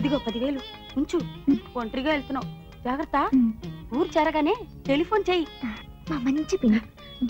ఇదిగో పదివేలు ఉంచు ఒంటరిగా వెళ్తున్నావు జాగ్రత్త ఉమ్, ఊరు చేరగానే టెలిఫోన్ చెయ్యి మా మంచి పిన్ని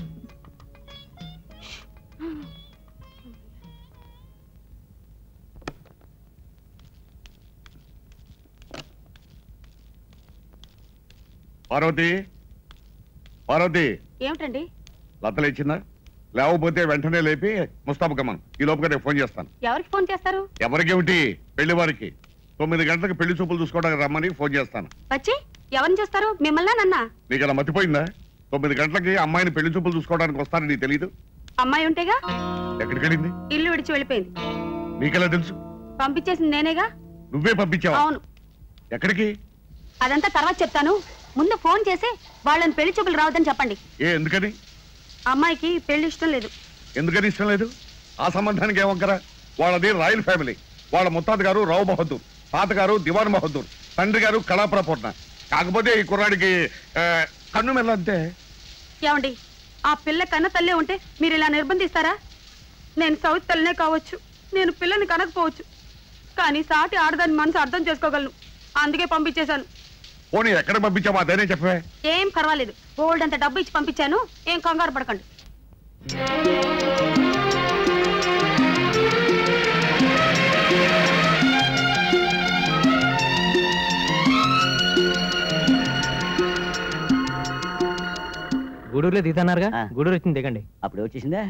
పార్వతి పార్వతి ఏమిటండి లత లేచిందా లేకపోతే వెంటనే లేపి ముస్తాబకమ్మను ఈ లోపుగా నేను ఫోన్ చేస్తాను ఎవరికి ఫోన్ చేస్తారు ఎవరికేమిటి పెళ్లి వారికి తొమ్మిది గంటలకు పెళ్లి చూపులు చూసుకోవడానికి రమ్మని ఫోన్ చేస్తాను వచ్చి ఎవరిని చూస్తారు మిమ్మల్ని నన్నా నీకు అలా మర్చిపోయిందా తొమ్మిది గంటలకి అమ్మాయిని పెళ్లి చూపులు చూసుకోవడానికి వస్తానని నీకు తెలియదు అమ్మాయి ఉంటేగా ఎక్కడికి వెళ్ళింది ఇల్లు విడిచి వెళ్ళిపోయింది నీకెలా తెలుసు పంపించేసింది నేనేగా నువ్వే పంపించావా అవును ఎక్కడికి అదంతా తర్వాత చెప్తాను ముందు ఫోన్ చేసి వాళ్ళని పెళ్లి చూపులు రావద్దని చెప్పండి ఏ ఎందుకని అమ్మాయికి పెళ్లి ఇష్టం లేదు ఎందుకని ఇష్టం లేదు ఆ సంబంధానికి ఏమక్కరా వాళ్ళది రాయల్ ఫ్యామిలీ వాళ్ళ ముత్తాత గారు రావు బహదూర్ తాతగారు దివాన్ బహదూర్ తండ్రి గారు కళాప్రపూర్ణ కాకపోతే ఈ కుర్రాడికి ఆ, కన్ను మెల్ల అంతే ఏమండి ఆ పిల్ల కన్న తల్లే ఉంటే మీరు ఇలా నిర్బంధిస్తారా నేను సౌత్ తల్లినే కావచ్చు నేను పిల్లని కనకపోవచ్చు కానీ సాటి ఆడదాని మనసు అర్థం చేసుకోగలను అందుకే పంపించేశాను పోనీ ఎక్కడ పంపించావా అదేనే చెప్పవే ఏం పర్వాలేదు గోల్డ్ అంత డబ్బు ఇచ్చి పంపించాను ఏం కంగారు పడకండి గూడూరులో దిగుతున్నారుగా ఆ. గూడూరు వచ్చింది దిగండి అప్పుడే వచ్చేసిందా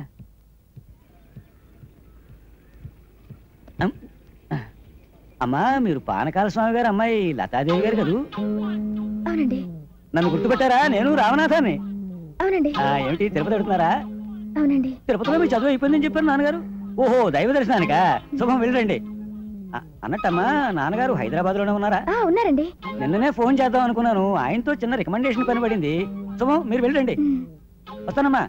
అమ్. అమ్మా మీరు పానకాల స్వామి గారు అమ్మాయి లతాదేవి గారు కదూ అవునండి నన్ను గుర్తుపెట్టారా నేను రామనాథాన్ని అవునండి ఆ, ఏమిటి తిరుపతి అడుగుతున్నారా అవునండి తిరుపతిలో మీ చదువు అయిపోయిందని చెప్పారు నాన్నగారు ఓహో దైవ దర్శనానికా శుభం వెళ్ళండి ఆ, అన్నట్టమ్మా నాన్నగారు హైదరాబాద్ లోనే ఉన్నారా ఆ ఉన్నారండి నిన్ననే ఫోన్ చేద్దాం అనుకున్నాను ఆయనతో చిన్న రికమెండేషన్ పని పడింది శుభం మీరు వెళ్ళండి ఉమ్, వస్తానమ్మా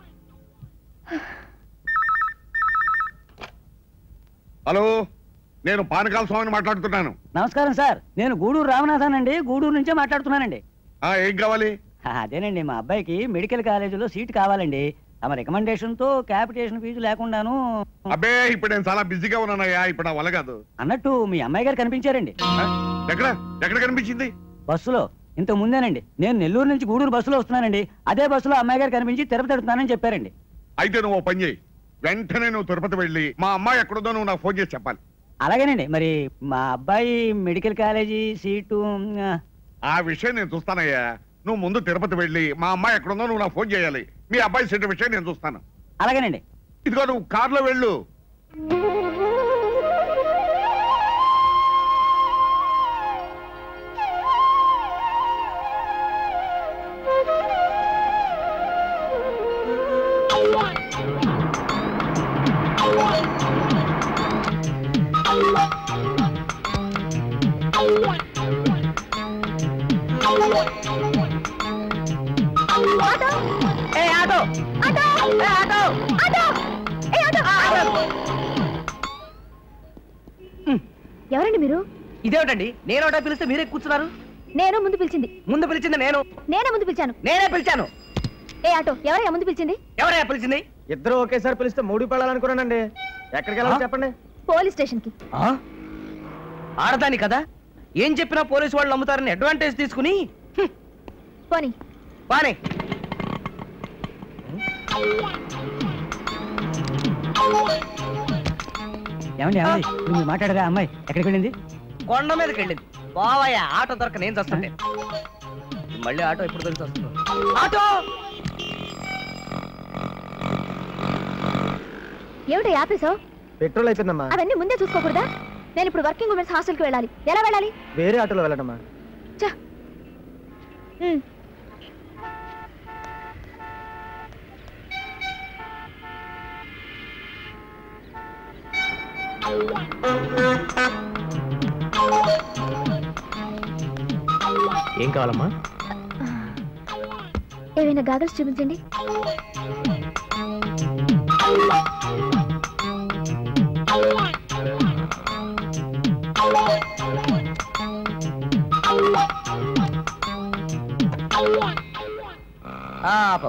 హలో నేను పానకాల స్వామిని మాట్లాడుతున్నాను నమస్కారం సార్ నేను గూడూరు రామనాథన్ అండి గూడూరు నుంచే మాట్లాడుతున్నానండి ఆ ఏం కావాలి ఆ, అదేనండి మా అబ్బాయికి మెడికల్ కాలేజీలో సీట్ కావాలండి తమ రికమెండేషన్ తో క్యాపిటేషన్ ఫీజు లేకుండాను అబ్బే ఇప్పుడు నేను చాలా బిజీగా ఉన్నానయ్యా ఇప్పుడు నా వల్ల కాదు అన్నట్టు మీ అమ్మాయి గారు కనిపించారండి ఆ? ఎక్కడ ఎక్కడ కనిపించింది బస్సులో ఇంత ముందేనండి నేను నెల్లూరు నుంచి గూడూరు బస్సులో వస్తున్నానండి అదే బస్సులో అమ్మాయి గారు కనిపించి తిరుపతి వెళ్తున్నానని చెప్పారండి అయితే నువ్వు ఓ పని చేయి వెంటనే నువ్వు తిరుపతి వెళ్ళి మా అమ్మాయి ఎక్కడుందో నువ్వు నాకు ఫోన్ చేసి చెప్పాలి అలాగేనండి మరి మా అబ్బాయి మెడికల్ కాలేజీ సీటు ఆ, ఆ విషయం నేను చూస్తానయ్యా నువ్వు ముందు తిరుపతి వెళ్ళి మా అమ్మాయి ఎక్కడుందో నువ్వు నాకు ఫోన్ చేయాలి మీ అబ్బాయి సీటు విషయం నేను చూస్తాను అలాగేనండి ఇదిగో నువ్వు కార్లో వెళ్ళు ఏ ఆటో ఏ ఆటో ఎవరండి మీరు ఇదేమిటండి నేను ఒకటే పిలిస్తే మీరే కూర్చున్నారు నేను ముందు పిలిచింది ముందు పిలిచింది నేను నేనే ముందు పిలిచాను నేనే పిలిచాను ఏ ఆటో ఎవరయ్యా ముందు పిలిచింది ఎవరయ్యా పిలిచింది ఇద్దరు ఒకేసారి పిలిస్తే మూడు పెళ్ళాలనుకున్నానండి ఎక్కడికి వెళ్ళాలి చెప్పండి పోలీస్ స్టేషన్ కి ఆ? ఆడదాని కదా ఏం చెప్పినా పోలీసు వాళ్ళు నమ్ముతారని అడ్వాంటేజ్ తీసుకుని హ్మ్, పోనీ బానే ఏమండి ఏమండి ఇప్పుడు మీరు మాట్లాడరా అమ్మాయి ఎక్కడికి వెళ్ళింది కొండ మీదకి వెళ్ళింది బావయ్య ఆటో దొరక నేను చస్తుంటే మళ్ళీ ఆటో ఎప్పుడు తెలిసి వస్తుందో ఆటో ఏమిటి ఆపేసావు పెట్రోల్ అయిపోయిందమ్మా అవన్నీ ముందే చూసుకోకూడదా నేను ఇప్పుడు వర్కింగ్ ఉమెన్స్ హాస్టల్కి వెళ్ళాలి ఎలా వెళ్ళాలి వేరే ఆటోలో వెళ్ళటమ్మా చా ఉమ్, ఏం కావాలమ్మా ఏవైనా గాగల్స్ చూపించండి ఆ, పాప.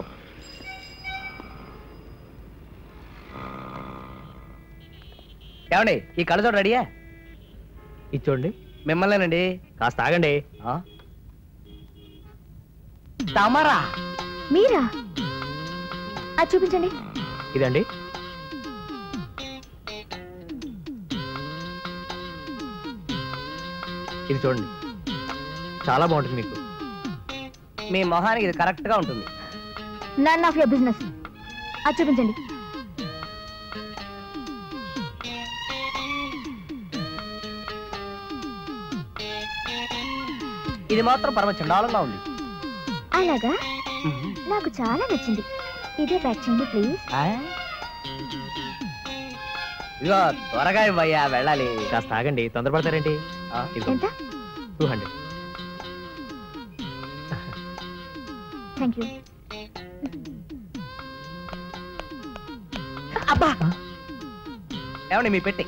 ఏమండి ఈ కళ్ళజోడు రెడీయా ఇచ్చోండి మిమ్మల్నేనండి కాస్త ఆగండి ఆ? తమరా మీరా అది చూపించండి ఇదండి ఇది చూడండి చాలా బాగుంటుంది మీకు మీ మొహానికి ఇది కరెక్ట్ గా ఉంటుంది నన్ ఆఫ్ యువర్ బిజినెస్ అది చూపించండి ఇది మాత్రం పరమ చండాలంగా ఉంది అలాగా నాకు చాలా నచ్చింది ఇదే ప్యాక్ చేయండి ప్లీజ్ ఆ? ఇదిగో త్వరగా ఇవ్వయ్యా వెళ్ళాలి కాస్త ఆగండి తొందరపడతారేంటి ఆ? ఎంత టూ హండ్రెడ్ థ్యాంక్ యూ అబ్బా ఏమండి మీ పెట్టి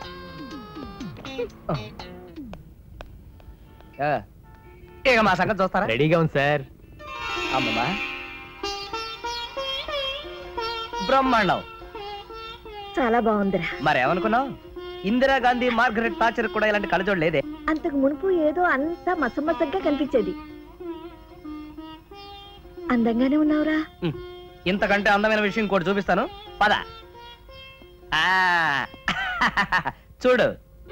ఆ. ఇక మా సంగతి చూస్తారా రెడీగా ఉంది సార్ అమ్మమ్మా బ్రహ్మాండం చాలా బాగుందిరా మరేమనుకున్నావు ఇందిరాగాంధీ మార్గరెట్ టార్చర్ కూడా ఇలాంటి కళ్ళజోడు లేదే అంతకు మునుపు ఏదో అంతా మసమసగ్గా కనిపించేది అందంగానే ఉన్నావురా ఇంతకంటే అందమైన విషయం కూడా చూపిస్తాను పద ఆ, చూడు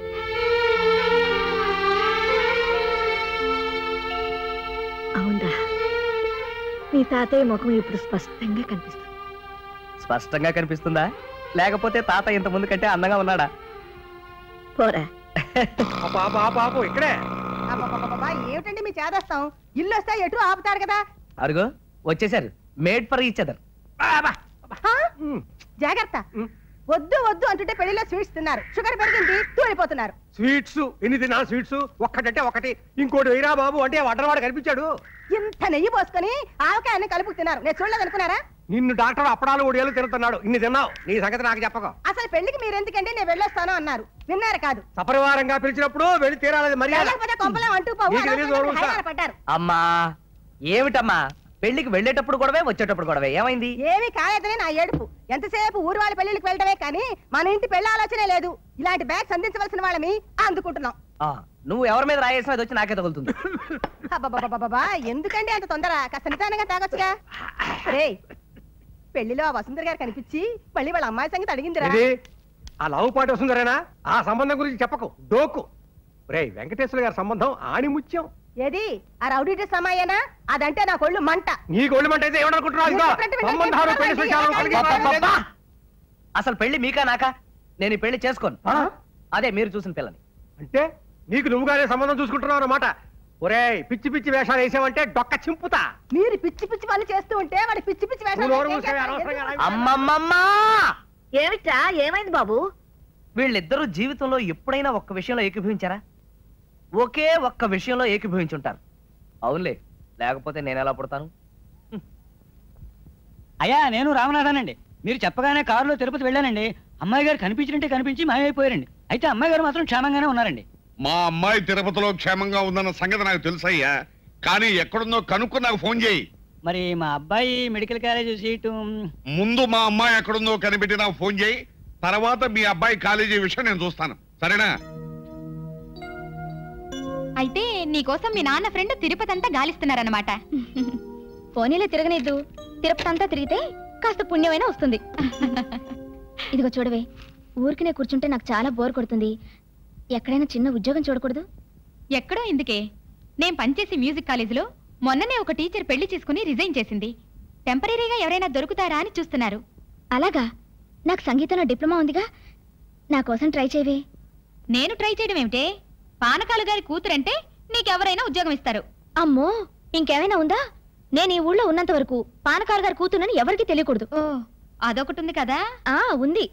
అవునరా మీ తాతయ్య ముఖం ఇప్పుడు స్పష్టంగా కనిపిస్తుంది స్పష్టంగా కనిపిస్తుందా లేకపోతే తాత ఇంత ముందు కంటే అందంగా ఉన్నాడా పోరా పాప ఇక్కడే అబ్బబ్బబ్బబ్బా, ఏమిటండి మీ చేదస్తాం ఇల్లు వస్తే ఎటు ఆపుతారు కదా అరుగు వచ్చేసారు మేడ్ ఫర్ ఈచ్ అదర్ హా? జాగ్రత్త వద్దు వద్దు అంటుంటే పెళ్లిలో స్వీట్స్ తిన్నారు షుగర్ పెరిగింది తూలిపోతున్నారు స్వీట్స్ ఎన్ని తిన్నా స్వీట్స్ ఒక్కటంటే ఒకటి ఇంకోటి వెయ్యరా బాబు అంటే వడ్డరవాడు కనిపించాడు ఇంత నెయ్యి పోసుకొని ఆవకాయన్ని కలుపు తిన్నారు నేను చూడలేదు అనుకున్నారా నిన్ను డాక్టర్ అప్పడాలు ఒడియాలు తిరుగుతున్నాడు ఇన్ని తిన్నావు నీ సంగతి నాకు చెప్పక అసలు పెళ్లికి మీరు ఎందుకంటే నేను వెళ్ళొస్తాను అన్నారు విన్నారు కాదు సపరివారంగా పిలిచినప్పుడు వెళ్ళి తీరాలి మర్యాద వెళ్ళకపోతే కొంపలే అంటూ పోవు నీకు తెలీదు, అనవసరంగా ఊరుకో. హైరాణ పడ్డారు అమ్మా ఏమిటమ్మా పెళ్లికి వెళ్ళేటప్పుడు గొడవే వచ్చేటప్పుడు గొడవే ఏమైంది ఏమీ కాలేదని నా ఏడుపు ఎంతసేపు ఊరు వాళ్ళ పెళ్లికి వెళ్ళడమే కానీ మన ఇంటి పెళ్లి ఆలోచనే లేదు ఇలాంటి బ్యాగ్స్ అందించవలసిన వాళ్ళమి అందుకుంటున్నాం ఆ, నువ్వు ఎవరి మీద రాయేసినా అది వచ్చి నాకే తగులుతుంది అబ్బబ్బబ్బబ్బబ్బా, ఎందుకండి అంత తొందర కాస్త నిదానంగా తాగొచ్చుగా రే పెళ్లిలో ఆ వసుంధర గారు కనిపించి మళ్ళీ వాళ్ళ అమ్మాయి సంగతి అడిగిందిరా ఇది ఆ లవ్ పాట వస్తుందరేనా ఆ సంబంధం గురించి చెప్పకు డోకు రే వెంకటేశ్వర గారి సంబంధం ఆణిముత్యం ఏది ఆ రౌడీ డ్రెస్ అమ్మాయేనా అదంటే నా కొళ్ళు మంట నీ గోల్డ్ అయితే ఏమనుకుంటున్నావు ఇదిగో నేను చెప్పినట్టు వినండి. సంబంధాలు పెళ్లి విషయాలు కలిగి అబ్బబ్బబ్బా! అసలు పెళ్లి మీకా నాకా నేను ఈ పెళ్లి చేసుకోను ఆ? అదే మీరు చూసిన పిల్లని అంటే నీకు నువ్వుగానే సంబంధం చూసుకుంటున్నావు అన్నమాట ఒరేయ్ పిచ్చి పిచ్చి వేషాలు వేసావంటే డొక్క చింపుతా మీరు పిచ్చి పిచ్చి పనులు చేస్తూ ఉంటే వాడి పిచ్చి పిచ్చి వేషాలు నువ్వు నోరు వేసి ఏం మూసుకొని చేస్తారు? అనవసరంగా ఎందుకు? అమ్మమ్మమ్మా ఏమిటా ఏమైంది బాబు వీళ్ళిద్దరూ జీవితంలో ఎప్పుడైనా ఒక్క విషయంలో ఏకీభవించారా ఒకే ఒక్క విషయంలో ఏకీభవించుంటారు అవునులే లేకపోతే నేను ఎలా పుడతాను అయ్యా నేను రామనాథానండి మీరు చెప్పగానే కారులో తిరుపతి వెళ్ళానండి అమ్మాయి గారు కనిపించినట్టే కనిపించి మాయమైపోయారండి అయితే అమ్మాయి గారు మాత్రం క్షేమంగానే ఉన్నారండి మా అమ్మాయి తిరుపతిలో క్షేమంగా ఉందన్న సంగతి నాకు తెలుసయ్యా కానీ ఎక్కడుందో కనుక్కొని నాకు ఫోన్ చేయి మరి మా అబ్బాయి మెడికల్ కాలేజ్ సీటు మ్, ముందు మా అమ్మాయి ఎక్కడుందో కనిపెట్టి నాకు ఫోన్ చేయి తర్వాత మీ అబ్బాయి కాలేజీ విషయం నేను చూస్తాను సరేనా అయితే నీకోసం మీ నాన్న ఫ్రెండ్ తిరుపతి అంతా గాలిస్తున్నారన్నమాట పోనీలో తిరగనిద్దు తిరుపతి అంతా తిరిగితే కాస్త పుణ్యమైనా వస్తుంది ఇదిగో చూడవే ఊరికినే కూర్చుంటే నాకు చాలా బోర్ కొడుతుంది ఎక్కడైనా చిన్న ఉద్యోగం చూడకూడదు ఎక్కడో ఇందుకే నేను పనిచేసే మ్యూజిక్ కాలేజీలో మొన్ననే ఒక టీచర్ పెళ్లి చేసుకుని రిజైన్ చేసింది టెంపరీగా ఎవరైనా దొరుకుతారా అని చూస్తున్నారు అలాగా నాకు సంగీతంలో డిప్లొమా ఉందిగా నా కోసం ట్రై చేయవే నేను ట్రై చేయడం ఏమిటే పానకాలు గారి కూతురంటే నీకెవరైనా ఉద్యోగం ఇస్తారు అమ్మో ఇంకేమైనా ఉందా నేను ఈ ఊళ్ళో ఉన్నంత వరకు పానకారు గారి కూతునని ఎవరికీ తెలియకూడదు ఓ అదొకటి ఉంది కదా ఆ ఉంది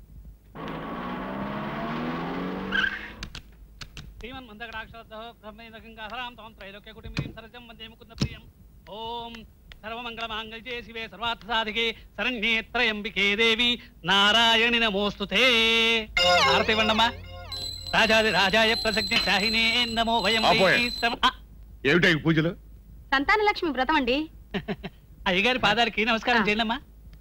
ఓం సర్వమంగళమాంగళ్యే శివే సర్వార్థసాధికే శరణ్యేత్రయంబికే దేవి నారాయణి నమోస్తుతే భారతి వండమ్మా రాజాది రాజాయ ప్రసజ్ఞ శాహినే నమో వయం వై ఆపోయే. శ్రమ- ఆ, ఏమిటా ఈ పూజలు సంతాన లక్ష్మి వ్రతం అండి అయ్యగారి పాదాలకి నమస్కారం ఆ. చేయండమ్మా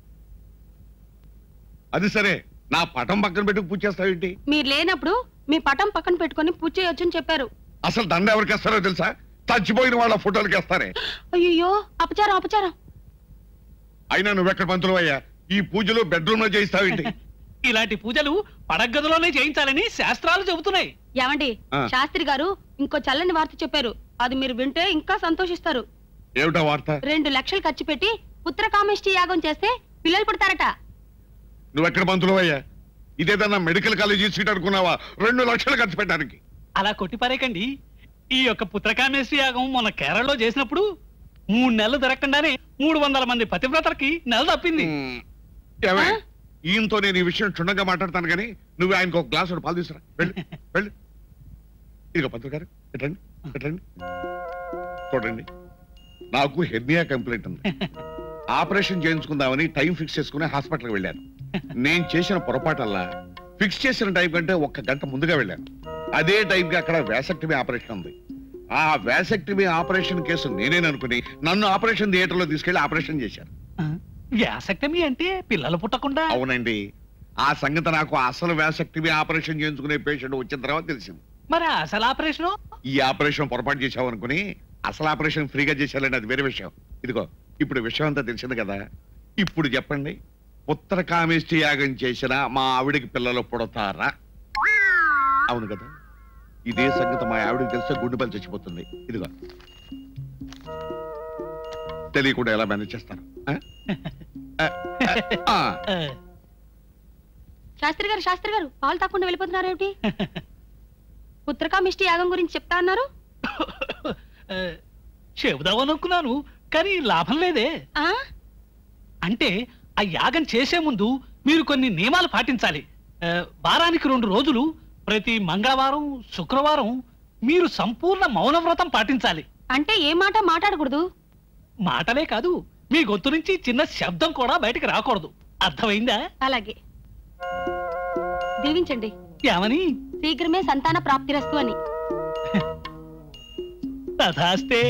అది సరే నా పటం పక్కన పెట్టుకు పూజ చేస్తావేంటి మీరు లేనప్పుడు మీ పటం పక్కన పెట్టుకొని పూజ చేయొచ్చని చెప్పారు అసలు దండ ఎవరికి వేస్తారో తెలుసా చచ్చిపోయిన వాళ్ళ ఫోటోలకి వేస్తారే అయ్యో అపచారం అపచారం అయినా నువ్వెక్కడ పంతులు అయ్యా ఈ పూజలు బెడ్రూమ్ లో చేయిస్తావేంటి ఇలాంటి పూజలు పడగదిలోనే చేయించాలని శాస్త్రాలు చెబుతున్నాయి ఏమండి ఆ. శాస్త్రి గారు ఇంకో చల్లని వార్త చెప్పారు అది మీరు వింటే ఇంకా సంతోషిస్తారు ఏమిటా వార్త రెండు లక్షలు ఖర్చు పెట్టి పుత్ర కామేష్టి యాగం చేస్తే పిల్లలు పుడతారట నువ్వెక్కడ పంతులు అయ్యా ఇదేదన్నా మెడికల్ కాలేజీ సీట్ అనుకున్నావా రెండు లక్షలు ఖర్చు పెట్టడానికి అలా కొట్టిపారేకండి ఈ యొక్క పుత్రకామేశ్వరి యాగం మొన్న కేరళలో చేసినప్పుడు మూడు నెలలు దొరకకుండానే మూడు వందల మంది పతివ్రతలకి నెల తప్పింది ఉమ్, ఏమే? ఈయనతో నేను ఈ విషయం క్షుణ్ణంగా మాట్లాడతాను కానీ నువ్వు ఆయనకు ఒక గ్లాస్ పాలు తీసుకురా వెళ్ళి వెళ్ళి ఇదిగో పంతులు గారు పెట్టండి పెట్టండి చూడండి నాకు హెర్నియా కంప్లైంట్ ఉంది ఆపరేషన్ చేయించుకుందామని టైం ఫిక్స్ చేసుకుని హాస్పిటల్కి వెళ్ళాను నేను చేసిన పొరపాటల్లా ఫిక్స్ చేసిన టైం కంటే ఒక్క గంట ముందుగా వెళ్ళాను అదే టైంకి అక్కడ వ్యాసక్టమీ ఆపరేషన్ ఉంది ఆ వ్యాసక్టమీ ఆపరేషన్ కేసు నేనేననుకుని నన్ను ఆపరేషన్ థియేటర్లో తీసుకెళ్లి ఆపరేషన్ చేశారు వ్యాసక్టమి అంటే పిల్లలు పుట్టకుండా అవునండి ఆ సంగతి నాకు అసలు వ్యాసక్టమీ ఆపరేషన్ చేయించుకునే పేషెంట్ వచ్చిన తర్వాత తెలిసింది మరి అసలు ఆపరేషన్ ఈ ఆపరేషన్ పొరపాటు చేశావు అనుకుని అసలు ఆపరేషన్ ఫ్రీగా చేశారండి అది వేరే విషయం ఇదిగో ఇప్పుడు విషయం అంతా తెలిసింది కదా ఇప్పుడు చెప్పండి ఉత్తర కామేష్టి యాగం చేసిన మా ఆవిడికి పిల్లలు పుడతారా అవును కదా ఇదే సంగతి మా ఆవిడకి తెలిస్తే గుండె పని చచ్చిపోతుంది ఇదిగో తెలియకుండా ఎలా మేనేజ్ చేస్తారు ఆ? ఆ, ఆ. శాస్త్రి గారు శాస్త్రి గారు పాలు తాకుండా వెళ్ళిపోతున్నారు ఏమిటి పుత్రకామిష్టి యాగం గురించి చెప్తా అన్నారు చెబుదామనుకున్నాను కానీ లాభం లేదే ఆ? అంటే ఆ యాగం చేసే ముందు మీరు కొన్ని నియమాలు పాటించాలి ఆ, వారానికి రెండు రోజులు ప్రతి మంగళవారం శుక్రవారం మీరు సంపూర్ణ మౌన వ్రతం పాటించాలి అంటే ఏ మాట మాట్లాడకూడదు మాటలే కాదు మీ గొంతు నుంచి చిన్న శబ్దం కూడా బయటికి రాకూడదు అర్థమైందా అలాగే దీవించండి ఏమని శీఘ్రమే సంతాన ప్రాప్తిరస్తు అని తథాస్తే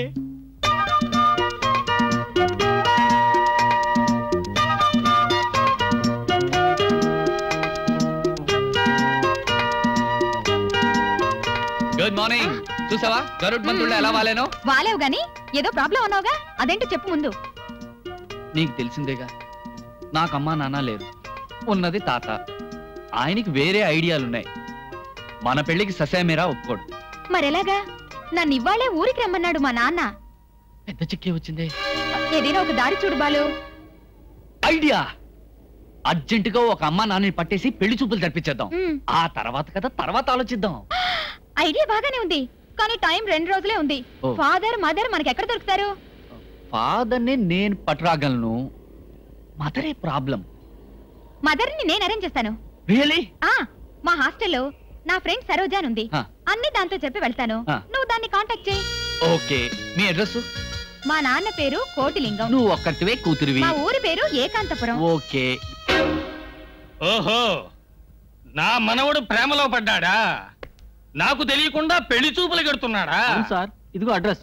గుడ్ మార్నింగ్ చూసావా గరుడ్ మంత్రుల్లో ఎలా వాలేనో వాలేవు గాని ఏదో ప్రాబ్లం అన్నావుగా అదేంటో చెప్పు ముందు నీకు తెలిసిందేగా నాకు అమ్మా నాన్న లేరు ఉన్నది తాత ఆయనకి వేరే ఐడియాలున్నాయి మన పెళ్లికి ససేమేరా ఒప్పుకోడు మరెలాగా నన్ను ఇవ్వాలే ఊరికి రమ్మన్నాడు మా నాన్న పెద్ద చిక్కే వచ్చిందే ఏదైనా ఒక దారి చూడు బాలు ఐడియా అర్జెంటుగా ఒక అమ్మా నాన్నని పట్టేసి పెళ్లి చూపులు జరిపించేద్దాం మ్, ఆ తర్వాత కదా తర్వాత ఆలోచిద్దాం ఐడియా బాగానే ఉంది కానీ టైం రెండు రోజులే ఉంది ఓ. ఫాదర్ మదర్ మనకి ఎక్కడ దొరుకుతారు ఫాదర్ని నేను పట్టురాగలను మదరే ప్రాబ్లం మదర్ ని నేను అరేంజ్ చేస్తాను రియలీ ఆ మా హాస్టల్లో నా ఫ్రెండ్ సరోజా అని ఉంది ఆ. అన్ని దాంతో చెప్పి వెళ్తాను ఆ. నువ్వు దాన్ని కాంటాక్ట్ చేయి ఓకే మీ అడ్రస్ మా నాన్న పేరు కోటిలింగం నువ్వు ఒక్కటివే కూతురివి మా ఊరి పేరు ఏకాంతపురం ఓకే ఓహో నా మనవడు ప్రేమలో పడ్డాడా నాకు తెలియకుండా పెళ్లి చూపులు కడుతున్నాడా సార్ ఇదిగో అడ్రస్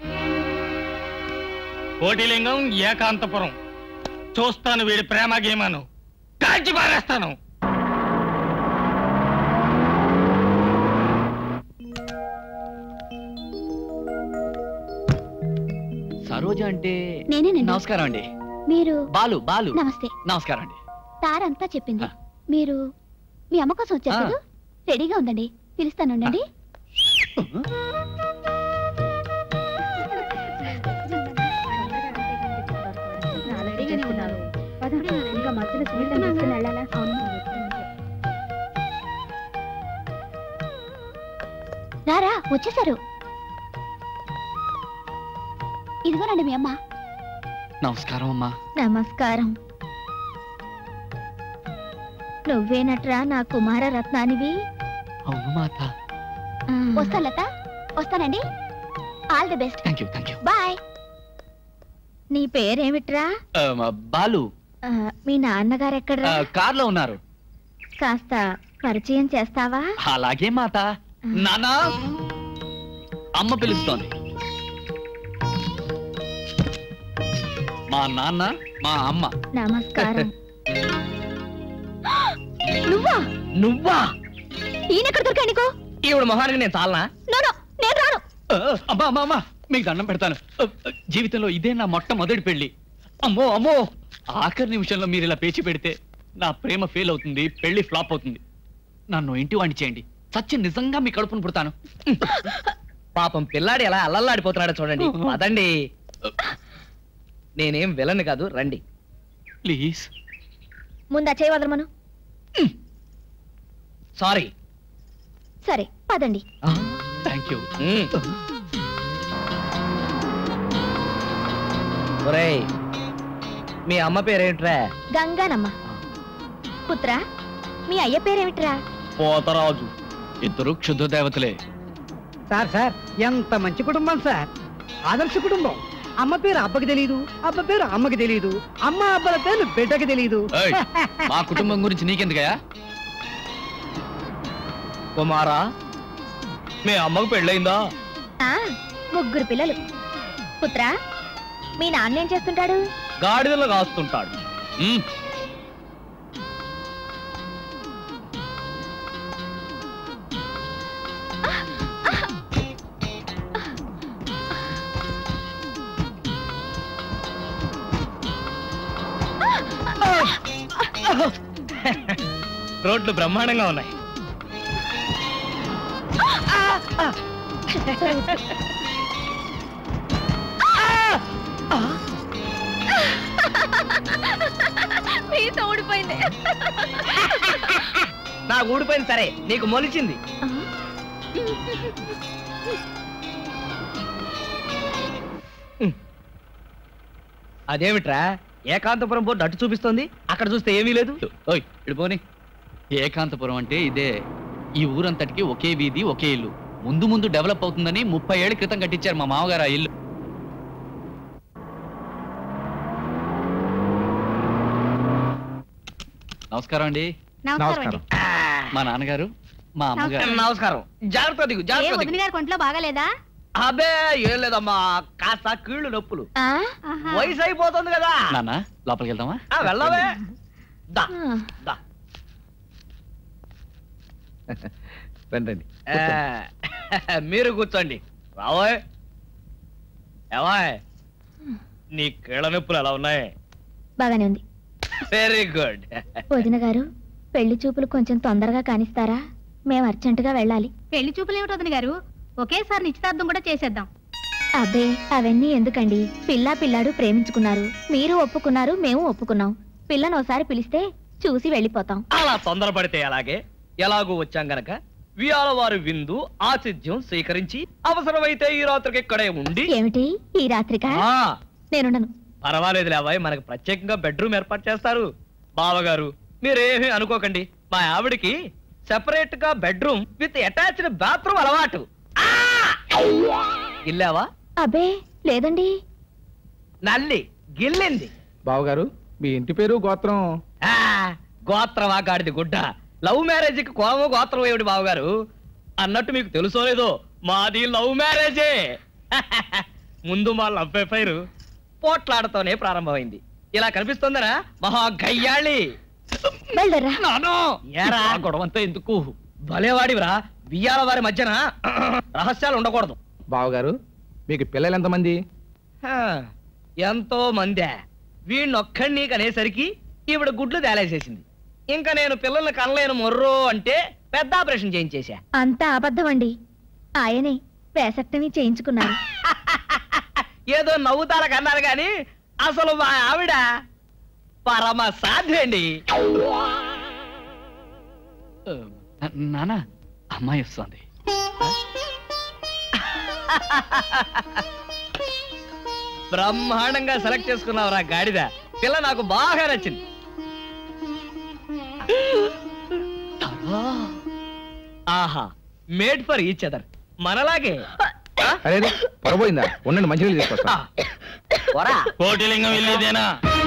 కోటిలింగం ఏకాంతపురం చూస్తాను వీడి ప్రేమ గేమను కాల్చి పారేస్తాను సరోజ అంటే నేనేనండి నమస్కారం అండి మీరు బాలు బాలు నమస్తే నమస్కారం అండి తారంతా చెప్పింది ఆ. మీరు మీ అమ్మ కోసం వచ్చారు ఆ. కదూ? రెడీగా ఉందండి పిలుస్తాను ఉండండి రారా వచ్చేసారు ఇదిగోనండి మీ అమ్మ నమస్కారం అమ్మా నమస్కారం నువ్వేనట్రా నా కుమార రత్నానివి అవును మాత వస్తా లత వస్తానండి all the best thank you thank you bye నీ పేరేమిట్రా బాలు ఆ, మీ నాన్నగారు ఎక్కడ్రా కార్ లో ఉన్నారు కాస్త పరిచయం చేస్తావా అలాగే మాత నానా అమ్మ పిలుస్తోంది మా నాన్న మా అమ్మ నమస్కారం నువ్వా నువ్వా ఈయనెక్కడ దొరికా నీకు ఈవిడ మొహానికి నేను చాలనా నో నో నేను అమ్మా అమ్మా అమ్మా మీకు దండం పెడతాను జీవితంలో ఇదే నా మొట్టమొదటి పెళ్లి అమ్మో అమ్మో ఆఖరి నిమిషంలో మీరు ఇలా పేచి పెడితే నా ప్రేమ ఫెయిల్ అవుతుంది పెళ్లి ఫ్లాప్ అవుతుంది నన్ను ఇంటి వాణ్ణి చేయండి సత్యం నిజంగా మీ కడుపును పుడతాను పాపం పిల్లాడు ఎలా అల్లల్లాడిపోతున్నాడో చూడండి అదండి నేనేం విలను కాదు రండి ప్లీజ్ ముందు ఆ చేయి వదలమను సారీ సరే పదండి థ్యాంక్ యూ ఒరేయ్ మీ అమ్మ పేరేంట్రా గంగానమ్మ పుత్ర మీ అయ్య పేరేమిట్రా పోతరాజు ఇద్దరు క్షుద్ర దేవతలే సార్ సార్ ఎంత మంచి కుటుంబం సార్ ఆదర్శ కుటుంబం అమ్మ పేరు అబ్బకి తెలియదు అబ్బ పేరు అమ్మకి తెలియదు అమ్మ అబ్బల పేరు బిడ్డకి తెలియదు ఏయ్, మా కుటుంబం గురించి నీకెందుకయ్యా కుమారా మీ అమ్మకు పెళ్ళయిందా ఆ ముగ్గురు పిల్లలు పుత్ర మీ నాన్న ఏం చేస్తుంటాడు గాడిదలు కాస్తుంటాడు మ్, రోడ్లు బ్రహ్మాండంగా ఉన్నాయి మీతో ఊడిపోయింది నాకు ఊడిపోయింది సరే నీకు మొలిచింది అదేమిట్రా ఏకాంతపురం బోర్డు అటు చూపిస్తోంది అక్కడ చూస్తే ఏమీ లేదు ఓయ్ ఇటు పోని ఏకాంతపురం అంటే ఇదే ఈ ఊరంతటికి ఒకే వీధి ఒకే ఇల్లు ముందు ముందు డెవలప్ అవుతుందని ముప్పై ఏళ్ల క్రితం కట్టించారు మా మామగారు ఆ ఇల్లు నమస్కారం అండి నమస్కారం అండి మా నాన్నగారు మా అమ్మగారు నమస్కారం జాగ్రత్త దిగు ఏ జాగ్రత్త వదిన దిగు గారి కొంట్లో బాగాలేదా అబే ఏం లేదమ్మా కాస్త కీళ్ళు నొప్పులు ఆ? ఆహా. వయసు అయిపోతుంది కదా నాన్న లోపలికి వెళ్దామా ఆ, వెళ్ళవే దా ఆ. దా రండి మీరు కూర్చోండి రావోయ్ ఏవాయ్ నీ కీళ్ళ నొప్పులు ఎలా ఉన్నాయి బాగానే ఉంది వెరీ గుడ్ వదిన గారు పెళ్లి చూపులు కొంచెం తొందరగా కానిస్తారా మేము అర్జెంటుగా వెళ్ళాలి పెళ్లి చూపులు ఏమిటి వదిన గారు ఒకేసారి నిశ్చితార్థం కూడా చేసేద్దాం అబ్బే అవన్నీ ఎందుకండి పిల్లా పిల్లాడు ప్రేమించుకున్నారు మీరు ఒప్పుకున్నారు మేము ఒప్పుకున్నాం పిల్లను ఒకసారి పిలిస్తే చూసి వెళ్ళిపోతాం అలా తొందరపడితే అలాగే ఎలాగూ వచ్చాం గనక వియాల వారి విందు ఆతిథ్యం స్వీకరించి అవసరమైతే ఈ రాత్రికి ఇక్కడే ఉండి ఏమిటి ఈ రాత్రిక ఆ నేనుండను పర్వాలేదులే అబ్బాయి మనకు ప్రత్యేకంగా బెడ్రూమ్ ఏర్పాటు చేస్తారు బావగారు మీరేమీ అనుకోకండి మా ఆవిడికి సెపరేట్ గా బెడ్రూమ్ విత్ అటాచ్డ్ బాత్రూమ్ అలవాటు ఆ! ఇల్లావా అబ్బే లేదండి నల్లి గిల్లింది బావగారు మీ ఇంటి పేరు గోత్రం ఆ, గోత్రమా గాడిది గుడ్డ లవ్ మ్యారేజ్ కి కోమ గోత్రం ఏమిటి బావగారు అన్నట్టు మీకు తెలుసో లేదో మాది లవ్ మ్యారేజే ముందు మా లవ్ ఎఫైర్ పోట్లాడతోనే ప్రారంభమైంది ఇలా కనిపిస్తుందనా మహా గయ్యాళి బయలుదేరా నానో ఏరా? ఆ గొడవంతా ఎందుకు భలేవాడివిరా బియ్యాల వారి మధ్యన రహస్యాలు ఉండకూడదు బావగారు మీకు పిల్లలు ఎంతమంది హా, ఎంతో మందే వీణ్ణొక్కడిని కనేసరికి ఈవిడ గుడ్లు తేలేసేసింది ఇంకా నేను పిల్లల్ని కనలేను మొర్రో అంటే పెద్ద ఆపరేషన్ చేయించేశా అంతా అబద్ధం అండి ఆయనే వేసక్టమీ చేయించుకున్నారు ఏదో నవ్వుతారా కన్నారు కానీ అసలు మా ఆవిడ పరమ సాధ్యండి ఆ, నాన్న అమ్మాయి వస్తుంది బ్రహ్మాండంగా సెలెక్ట్ చేసుకున్నావురా గాడిద పిల్ల నాకు బాగా నచ్చింది ఆహా మేడ్ ఫర్ ఈచ్ అదర్ మనలాగే అరే పొరపోయిందా ఉండండి మంచినీళ్ళు తీసుకొస్తా వరా కోటిలింగం వెళ్ళేదేనా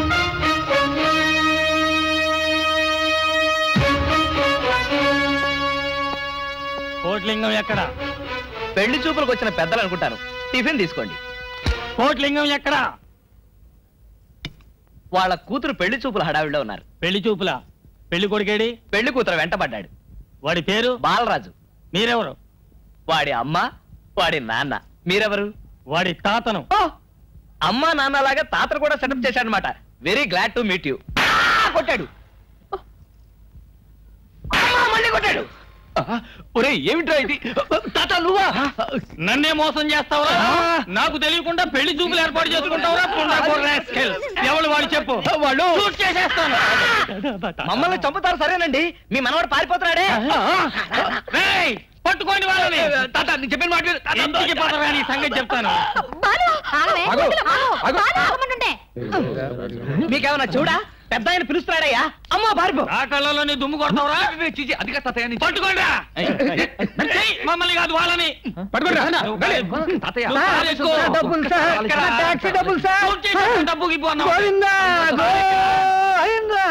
కోటిలింగం ఎక్కడ పెళ్లి చూపులకు వచ్చిన పెద్దలు అనుకుంటాను టిఫిన్ తీసుకోండి కోటిలింగం ఎక్కడ వాళ్ళ కూతురు పెళ్లి చూపుల హడావిడిలో ఉన్నారు పెళ్లి చూపులా పెళ్లి కొడుకేడి పెళ్లి కూతురు వెంటబడ్డాడు వాడి పేరు బాలరాజు మీరెవరు వాడి అమ్మ వాడి నాన్న మీరెవరు వాడి తాతను అమ్మా నాన్నలాగా తాతను కూడా సెటప్ చేశాడనమాట very glad to meet you కొట్టాడు అమ్మా, మళ్ళీ కొట్టాడు ఒరే ఏమిట్రా ఇది తాత నువ్వా నన్నే మోసం చేస్తావురా నాకు తెలియకుండా పెళ్లి చూపులు ఏర్పాటు చేసుకుంటావురా పుండాకో rascal. ఎవడు వాడు చెప్పు వాళ్ళు షూట్ చేసేస్తాను మమ్మల్ని చంపుతారు సరేనండి మీ మనవాడు పారిపోతున్నాడే రేయ్, పట్టుకోండి వాళ్ళని తాత నేను చెప్పిన మాట విను. తాత, ఎందుకు పోతారా నీ సంగతి చెప్తాను ఆగవే, ఆగు, ఆగు. బాలు, ఆగమనుండే. మీకేమన్నా చూడా పెద్ద ఆయన పిలుస్తున్నాడయ్యా అమ్మా పారిపో ఆ కళ్ళలోని దుమ్ము కొడతావురా చిచి, అది కాదు తాతయ్య నేను- పట్టుకోండి మమ్మల్ని కాదు వాళ్ళని పట్టుకోండి తాతయ్య నువ్వు పారేసుకో. డబ్బులు సార్ ఎక్కడ? టాక్సీ డబ్బులు సార్ షూట్ చేసేస్తాను, డబ్బుకి ఇవ్వు అన్నావు. గోవిందా గోవిందా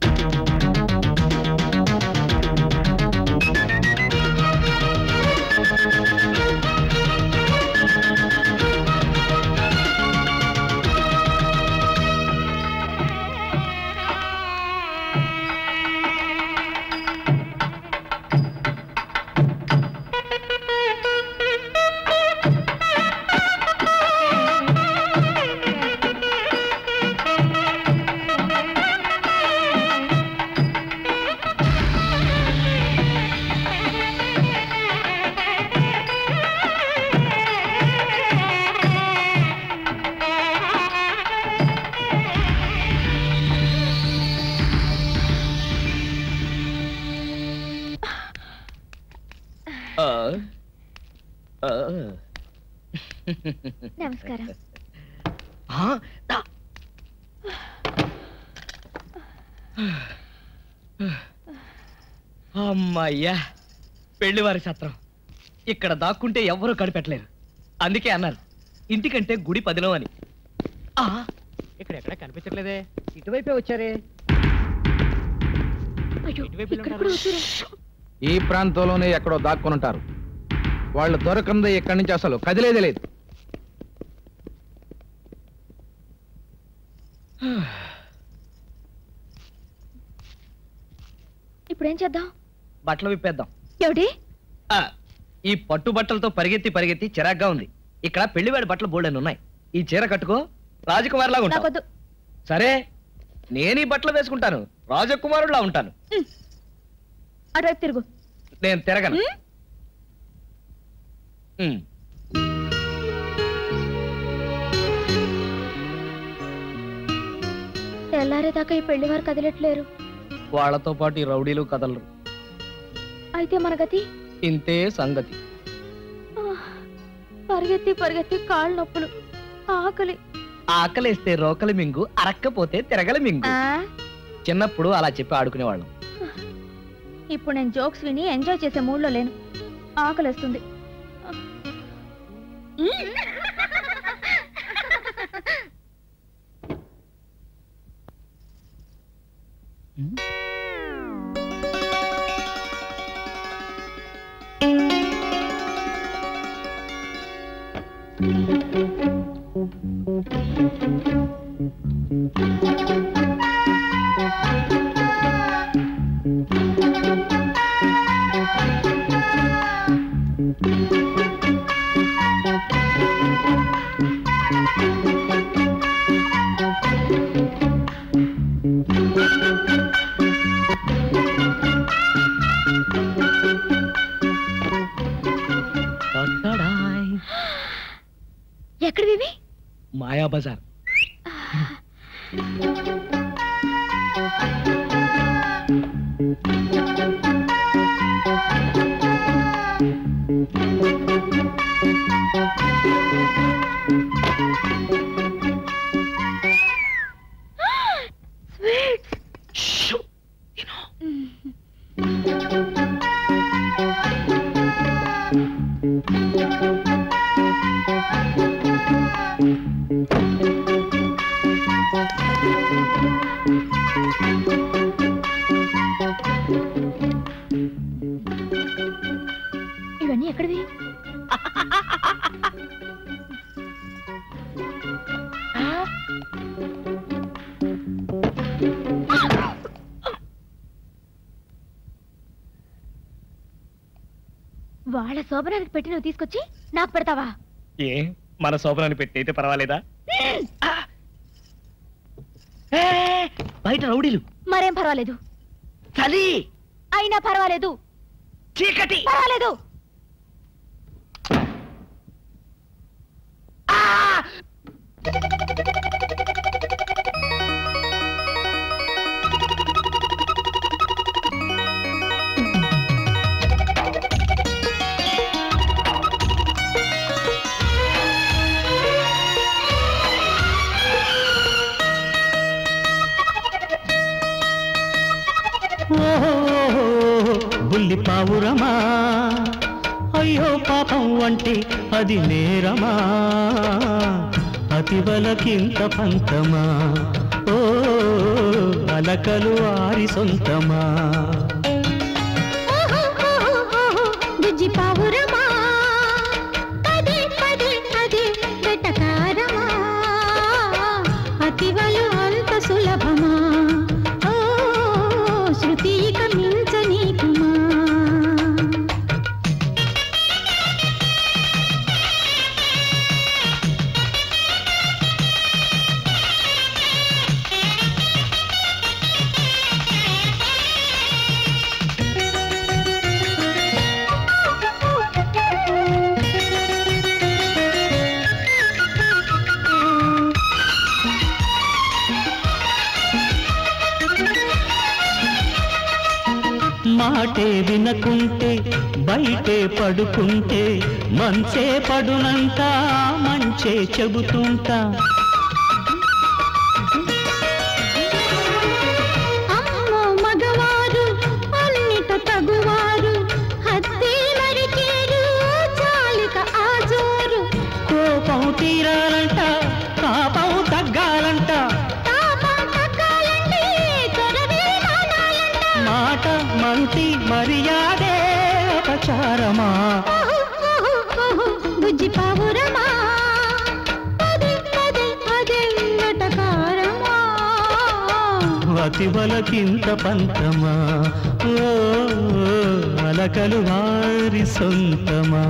ఆ. ఆ. నమస్కారం ఆ, దా. అమ్మయ్యా పెళ్లివారి సత్రం ఇక్కడ దాక్కుంటే ఎవ్వరూ కనిపెట్టలేరు అందుకే అన్నారు ఇంటికంటే గుడి పదిలం అని ఆ, ఇక్కడ ఎక్కడ కనిపించట్లేదే ఇటువైపే వచ్చారే అయ్యో ఇక్కడ కూడా వచ్చారే. ఈ ప్రాంతంలోనే ఎక్కడో దాక్కుని ఉంటారు వాళ్ళు దొరకందే ఇక్కడి నుంచి అసలు కదిలేదే లేదు ఇప్పుడు ఏం చేద్దాం బట్టలు విప్పేద్దాం ఏమిటి ఆ, ఈ పట్టు బట్టలతో పరిగెత్తి పరిగెత్తి చిరాగ్గా ఉంది ఇక్కడ పెళ్లివాడి బట్టలు బోల్డెన్ ఉన్నాయి ఈ చీర కట్టుకో రాజకుమారిలాగా ఉంటావు నాకొద్దు సరే నేను ఈ బట్టలు వేసుకుంటాను రాజకుమారులా ఉంటాను అటువైపు తిరుగు నేను తిరగను ఉమ్. ఉమ్. తెల్లారేదాకా ఈ పెళ్లి వారు కదిలట్లేరు వాళ్ళతో పాటు ఈ రౌడీలు కదలరు అయితే మన గతి ఇంతే సంగతి ఆ, పరిగెత్తి పరిగెత్తి కాళ్ళు నొప్పులు ఆకలి ఆకలేస్తే రోకలి మింగు అరక్కపోతే తిరగలి మింగు ఆ, చిన్నప్పుడు అలా చెప్పి ఆడుకునేవాళ్ళం ఇప్పుడు నేను జోక్స్ విని ఎంజాయ్ చేసే మూడ్లో లేను ఆకలేస్తుంది ఎక్కడివి మాయా బజార్ ఇవన్నీ ఎక్కడివి వాళ్ళ శోభనానికి పెట్టి నువ్వు తీసుకొచ్చి నాకు పెడతావా ఏ మన శోభనాన్ని పెట్టి అయితే పర్వాలేదా ఏ, బయట రౌడీలు మరేం పర్వాలేదు చలి అయినా పర్వాలేదు చీకటి పర్వాలేదు ఓహో బుల్లి పావురమా అయ్యో పాపం అంటే అది నేరమా అతివలకింత పంతమా ఓ అలకలు ఆరి సొంతమా బుజ్జి పావురమా పదే పదే అదే వెటకారమా అతివలు అంత సులభమా ఓ శృతి ఇక మించనీకుమా మాటే వినకుంటే బయటే పడుకుంటే మంచే పడునంట మంచే చెబుతుంటా అమ్మో మగవారు అన్నిట తగువారు హత్తే మరిచేరు చాలిక ఆజోరు కోపం తీరాలంట పాపం తగ్గాలంట తాపం తగ్గాలంటే త్వరవే మానాలంట మాట మంతి మర్యాదే అపచారమా బుజ్జి పావురమా పదే పదే అదే నటకారమా అతివలకింత పంతమా ఓ అలకలు వారి సొంతమా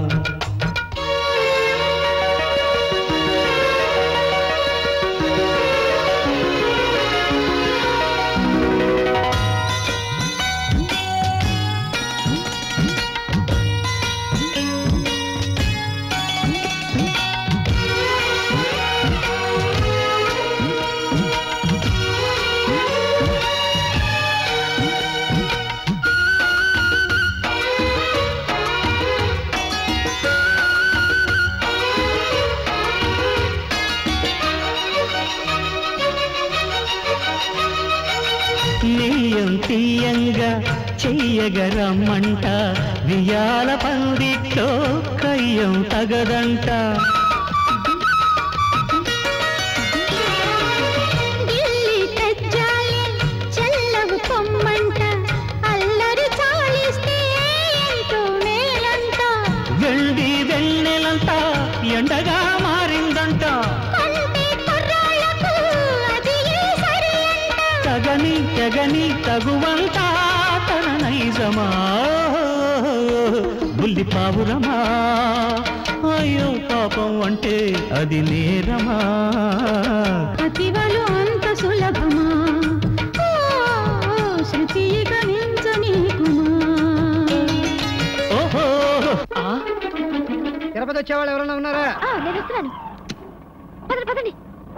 నీయం తీయంగా చెయ్యగరమ్మంట వియాల పందిట్లో కయ్యం తగదంట గిల్లి తెచ్చాలి చెల్లవు పొమ్మంట అల్లరి చాలిస్తే ఎంతో మేలంట వెండి వెన్నెలంతా ఎండగా మారిందంట కంటి కుర్రాళ్ళకు అది ఏ సరి అంట తగని తెగని తగువంతా తన నైజమా బుల్లి పావురమా అయ్యో పాపం అంటే అది నేరమా అతివలు అంత సులభమా ఓ, శృతి ఇక మించనీకుమా ఓహో తిరుపతి వచ్చేవాళ్ళు ఎవరైనా ఉన్నారా ఆ, నేను వస్తున్నాను పదండి పదండి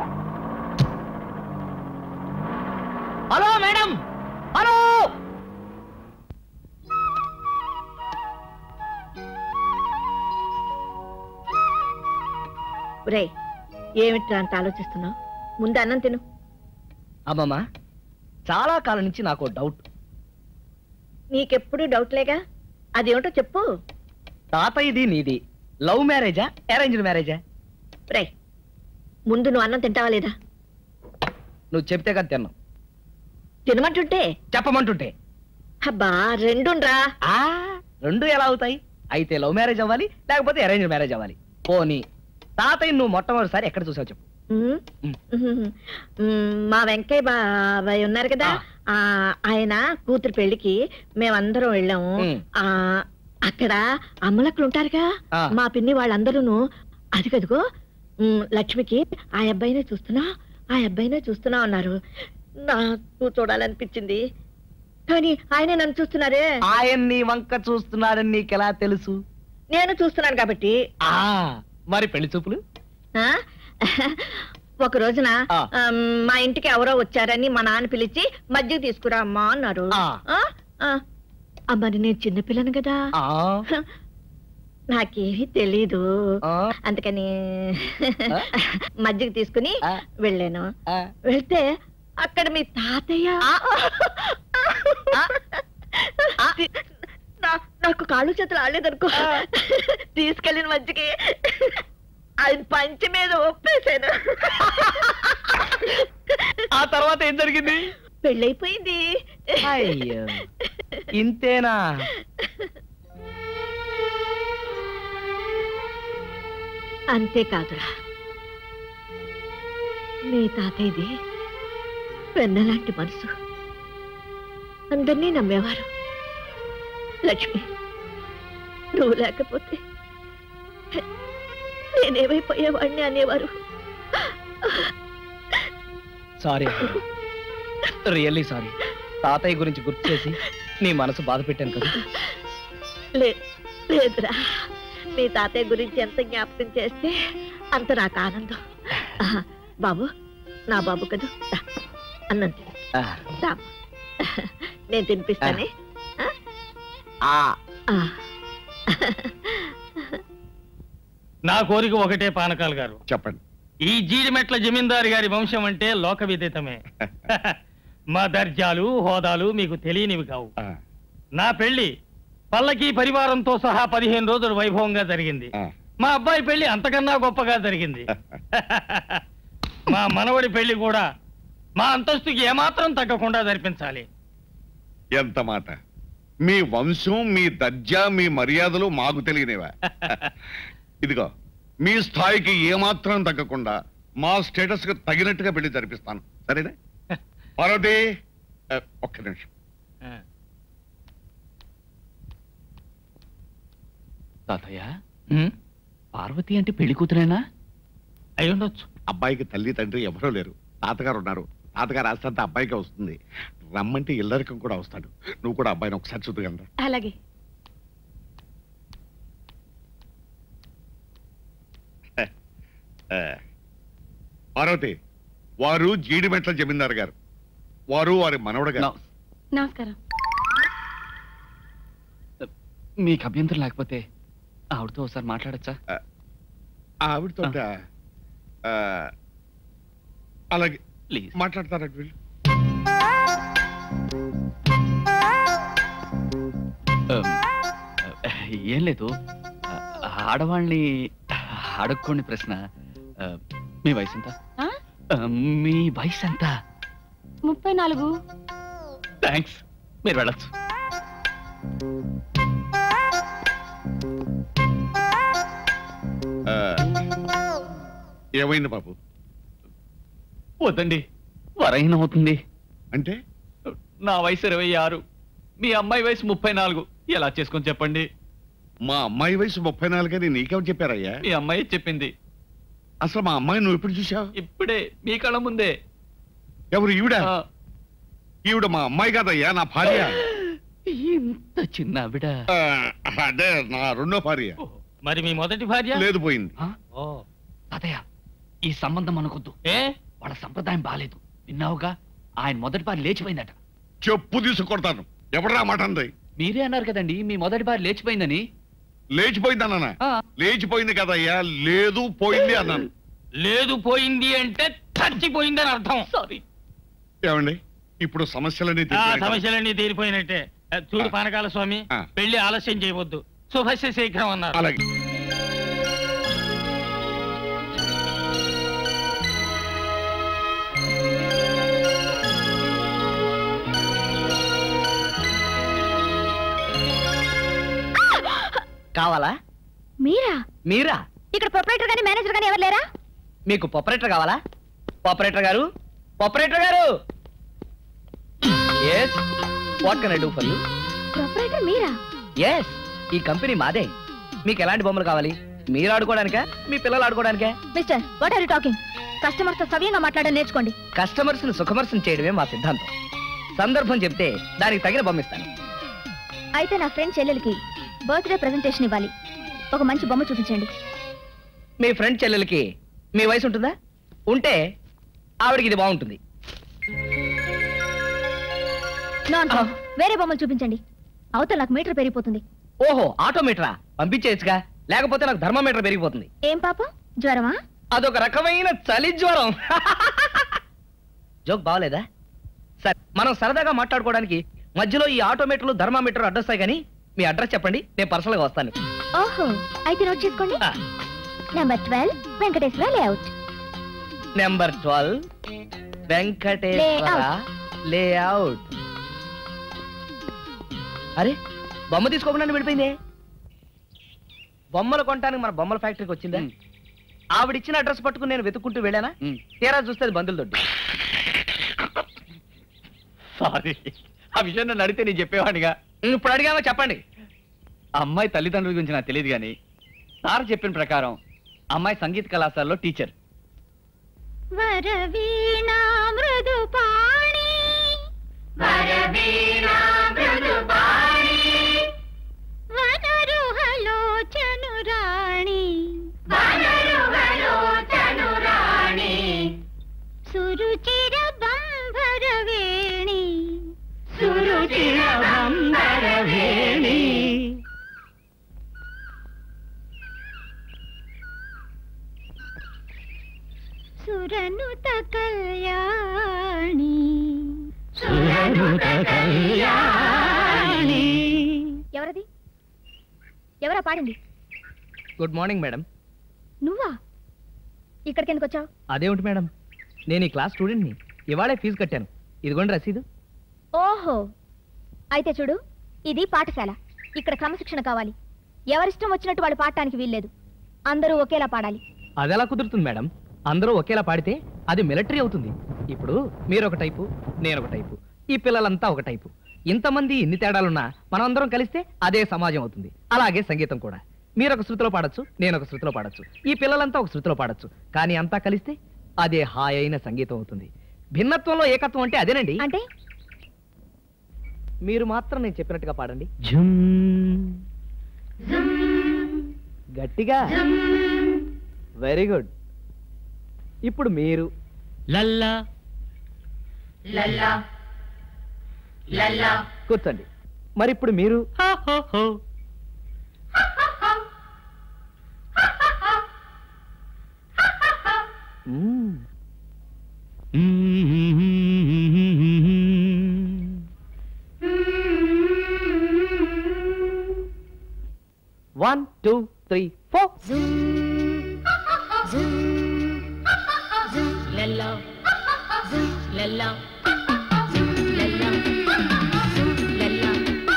హలో మేడం హలో రే ఏమిట్రా అంత ఆలోచిస్తున్నావు ముందు అన్నం తిను అమ్మమ్మ చాలా కాలం నుంచి నాకు ఓ డౌట్ నీకెప్పుడు డౌట్లేగా అదేమిటో చెప్పు తాతయ్యది నీది లవ్ మ్యారేజా అరేంజ్డ్ మ్యారేజా రే ముందు నువ్వు అన్నం తింటావా లేదా నువ్వు చెప్తే కదా తిన్నావు తినమంటుంటే చెప్పమంటుంటే అబ్బా రెండుండ్రా ఆ రెండు ఎలా అవుతాయి అయితే లవ్ మ్యారేజ్ అవ్వాలి లేకపోతే అరేంజ్ మ్యారేజ్ అవ్వాలి పోనీ తాతయ్య నువ్వు మొట్టమొదటిసారి ఎక్కడ చూసావు చెప్పు ఉమ్, ఉమ్, ఉమ్, మా వెంకయ్య బాబాయ్ ఉన్నారు కదా ఆ ఆయన కూతురు పెళ్లికి మేమందరం వెళ్ళాము ఉమ్. ఆ అక్కడ అమ్మలక్కలు ఉంటారుగా ఆ. మా పిన్ని వాళ్ళందరూను అది కదుగో ఉమ్, లక్ష్మికి ఆ అబ్బాయినే చూస్తున్నా ఆ అబ్బాయినే చూస్తున్నా అన్నారు నాకు చూడాలనిపించింది కానీ ఆయనే నన్ను చూస్తున్నారే ఆయన నీ వంక చూస్తున్నాడని నీకెలా తెలుసు నేను చూస్తున్నాను కాబట్టి ఆ మరి పెళ్లి చూపులు ఆ? ఒక రోజున ఆ. ఆమ్, మా ఇంటికి ఎవరో వచ్చారని మా నాన్న పిలిచి మజ్జిగ తీసుకురా అమ్మా అన్నారు ఆ. ఆ? ఆ. ఆ, మరి నేను చిన్నపిల్లను కదా ఆ నాకేమీ తెలీదు ఆ. అందుకని ఆ? మజ్జిగ తీసుకుని ఆ. వెళ్ళాను ఆ. వెళ్తే అక్కడ మీ తాతయ్య నా- నాకు కాళ్ళు చేతులు ఆడలేదనుకో తీసుకెళ్ళిన మజ్జిగి ఆయన పంచి మీద ఒప్పేశాను ఆ తర్వాత ఏం జరిగింది పెళ్ళైపోయింది అయ్యో ఇంతేనా అంతేకాదురా మీ తాతయ్యది పెన్నలాంటి మనసు అందరినీ నమ్మేవారు లక్ష్మి నువ్వు లేకపోతే నేనేమైపోయేవాడిని అనేవారు సారీ రియల్లీ సారీ తాతయ్య గురించి గుర్తు చేసి నీ మనసు బాధ పెట్టాను కదా లే లేదురా మీ తాతయ్య గురించి ఎంత జ్ఞాపకం చేస్తే అంత నాకు ఆనందం ఆహా, బాబు నా బాబు కదా దా, అన్నం తిను. ఆ, దా. నేను తినిపిస్తానే ఆ, ఆ. నా కోరిక ఒకటే పానకాలు గారు చెప్పండి ఈ జీడిమెట్ల జమీందారు గారి వంశం అంటే లోక విదితమే మా దర్జాలు హోదాలు మీకు తెలియనివి కావు ఆ, నా పెళ్లి పల్లకి పరివారంతో సహా పదిహేను రోజులు వైభవంగా జరిగింది ఆ. మా అబ్బాయి పెళ్లి అంతకన్నా గొప్పగా జరిగింది మా మనవడి పెళ్లి కూడా మా అంతస్తుకి ఏమాత్రం తగ్గకుండా జరిపించాలి ఎంత మాట మీ వంశం మీ దర్జా మీ మర్యాదలు మాకు తెలియనివా ఇదిగో మీ స్థాయికి ఏమాత్రం తగ్గకుండా మా స్టేటస్ కు తగినట్టుగా పెళ్లి జరిపిస్తాను సరేనా పార్వతి ఆ, ఒక్క నిమిషం తాతయ్య పార్వతి అంటే పెళ్లి కూతురేనా అయి ఉండొచ్చు అబ్బాయికి తల్లి తండ్రి ఎవరూ లేరు తాతగారు ఉన్నారు తాతగారు ఆస్తంతా అబ్బాయికి వస్తుంది రమ్మంటే ఇల్లరికం కూడా వస్తాడు నువ్వు కూడా అబ్బాయిని ఒకసారి చూడగలరా అలాగే ఆ. పార్వతి వారు జీడిమెట్ల జమీందారు గారు వారు వారి మనవడు గారు నమస్- నమస్కారం మీకు అభ్యంతరం లేకపోతే ఆవిడతో ఒకసారి మాట్లాడచ్చా ఆవిడతో అలాగే ప్లీజ్ మాట్లాడతారట వీళ్ళు ఏం లేదు ఆ, ఆడవాళ్ళని అడుక్కోండి ప్రశ్న ఆ, మీ వయసు ఎంత ఆ? ఆ, మీ వయసు ఎంత ముప్పై నాలుగు థ్యాంక్స్ మీరు వెళ్ళొచ్చు ఆ, ఏమైంది బాబు వద్దండి వరైన అవుతుంది అంటే నా వయసు ఇరవై ఆరు మీ అమ్మాయి వయసు ముప్పై నాలుగు ఎలా చేసుకొని చెప్పండి మా అమ్మాయి వయసు ముప్పై నాలుగని నీకెవరు చెప్పారయ్యా మీ అమ్మాయి చెప్పింది అసలు మా అమ్మాయి నువ్వు ఎప్పుడు చూసావు ఇప్పుడే మీ కళ్ళ ముందే ఎవరు ఈవిడ ఆ, ఈవిడ మా అమ్మాయి కాదయ్యా నా భార్య ఇంత చిన్న ఆవిడ ఆ, అదే నా రెండో భార్య మరి మీ మొదటి భార్య లేదు పోయింది ఆ? ఓ తాతయ్య ఈ సంబంధం మనకొద్దు ఏ వాళ్ళ సంప్రదాయం బాలేదు విన్నావుగా ఆయన మొదటి బారి లేచిపోయిందట చెప్పు తీసుకొడతాను ఎవడరా మాట అంది మీరే అన్నారు కదండి మీ మొదటి బారి లేచిపోయిందని లేచిపోయిందన్నా ఆ, లేచిపోయింది కదయ్యా లేదు పోయింది అన్నాను లేదు పోయింది అంటే చచ్చిపోయిందని అర్థం సారీ ఏమండి ఇప్పుడు సమస్యలన్నీ ఆ తీర్చాయి కదా? సమస్యలన్నీ తీరిపోయినట్టే ఆ, చూడు ఆ. పానకాల స్వామి ఆ. పెళ్లి ఆలస్యం చేయవద్దు శుభస్య శీఘ్రం అన్నారు అలాగే కావాలా మీరా మీరా ఇక్కడ ప్రొపరేటర్ గానీ మేనేజర్ గానీ ఎవరు లేరా మీకు పొపరేటర్ కావాలా పొపరేటర్ గారు పొపరేటర్ గారు yes what can I do for you proprietor మీరా ఎస్ ఈ కంపెనీ మాదే మీకు ఎలాంటి బొమ్మలు కావాలి మీరు ఆడుకోవడానికా మీ పిల్లలు ఆడుకోవడానికా mister what are you talking customers తో సవ్యంగా మాట్లాడడం నేర్చుకోండి కస్టమర్స్ ని సుఖమర్శం చేయడమే మా సిద్ధాంతం సందర్భం చెప్తే దానికి తగిన బొమ్మిస్తాను అయితే నా ఫ్రెండ్ చెల్లెలకి బర్త్డే ప్రెజెంటేషన్ ఇవ్వాలి ఒక మంచి బొమ్మ చూపించండి మీ ఫ్రెండ్ చెల్లెలకి మీ వయసు ఉంటుందా ఉంటే ఆవిడకి ఇది బాగుంటుంది నాన్ వేరే బొమ్మలు చూపించండి అవతల నాకు మీటర్ పెరిగిపోతుంది ఓహో ఆటోమీటరా పంపించేయచ్చుగా లేకపోతే నాకు ధర్మమీటర్ పెరిగిపోతుంది ఏం పాపం జ్వరమా అదొక రకమైన చలి జ్వరం జోక్ బాగలేదా సరే మనం సరదాగా మాట్లాడుకోవడానికి మధ్యలో ఈ ఆటోమీటర్లు ధర్మామీటర్ అడ్రస్ కానీ మీ అడ్రస్ చెప్పండి నేను పర్సనల్గా వస్తాను ఓహో అయితే నోట్ చేసుకోండి number twelve Venkateswara layout number twelve Venkateswara layout అరే బొమ్మ తీసుకోకుండా వెళ్ళిపోయిందే బొమ్మలు కొనడానికి మన బొమ్మల ఫ్యాక్టరీకి వచ్చిందా ఆవిడిచ్చిన అడ్రస్ పట్టుకుని నేను వెతుక్కుంటూ వెళ్ళానా తీరా చూస్తే అది బంధువుల దొడ్డి సారీ ఆ విషయం నన్ను అడిగితే నేను చెప్పేవాడిగా ఇప్పుడు అడిగామో చెప్పండి అమ్మాయి తల్లిదండ్రుల గురించి నాకు తెలియదు కానీ సార్ చెప్పిన ప్రకారం అమ్మాయి సంగీత కళాశాలలో టీచర్ వరవీణా మృదుపాణి వరవీణా మృదుపాణి వనరుహలోచనురాణి వనరుహలోచనురాణి సురుచిర బంభరవేణి సురుచిర బంభరవేణి సురనుత కళ్యాణి సురనుత కళ్యాణి ఎవరది ఎవరా పాడింది గుడ్ మార్నింగ్ మేడం నువ్వా ఇక్కడికి ఎందుకు వచ్చావు అదేమిటి మేడం నేను ఈ క్లాస్ స్టూడెంట్ని ఇవాళే ఫీజు కట్టాను ఇదిగోండి రసీదు ఓహో అయితే చూడు ఇది పాఠశాల ఇక్కడ క్రమశిక్షణ కావాలి ఎవరిష్టం వచ్చినట్టు వాళ్ళు పాడటానికి వీల్లేదు అందరూ ఒకేలా పాడాలి అదెలా కుదురుతుంది మేడం అందరూ ఒకేలా పాడితే అది మిలిటరీ అవుతుంది ఇప్పుడు మీరు ఒక టైపు నేను ఒక టైపు ఈ పిల్లలంతా ఒక టైపు ఇంతమంది ఇన్ని తేడాలున్నా మనం అందరం కలిస్తే అదే సమాజం అవుతుంది అలాగే సంగీతం కూడా మీరు ఒక శృతిలో పాడొచ్చు నేను ఒక శృతిలో పాడొచ్చు ఈ పిల్లలంతా ఒక శృతిలో పాడొచ్చు కానీ అంతా కలిస్తే అదే హాయైన సంగీతం అవుతుంది భిన్నత్వంలో ఏకత్వం అంటే అదేనండి అంటే మీరు మాత్రం నేను చెప్పినట్టుగా పాడండి గట్టిగా వెరీ గుడ్ ఇప్పుడు మీరు లల్లా లల్లా లల్లా కూర్చోండి మరి ఇప్పుడు మీరు మ్మ్. వన్ టూ త్రీ ఫోర్ లల్లా లల్లా లల్లా లల్లా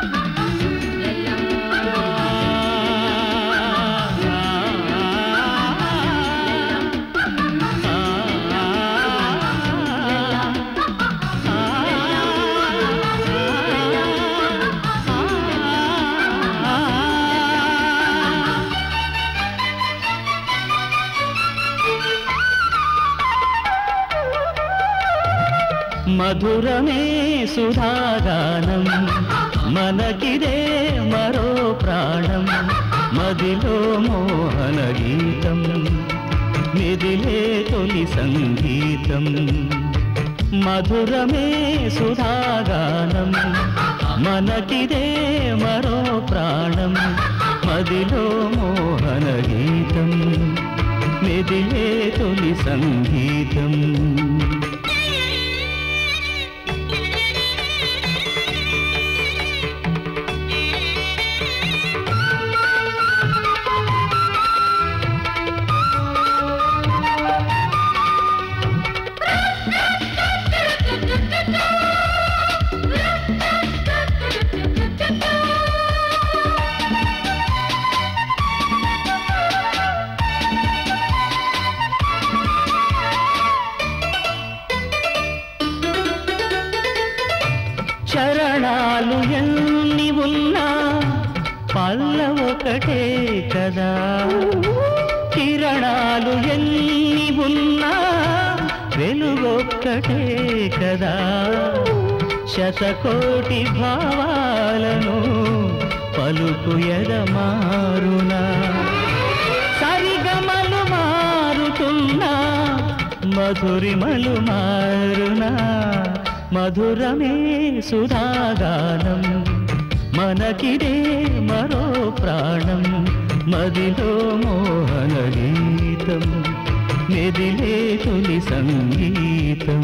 మధురమే సుధాగానం మనకిదే మరో ప్రాణం మదిలో మోహన గీతం మిదిలే తొలి సంగీతం మధురమే సుధాగానం మనకిదే మరో ప్రాణం మదిలో మోహన గీతం మిదిలే తొలి సంగీతం చరణాలు ఎన్ని ఉన్నా పల్ల ఒకటే కదా చరణాలు ఎన్ని ఉన్నా వెలుగొక్కటే కదా శతకోటి భావాలను పలుకు ఎదమారునా సరిగమలు మారుతున్నా మధురిమలు మారునా మధురమే సుధాగానం మనకిదే మరో ప్రాణం మదిలో మోహన గీతం మెదిలే తొలి సంగీతం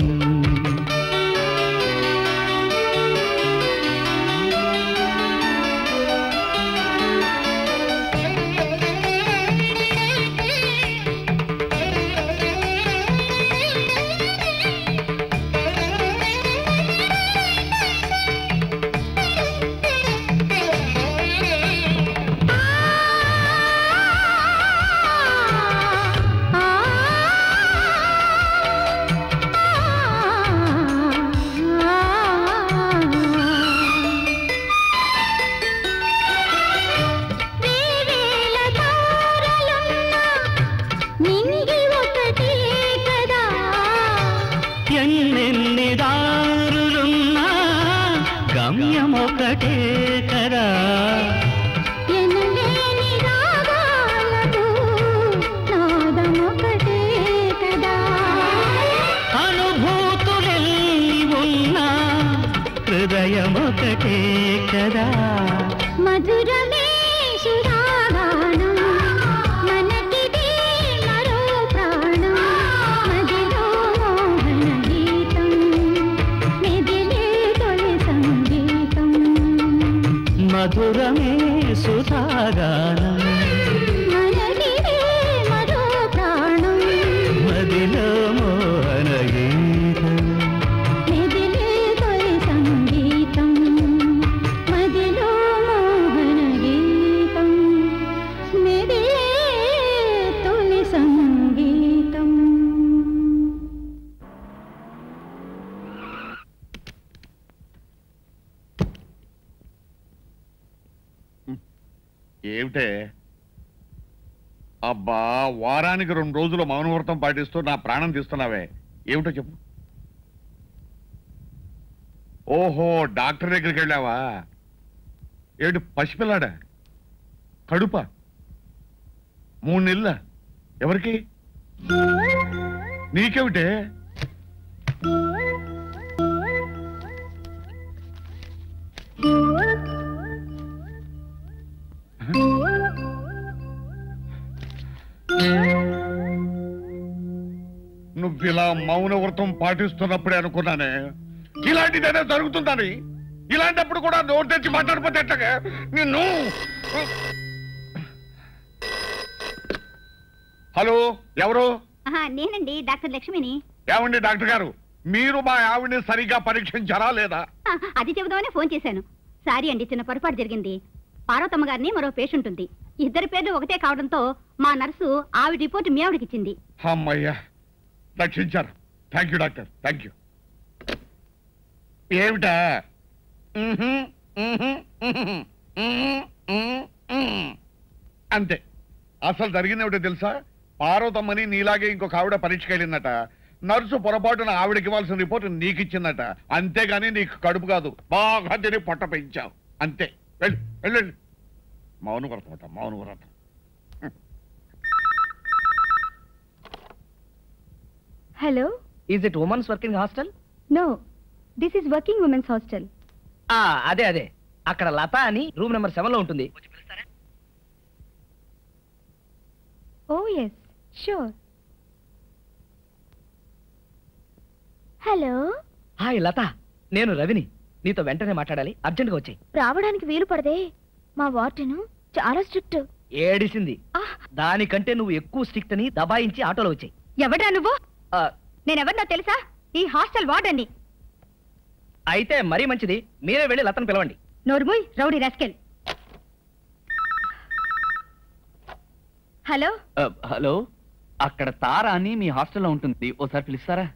నింగి ఒకటే కదా ఎన్నెన్ని దారులున్నా గమ్యం ఒకటే కదా ఎనలేని రాగాలకు నాదం ఒకటే కదా అనుభూతులెల్లి ఉన్నా హృదయం ఒకటే కదా మధురమే సుధాగానం మనకిదే మరో ప్రాణం మదిలో మోహన గీతం మెదిలే తొలి సంగీతం మధురమే సుధాగానం మనకిదే మరో ప్రాణం మదిలో మోహన గీతం మెదిలే తొలి సంగీతం మదిలో మోహన గీతం మెదిలే తొలి సంగీతం ఏమిటే అబ్బా వారానికి రెండు రోజులు మౌనవ్రతం పాటిస్తూ నా ప్రాణం తీస్తున్నావే ఏమిటో చెప్పు ఓహో డాక్టర్ దగ్గరికి వెళ్ళావా ఏమిటి పసిపిల్లాడా కడుప మూడు నెలల ఎవరికి నీకేమిటే నువ్వు ఇలా మౌన వ్రతం పాటిస్తున్నప్పుడే అనుకున్నానే ఇలాంటిదైనా జరుగుతుందని ఇలాంటప్పుడు కూడా నోరు తెచ్చి మాట్లాడిపోతే ఎట్లాగా నిన్ను హలో ఎవరు నేనండి డాక్టర్ లక్ష్మిని ఏమండి డాక్టర్ గారు మీరు మా ఆవిడ్ని సరిగ్గా పరీక్షించారా లేదా ఆ, అది చెబుదామని ఫోన్ చేశాను సారీ అండి చిన్న పొరపాటు జరిగింది పార్వతమ్మ గారిని మరో పేషెంట్ ఉంది ఇద్దరి పేర్లు ఒకటే కావడంతో మా నర్సు ఆవిడ రిపోర్ట్ మీ ఆవిడకిచ్చింది అమ్మయ్యా రక్షించారు thank you doctor thank you ఏమిటా మ్హూ, మ్హూ, మ్హూ, మ్హూ, మ్హూ, మ్హూ. అంతే అసలు జరిగింది ఏమిటో తెలుసా పార్వతమ్మని నీలాగే ఇంకొక ఆవిడ పరీక్షకి వెళ్ళిందట నర్సు పొరపాటున ఆవిడకి ఇవ్వాల్సిన రిపోర్ట్ నీకు ఇచ్చిందట అంతేగాని నీకు కడుపు కాదు బాగా తిని పొట్ట పెంచావు అంతే వెళ్ళి వెళ్ళండి మౌన వ్రతం అట మౌన వ్రతం hello is it women's working hostel no this is working women's hostel ఆ అదే అదే అక్కడ లత అని రూమ్ నెంబర్ సెవెన్ లో ఉంటుంది oh yes sure hello hi Latha నేను రవిని నీతో వెంటనే మాట్లాడాలి అర్జెంట్ గా వచ్చాయి రావడానికి వీలు పడదే మా వార్డెను చాలా స్ట్రిక్ట్ ఏడిసింది దానికంటే నువ్వు ఎక్కువ స్ట్రిక్ట్ అని దబాయించి ఆటోలో వచ్చాయి ఎవడ్రా నువ్వు నేనెవరినో తెలుసా ఈ హాస్టల్ వార్డెన్ని అయితే మరీ మంచిది మీరే వెళ్ళి లతను పిలవండి నోర్ముయ్ రౌడీ రాస్కెల్ హలో హలో అక్కడ తారా అని మీ హాస్టల్లో ఉంటుంది ఓసారి పిలుస్తారా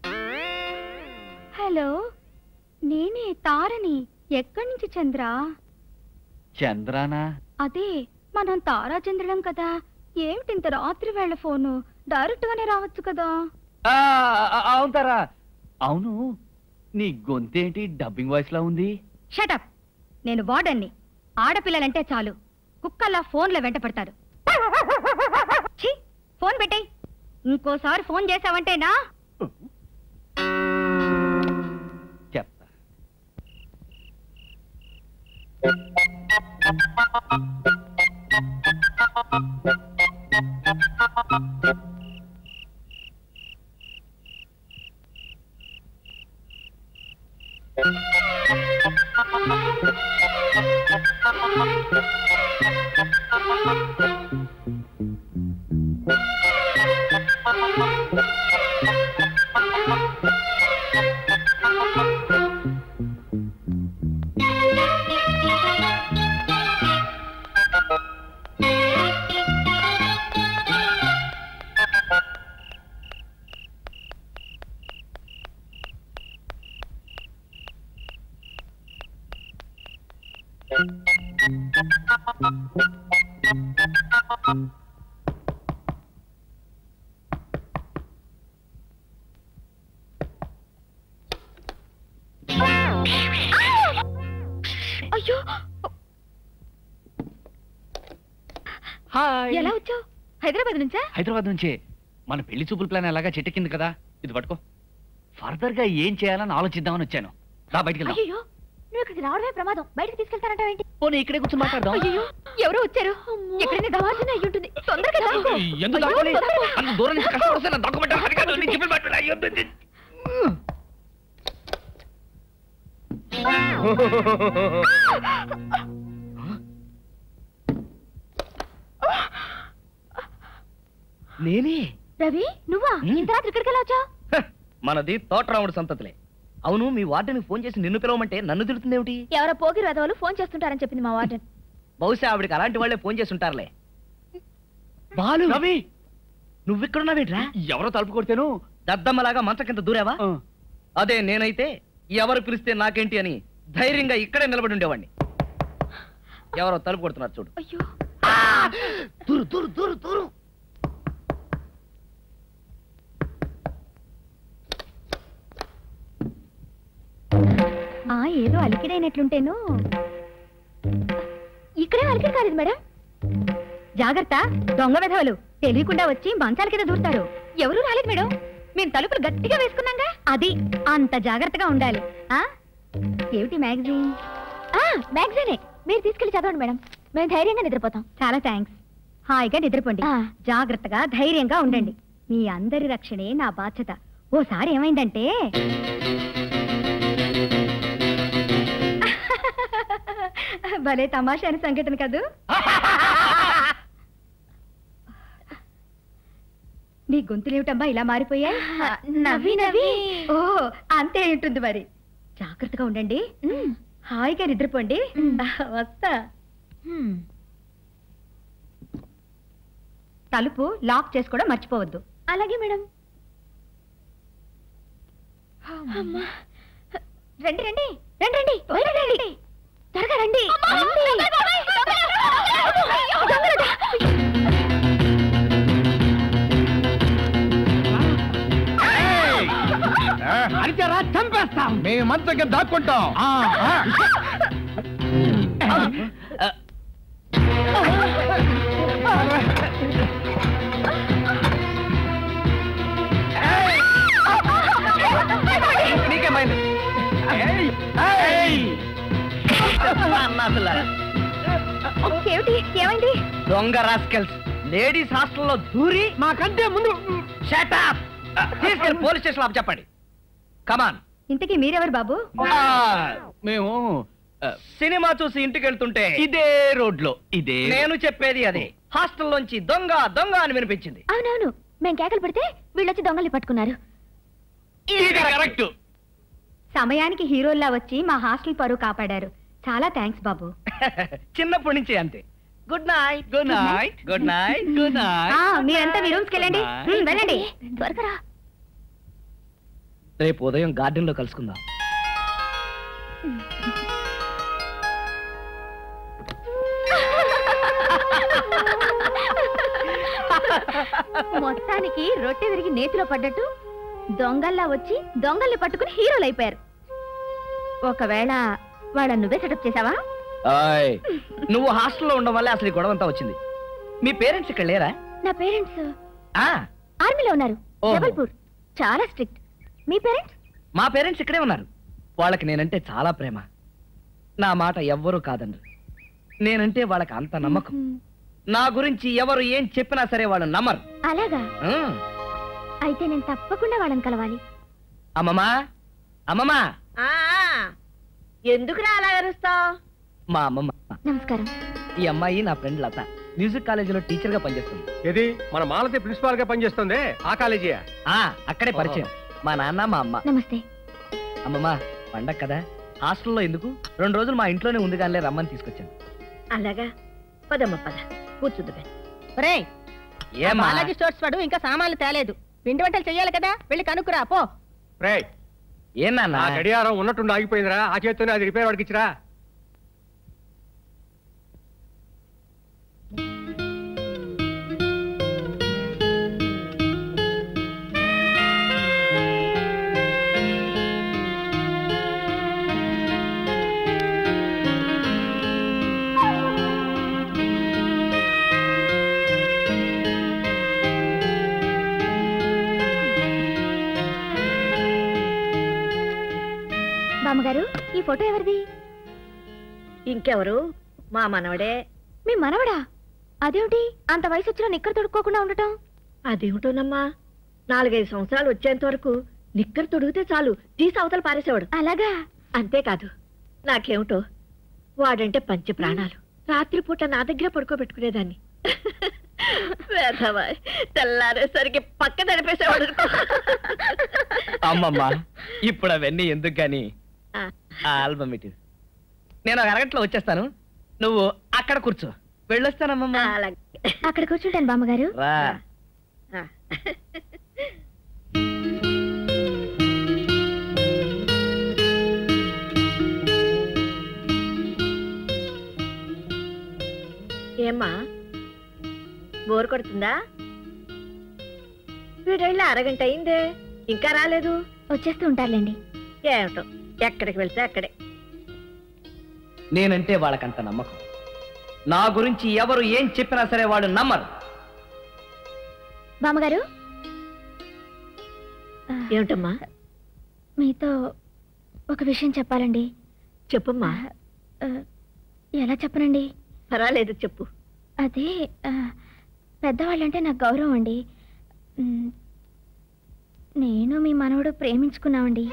హలో నేనే తారని ఎక్కడి నుంచి చంద్ర చంద్రానా అదే మనం తారాచంద్రులం కదా ఏమిటి ఇంత రాత్రి వేళ ఫోను డైరెక్ట్ గానే రావచ్చు కదా ఆ, ఆ, అవుతారా అవును నీ గొంతేంటి డబ్బింగ్ వాయిస్ లా ఉంది షటప్ నేను వార్డన్ని ఆడపిల్లలంటే చాలు కుక్కల్లా ఫోన్లో వెంట పడతారు ఛీ, ఫోన్ పెట్టేయ్ ఇంకోసారి ఫోన్ చేసావంటే నా చెప్తా అయ్యో హాయ్ ఎలా వచ్చావు హైదరాబాద్ నుంచా హైదరాబాద్ నుంచే మన పెళ్లి చూపుల ప్లాన్ ఎలాగా చెట్టెక్కింది కదా ఇది పట్టుకో ఫర్దర్ గా ఏం చేయాలని ఆలోచిద్దామని వచ్చాను రా బయటికి వెళ్దాం అయ్యో నువ్వు ఇక్కడికి రావడమే ప్రమాదం బయటకు తీసుకెళ్తానంటావేంటి పోనీ ఇక్కడే కూర్చొని మాట్లాడదాం అయ్యో ఎవరో వచ్చారు ఎక్కడైనా దాచిన అయ్యి ఉంటుంది తొందరగా దాక్కో. ఎందుకు అయ్యో, దాక్కోని? తొందరగా. అంత దూరం నుంచి కష్టపడి వస్తే నన్ను దాక్కోమంటావా? అది కాదు, నేను చెప్పిన మాట విను. అయ్యో, ది- ది- నేనే రవి నువ్వా ఇంత రాత్రి ఇక్కడికి ఎలా వచ్చావు మనది తోటరాముడు సంతతిలే అవును మీ వార్డెన్ ఫోన్ చేసి నిన్ను పిలవమంటే నన్ను తిడుతుందేమిటి ఎవరో పోకిరి వెధవలు ఫోన్ చేస్తుంటారని చెప్పింది మా వార్డెన్ బహుశా ఆవిడకి అలాంటి వాళ్ళే ఫోన్ చేసి ఉంటారులే బాలు రవి నువ్విక్కడున్నావేట్రా ఎవరో తలుపు కొడితేను దద్దమ్మలాగా మంచ కింద దూరావా అదే నేనైతే ఎవరు పిలిస్తే నాకేంటి అని ధైర్యంగా ఇక్కడే నిలబడి ఉండేవాడిని ఎవరో తలుపు కొడుతున్నారు చూడు అయ్యో దూరు దూరు దూరు దూరు ఆ ఏదో అలికిడైనట్లుంటేను ఇక్కడే అలికిడి కాలేదు మేడం జాగ్రత్త దొంగ విధవలు తెలియకుండా వచ్చి మంచాల కింద దూరుతారు ఎవరు రాలేదు మేడం మేము తలుపులు గట్టిగా వేసుకున్నాగా అది అంత జాగ్రత్తగా ఉండాలి ఆ ఏమిటి మ్యాగజైన్ ఆ మ్యాగజైనే మీరు తీసుకెళ్లి చదవండి మేడం మేము ధైర్యంగా నిద్రపోతాం చాలా థ్యాంక్స్ హాయిగా నిద్రపోండి జాగ్రత్తగా ధైర్యంగా ఉండండి మీ అందరి రక్షణే నా బాధ్యత ఓసారి ఏమైందంటే భలే తమాషా అని సంఘటన కదూ నీ గొంతులేమిటమ్మా ఇలా మారిపోయాయి నవ్వి నవ్వి ఓ అంతే ఉంటుంది మరి జాగ్రత్తగా ఉండండి హాయిగా నిద్రపోండి వస్తా తలుపు లాక్ చేసుకోవడం మర్చిపోవద్దు అలాగే మేడం అమ్మా. రండి రండి రండి రండి బయటికి రండి త్వరగా రండి రండి. దొంగలట. అరిచారా చంపేస్తాం మేము మంచం దాక్కుంటాం నీకేమైంది అన్నాసులారా. ఏమిటి ఏమైంది దొంగ రాస్కెల్స్ లేడీస్ హాస్టల్లో దూరి మాకంటే ముందు షటప్ తీసుకెళ్ళి పోలీస్ స్టేషన్ ఆపు చెప్పండి కమాన్ ఇంతకీ మీరెవరు బాబు మేము సినిమా చూసి ఇంటికి వెళ్తుంటే ఇదే రోడ్ లో ఇదే నేను చెప్పేది అదే హాస్టల్లోంచి దొంగ దొంగ అని వినిపించింది అవునవును మేము కేకలు పెడితే వీళ్ళొచ్చి దొంగల్ని పట్టుకున్నారు కరెక్ట్ సమయానికి హీరోల్లా వచ్చి మా హాస్టల్ పరువు కాపాడారు చాలా థ్యాంక్స్ బాబు చిన్నప్పటి నుంచి అంతే good night good night good night good night ఆ, మీరంతా మీ రూమ్స్కి వెళ్ళండి ఉమ్, వెళ్ళండి త్వరగా రా. రేపు ఉదయం గార్డెన్ లో కలుసుకుందాం మొత్తానికి రొట్టె విరిగి నేతిలో పడ్డట్టు దొంగల్లా వచ్చి దొంగల్ని పట్టుకుని హీరోలు అయిపోయారు ఒకవేళ వాళ్ళ నువ్వే సెటప్ చేసావా ఆయ్, నువ్వు హాస్టల్లో ఉండడం వల్ల అసలు ఈ గొడవ అంతా వచ్చింది మీ పేరెంట్స్ ఇక్కడ లేరా నా పేరెంట్స్ ఆ ఆర్మీలో ఉన్నారు ఓహో. జబల్పూర్ చాలా స్ట్రిక్ట్ మీ పేరెంట్స్ మా పేరెంట్స్ ఇక్కడే ఉన్నారు వాళ్ళకి నేనంటే చాలా ప్రేమ నా మాట ఎవ్వరూ కాదండ్రు నేనంటే వాళ్ళకి అంత నమ్మకం నా గురించి ఎవరు ఏం చెప్పినా సరే వాళ్ళు నమ్మరు అలాగా ఉమ్. అయితే నేను తప్పకుండా వాళ్ళని కలవాలి అమ్మమ్మా అమ్మమ్మా ఆ, ఎందుకురా అలా అరుస్తావు మా అమ్మమ్మ నమస్కారం ఈ అమ్మాయి నా ఫ్రెండ్ లత మ్యూజిక్ కాలేజీలో టీచర్ గా పనిచేస్తుంది ఏది మన మాలతి ప్రిన్సిపాల్ గా పనిచేస్తుంది ఆ కాలేజీయా ఆ అక్కడే పరిచయం మా నాన్న మా అమ్మ నమస్తే అమ్మమ్మ పండగ కదా హాస్టల్లో ఎందుకు రెండు రోజులు మా ఇంట్లోనే ఉంది కానీ రమ్మని తీసుకొచ్చాను అలాగా పదమ్మ పద కూర్చుంది ఒరేయ్ ఆ ఏమ్మా? బాలాజీ స్టోర్స్ వాడు ఇంకా సామాన్లు తేలేదు పిండి వంటలు చెయ్యాలి కదా వెళ్ళి కనుక్కురా పో రే ఏం నాన్న ఆ గడియారం ఉన్నట్టుండి ఆగిపోయిందిరా ఆ చేత్తోనే అది రిపేర్ వాడికి ఇచ్చిరా బామ్మగారు ఈ ఫోటో ఎవరిది ఇంకెవరు మా మనవడే మీ మనవడా అదేమిటి అంత వయసు వచ్చినా నిక్కర తొడుక్కోకుండా ఉండటం అదేమిటోనమ్మా నాలుగైదు సంవత్సరాలు వచ్చేంత వరకు నిక్కరు తొడిగితే చాలు తీసి అవతల పారేసేవాడు అలాగా అంతేకాదు నాకేమిటో వాడంటే పంచ ప్రాణాలు రాత్రిపూట నా దగ్గర పడుకోబెట్టుకునేదాన్ని వేధవా, తెల్లారేసరికి పక్క తడిపేసేవాడు అమ్మమ్మ ఇప్పుడు అవన్నీ ఎందుకు గాని ఆ. ఆ ఆల్బమ్ ఇటు నేను ఒక అరగంటలో వచ్చేస్తాను నువ్వు అక్కడ కూర్చో వెళ్ళొస్తానమ్మమ్మ అక్కడ కూర్చుంటాను బామ్మగారు రా ఏమ్మా బోర్ కొడుతుందా వీడెళ్ళి అరగంట అయిందే ఇంకా రాలేదు వచ్చేస్తూ ఉంటారులేండి ఏమిటో ఎక్కడికి వెళ్తే అక్కడే నేనంటే వాళ్ళకంత నమ్మకం నా గురించి ఎవరు ఏం చెప్పినా సరే వాళ్ళు నమ్మరు బామ్మగారు ఏమిటమ్మా మీతో ఒక విషయం చెప్పాలండి చెప్పమ్మా ఆ, ఎలా చెప్పనండి పర్వాలేదు చెప్పు అదే ఆ, పెద్దవాళ్ళంటే నాకు గౌరవం అండి మ్, నేను మీ మనవడు ప్రేమించుకున్నామండి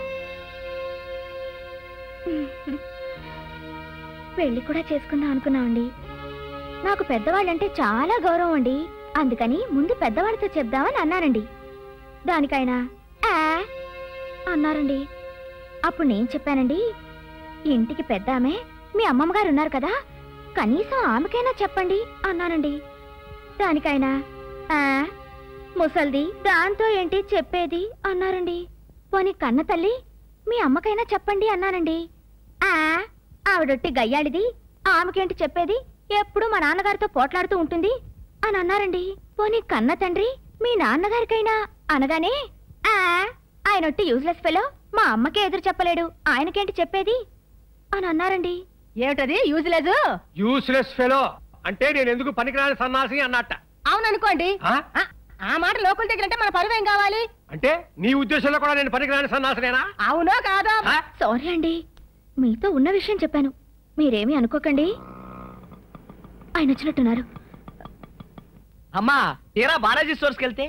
పెళ్లి కూడా చేసుకుందాం అనుకున్నామండి నాకు పెద్దవాళ్ళంటే చాలా గౌరవం అండి అందుకని ముందు పెద్దవాళ్ళతో చెప్దామని అన్నానండి దానికైనా "ఆ" అన్నారండి అప్పుడు నేను చెప్పానండి ఇంటికి పెద్ద ఆమె మీ అమ్మమ్మ గారు ఉన్నారు కదా కనీసం ఆమెకైనా చెప్పండి అన్నానండి దానికైనా "ఆ, ముసల్ది దాంతో ఏంటి చెప్పేది అన్నారండి పోనీ కన్న తల్లి మీ అమ్మకైనా చెప్పండి అన్నానండి "ఆ, ఆవిడొట్టి గయ్యాడిది ఆమెకేంటి చెప్పేది ఎప్పుడు మా నాన్నగారితో పోట్లాడుతూ ఉంటుంది అని అన్నారండి పోనీ కన్న తండ్రి మీ నాన్నగారికైనా అనగానే "ఆ, ఆయనొట్టి యూజ్లెస్ ఫెలో మా అమ్మకే ఎదురు చెప్పలేడు ఆయనకేంటి చెప్పేది అని అన్నారండి ఏమిటది యూజ్లెస్ యూస్లెస్ ఫెలో అంటే నేను ఎందుకు పనికిరాని సన్నాసి అన్నట్ట అవుననుకోండి ఆ? ఆ, ఆ మాట లోకల్ దగ్గర అంటే మన పరువేం కావాలి అంటే నీ ఉద్దేశంలో కూడా నేను పనికిరాని సన్నాసినేనా అవునో కాదో సారీ అండి మీతో ఉన్న విషయం చెప్పాను మీరేమీ అనుకోకండి ఆయన వచ్చినట్టున్నారు అమ్మా తీరా బాలాజీ స్టోర్స్కి వెళ్తే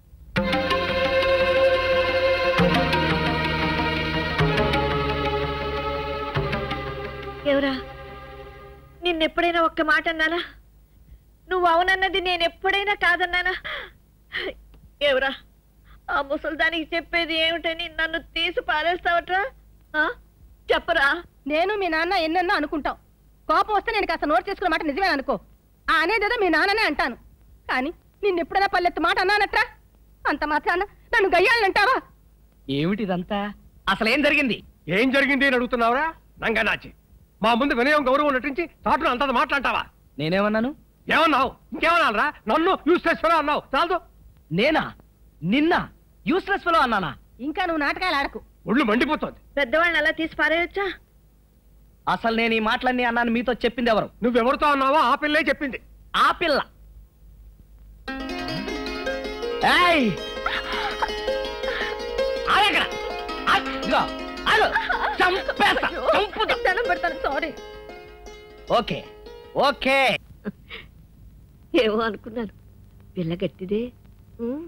ఎవరా నిన్నెప్పుడైనా ఒక్క మాట అన్నానా నువ్వు అవునన్నది నేను ఎప్పుడైనా కాదన్నానా ఎవరా ఆ ముసల్దానికి చెప్పేది ఏమిటని నన్ను తీసి పారేస్తావట్రా ఆ? చెప్పరా నేను మీ నాన్న ఎన్నెన్నో అనుకుంటాం కోపం వస్తే నేను కాస్త నోట్ చేసుకున్న మాట నిజమే అనుకో ఆ అనేదేదో మీ నాన్ననే అంటాను కానీ నిన్నెప్పుడైనా పల్లెత్తు మాట అన్నానట్రా అంత మాత్రాన నన్ను గయ్యాలంటావా ఏమిటిదంతా అసలేం జరిగింది ఏం జరిగింది అని అడుగుతున్నావురా నంగనాచి మా ముందు వినయం గౌరవం నటించి తాటును అంత మాట్లాంటావా నేనేమన్నాను ఏమన్నావు ఇంకేమన్నారా నన్ను యూస్లెస్ ఫెలో అన్నావు చాలదు నేనా నిన్న యూస్లెస్ ఫెలో అన్నానా ఇంకా నువ్వు నాటకాలు ఆడకు ఒళ్ళు మండిపోతుంది పెద్దవాళ్ళని అలా తీసి పారేయొచ్చా అసలు నేను ఈ మాటలన్నీ అన్నాను మీతో చెప్పింది ఎవరు నువ్వెవరితో అన్నావో ఆ పిల్లే చెప్పింది ఆ పిల్ల ఏయ్! ఆగక్కడ! ఆగ్! ఇదిగో, ఆగు! చంపేస్తా! చంపుతా! దండం పెడతాను సారీ ఓకే ఓకే ఏమో అనుకున్నాను పిల్ల గట్టిదే ఉమ్.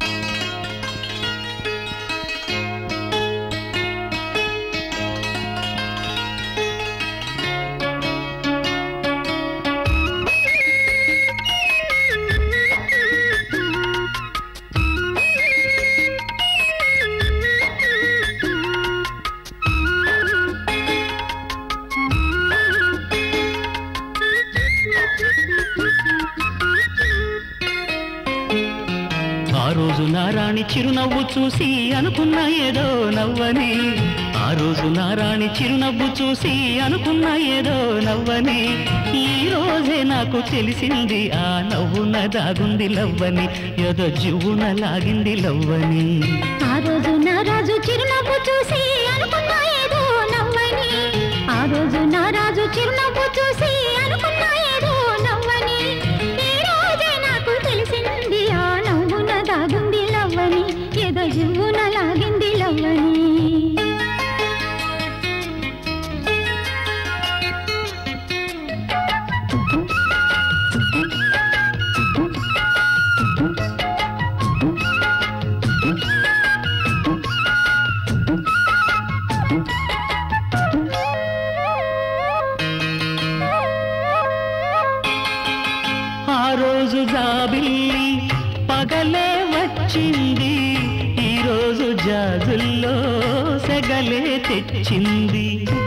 ఆ రోజు నారాణి చిరునవ్వు చూసి అనుకున్నా ఏదో నవ్వని ఆ రోజు నారాణి చిరునవ్వు చూసి అనుకున్నా ఏదో నవ్వని ఈ రోజే నాకు తెలిసింది ఆ నవ్వున దాగుంది లవ్వని ఏదో జువ్వున లాగింది లవ్వని ఆ రోజు నా రాజు చిరునవ్వు చూసి అనుకున్నా ఏదో నవ్వని ఆ రోజు నా రాజు చిరునవ్వు చూసి అనుకున్నా ఏదో నవ్వని ఈ రోజే నాకు తెలిసింది ఆ నవ్వున దాగుంది లవ్వని ఏదో జీవున లాగింది లవ్వని ఆ రోజు జాబిల్లి పగలే వచ్చింది ఈ రోజు జాజుల్లో సెగలే తెచ్చింది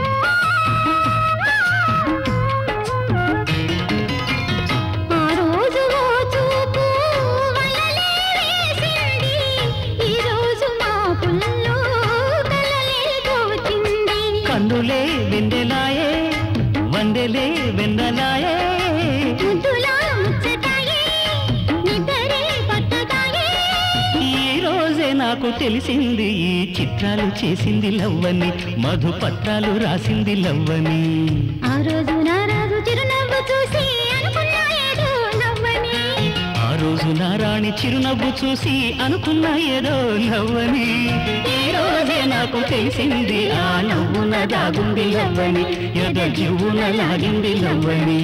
ఆ రోజు ఓ చూపు వలలే వేసింది ఈ రోజు మా పుల్లో కలలే తోచింది కన్నులే వెందెలాయే వందెలే వెన్నలాయే ముద్దులా ముచ్చటాయే నిద్రే పట్టుతాయే ఈ రోజే నాకు తెలిసింది ఈ చిత్రాలు చేసింది లవ్వని మధు పత్రాలు రాసింది లవ్వని ఆ రోజు నా రాజు చిరునవ్వు చూసి అనుకున్నా ఏదో నవ్వని ఆ రోజు నారాణి చిరునవ్వు చూసి అనుకున్నా ఏదో నవ్వని ఈ రోజే నాకు తెలిసింది ఆ నవ్వున దాగుంది లవ్వని ఎద జీవున లాగింది లవ్వని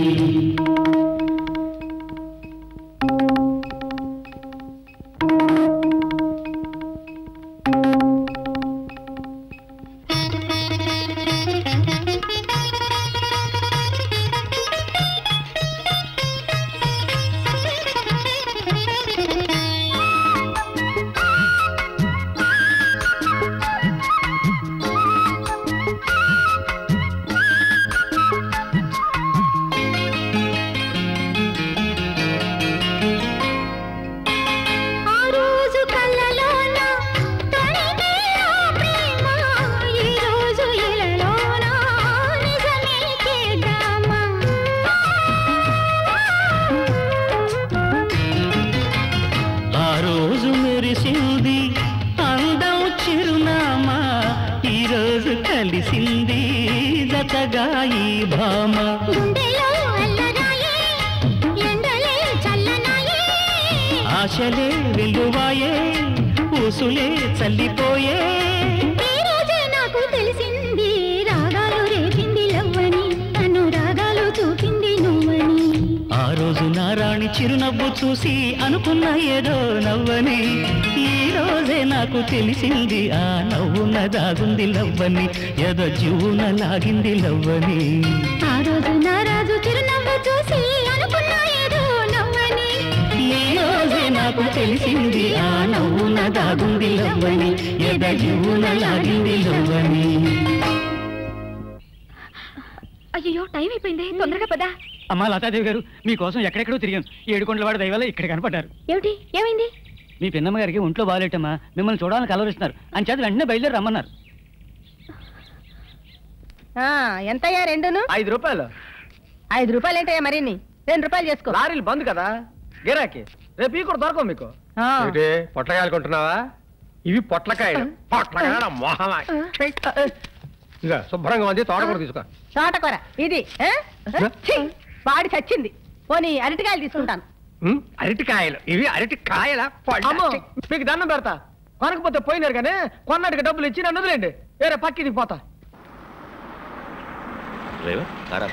ఆ రోజు కళ్ళలోన తొణికే ఆ ప్రేమ ఈ రోజు ఇలలోన నిజమే చేద్దామా ఆ రోజు మెరిసింది అందం చిరునామా ఈ రోజు కలిసింది జతగా ఈ భామ గుండెలో అల్లరాయే ఎండలే చల్లనాయే ఆశలే వెల్లువాయే ఊసులే చల్లిపోయే ఈ రోజే నాకు తెలిసింది రాగాలు రేపింది లవ్వని తను రాగాలు చూపింది నువ్వని ఆ రోజు నారాణి చిరునవ్వు చూసి అనుకున్న ఏదో నవ్వని ఈ రోజే నాకు తెలిసింది ఆ నవ్వున దాగుంది లవ్వని ఏదో జీవున లాగింది లవ్వని ఆ రోజు నా రాజు చిరునవ్వు చూసి అనుకున్నా ఏదో నవ్వని ఈ రోజే నాకు తెలిసింది ఆ నవ్వున దాగుంది లవ్వని ఎద జీవున లాగింది లవ్వని అయ్యో టైం అయిపోయింది తొందరగా పదా అమ్మా లతాదేవి గారు మీకోసం ఎక్కడెక్కడో తిరిగాం ఏడుకొండల వాడి దయవల్ల ఇక్కడ కనపడ్డారు ఏమిటి ఏమైంది మీ పిన్నమ్మ గారికి ఒంట్లో బాగాలేటమ్మా మిమ్మల్ని చూడాలని కలవరిస్తున్నారు అని చేత వెంటనే బయలుదేరి రమ్మన్నారు ఆ, ఎంతయ్యా రెండును ఐదు రూపాయలు ఐదు రూపాయలు ఏంటయ్యా మరిన్ని రెండు రూపాయలు చేసుకో లారీలు బంద్ కదా గిరాకీ రేపు ఈ కూడా దొరకవు మీకు ఆ. ఏంటి పొట్లకాయలు కొంటున్నావా ఇవి పొట్లకాయలు పొట్లకాయల మొహమా ఇక శుభ్రంగా ఉంది తోటకూర తీసుకో తోటకూర ఇది ఆ? ఛీ, వాడి చచ్చింది పోనీ అరటికాయలు తీసుకుంటాను ఉమ్, అరటికాయలు ఇవి అరటికాయల అమ్మో మీకు దండం పెడతా కొనకపోతే పోయినారు కానీ కొన్నటికి డబ్బులు ఇచ్చి నన్ను వదిలేండి వేరే పక్కిది పోతా డ్రైవర్ కారా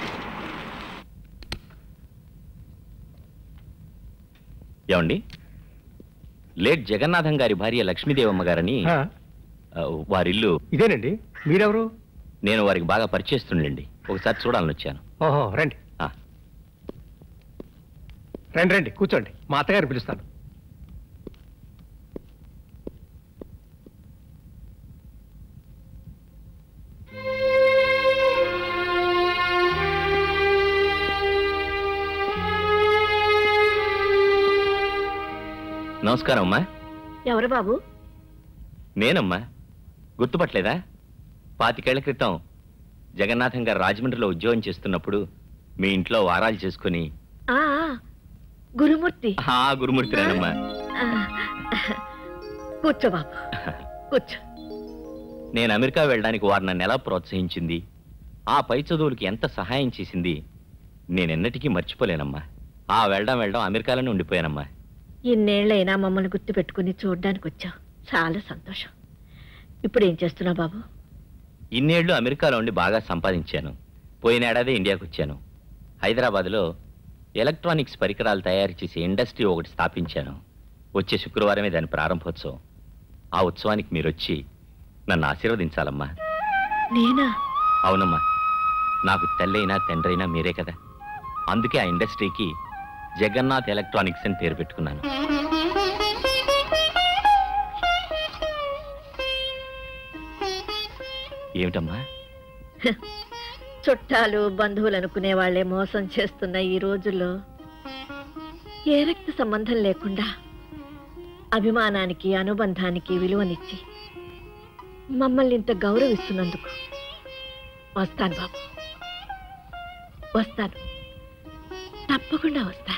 ఏమండి లేట్ జగన్నాథం గారి భార్య లక్ష్మీదేవమ్మ గారని ఆ. ఆ, వారిల్లు ఇదేనండి మీరెవరు నేను వారికి బాగా పరిచయిస్తుండండి ఒకసారి చూడాలని వచ్చాను ఓహో రండి ఆ. రండి రండి కూర్చోండి మా అత్తగారిని పిలుస్తాను నమస్కారం అమ్మా ఎవరు బాబు నేనమ్మా గుర్తుపట్టలేదా పాతికేళ్ల క్రితం జగన్నాథం గారు రాజమండ్రిలో ఉద్యోగం చేస్తున్నప్పుడు మీ ఇంట్లో వారాలు చేసుకుని ఆ ఆ, గురుమూర్తి ఆ గురుమూర్తినేనమ్మా ఆ, కూర్చో బాబు కూర్చో నేను అమెరికా వెళ్ళడానికి వారు నన్ను ఎలా ప్రోత్సహించింది ఆ పై చదువులకి ఎంత సహాయం చేసింది నేనెన్నటికీ మర్చిపోలేనమ్మా ఆ వెళ్ళడం వెళ్ళడం అమెరికాలోనే ఉండిపోయానమ్మా ఇన్నేళ్లైనా మమ్మల్ని గుర్తుపెట్టుకుని చూడ్డానికి వచ్చావు చాలా సంతోషం ఇప్పుడు ఏం చేస్తున్నావు బాబు ఇన్నేళ్లు అమెరికాలో ఉండి బాగా సంపాదించాను పోయిన ఏడాది ఇండియాకు వచ్చాను హైదరాబాద్లో ఎలక్ట్రానిక్స్ పరికరాలు తయారు చేసే ఇండస్ట్రీ ఒకటి స్థాపించాను వచ్చే శుక్రవారమే దాని ప్రారంభోత్సవం ఆ ఉత్సవానికి మీరు వచ్చి నన్ను ఆశీర్వదించాలమ్మా నేనా అవునమ్మా నాకు తల్లైనా తండ్రైనా మీరే కదా అందుకే ఆ ఇండస్ట్రీకి జగన్నాథ్ ఎలక్ట్రానిక్స్ అని పేరు పెట్టుకున్నాను ఏమిటమ్మా చుట్టాలు బంధువులు అనుకునే వాళ్ళే మోసం చేస్తున్న ఈ రోజుల్లో ఏ రక్త సంబంధం లేకుండా అభిమానానికి అనుబంధానికి విలువనిచ్చి మమ్మల్ని ఇంత గౌరవిస్తున్నందుకు వస్తాను బాబు వస్తాను తప్పకుండా వస్తాను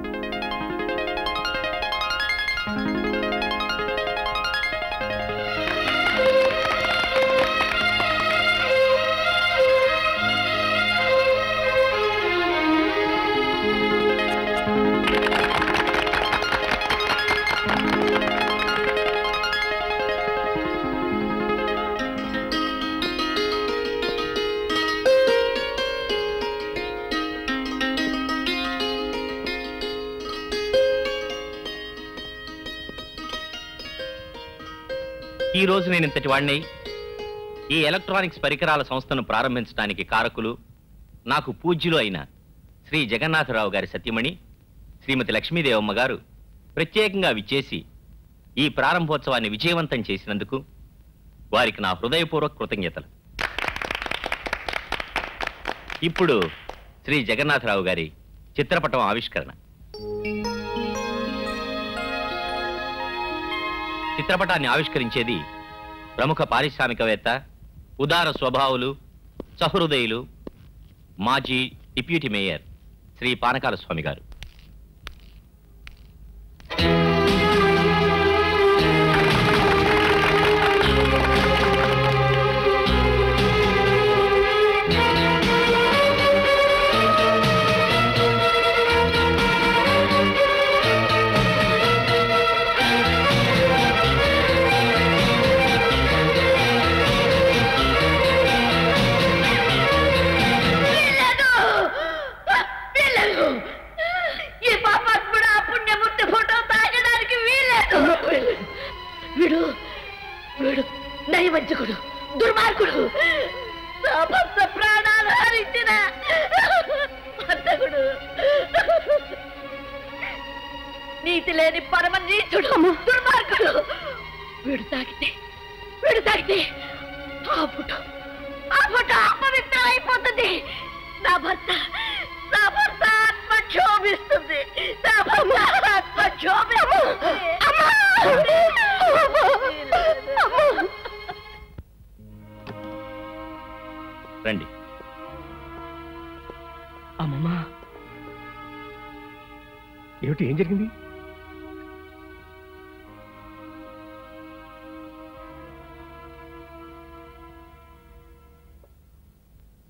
ఈ రోజు నేను ఇంతటి వాడిని ఈ ఎలక్ట్రానిక్స్ పరికరాల సంస్థను ప్రారంభించడానికి కారకులు నాకు పూజ్యులు అయిన శ్రీ జగన్నాథరావు గారి సత్యమణి శ్రీమతి లక్ష్మీదేవమ్మ గారు ప్రత్యేకంగా విచ్చేసి ఈ ప్రారంభోత్సవాన్ని విజయవంతం చేసినందుకు వారికి నా హృదయపూర్వక కృతజ్ఞతలు ఇప్పుడు శ్రీ జగన్నాథరావు గారి చిత్రపటం ఆవిష్కరణ చిత్రపటాన్ని ఆవిష్కరించేది ప్రముఖ పారిశ్రామికవేత్త ఉదార స్వభావులు సహృదయులు మాజీ డిప్యూటీ మేయర్ శ్రీ పానకాల స్వామి గారు వీలేదు ఈ పాపాత్ముడు ఆ పుణ్యమూర్తి ఫోటో తాగడానికి వీలేదు వీడు వీడు నైవంచకుడు దుర్మార్గుడు నా భర్త ప్రాణాలు హరించిన హంతకుడు నీతి లేని పరమ నీచుడు దుర్మార్గుడు వీడు తాగితే వీడు తాగితే ఆ ఫోటో ఆ ఫోటో అపవిత్రం అయిపోతుంది నా భర్త నా భర్త ఆత్మ క్షోభిస్తుంది నా భర్త ఆత్మ క్షోభిస్తుంది రండి అమ్మమ్మా ఏమిటి ఏం జరిగింది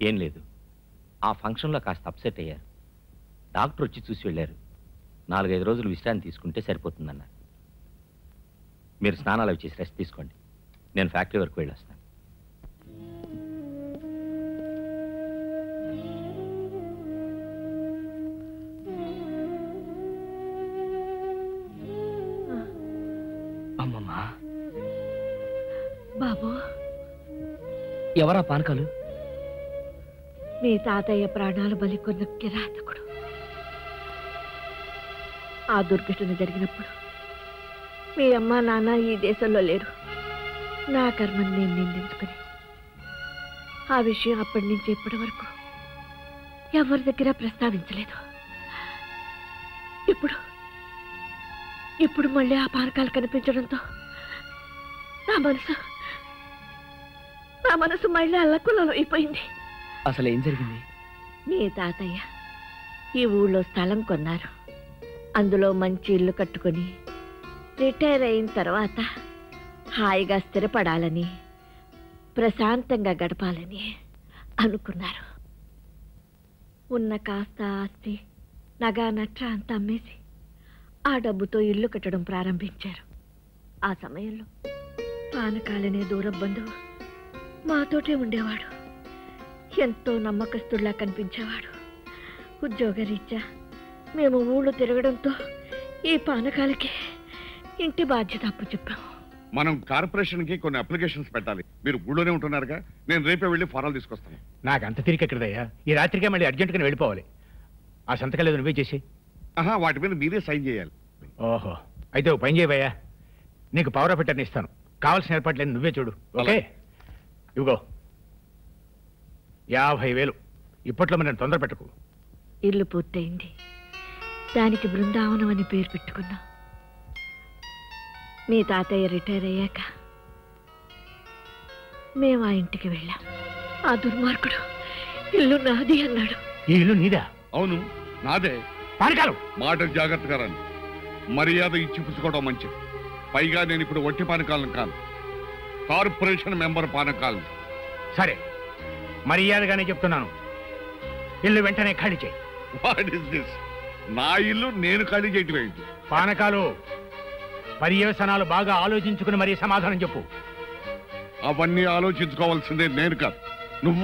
ఏం లేదు ఆ ఫంక్షన్లో కాస్త అప్సెట్ అయ్యారు డాక్టర్ వచ్చి చూసి వెళ్ళారు నాలుగైదు రోజులు విశ్రాంతి తీసుకుంటే సరిపోతుందన్నారు మీరు స్నానాలు అవి చేసి రెస్ట్ తీసుకోండి నేను ఫ్యాక్టరీ వరకు వెళ్ళొస్తాను అమ్మమ్మా బాబు ఎవరా పానకాలు మీ తాతయ్య ప్రాణాలు బలికొన్న కిరాతకుడు ఆ దుర్ఘటన జరిగినప్పుడు మీ అమ్మ నాన్న ఈ దేశంలో లేరు నా కర్మని నేను నిందించుకుని ఆ విషయం అప్పటి నుంచి ఇప్పటి వరకు ఎవరి దగ్గర ప్రస్తావించలేదు ఇప్పుడు ఇప్పుడు మళ్ళీ ఆ పానకాలు కనిపించడంతో నా మనసు నా మనసు మళ్ళీ అల్లకులలో అయిపోయింది అసలు ఏం జరిగింది మీ తాతయ్య ఈ ఊళ్ళో స్థలం కొన్నారు అందులో మంచి ఇల్లు కట్టుకొని రిటైర్ అయిన తర్వాత హాయిగా స్థిరపడాలని ప్రశాంతంగా గడపాలని అనుకున్నారు ఉన్న కాస్త ఆస్తి నగా నట్ర అంతా అమ్మేసి ఆ డబ్బుతో ఇల్లు కట్టడం ప్రారంభించారు ఆ సమయంలో పానకాలనే దూర బంధువు మాతోటే ఉండేవాడు ఎంతో నమ్మకస్తుడిలా కనిపించేవాడు ఉద్యోగరీత్యా మేము ఊళ్ళు తిరగడంతో ఈ పానకాలకి ఇంటి బాధ్యత అప్పు చెప్పాం మనం కార్పొరేషన్ కి కొన్ని అప్లికేషన్స్ పెట్టాలి మీరు ఊళ్ళోనే ఉంటున్నారుగా నేను రేపే వెళ్ళి ఫారాలు తీసుకొస్తాను నాకు అంత తిరిగి ఎక్కడదయ్యా ఈ రాత్రికే మళ్ళీ అర్జెంటుగా వెళ్ళిపోవాలి ఆ సంతకాలు ఏదో నువ్వే చేసి ఆహా వాటి మీద మీరే సైన్ చేయాలి ఓహో అయితే ఓ పని చేయవయ్యా నీకు పవర్ ఆఫ్ అటర్నీ ఇస్తాను కావాల్సిన ఏర్పాట్లేదు నువ్వే చూడు ఓకే ఇవిగో యాభై వేలు ఇప్పట్లో మనం తొందర పెట్టకు ఇల్లు పూర్తయింది దానికి బృందావనం అని పేరు పెట్టుకున్నాం మీ తాతయ్య రిటైర్ అయ్యాక మేము ఆ ఇంటికి వెళ్ళాం ఆ దుర్మార్గుడు ఇల్లు నాది అన్నాడు ఈ ఇల్లు నీదా అవును నాదే పానకాలు మాట జాగ్రత్తగా రండి మర్యాద ఇచ్చి పుచ్చుకోవడం మంచిది పైగా నేను ఇప్పుడు వట్టి పానకాలను కాను కార్పొరేషన్ మెంబర్ పానకాలను సరే మర్యాదగానే చెప్తున్నాను ఇల్లు వెంటనే ఖాళీ చేయి వాట్ ఇస్ దిస్ నా ఇల్లు నేను ఖాళీ చేయటం ఏంటి పానకాలు పర్యవసనాలు బాగా ఆలోచించుకుని మరీ సమాధానం చెప్పు అవన్నీ ఆలోచించుకోవాల్సిందే నేను కాదు నువ్వు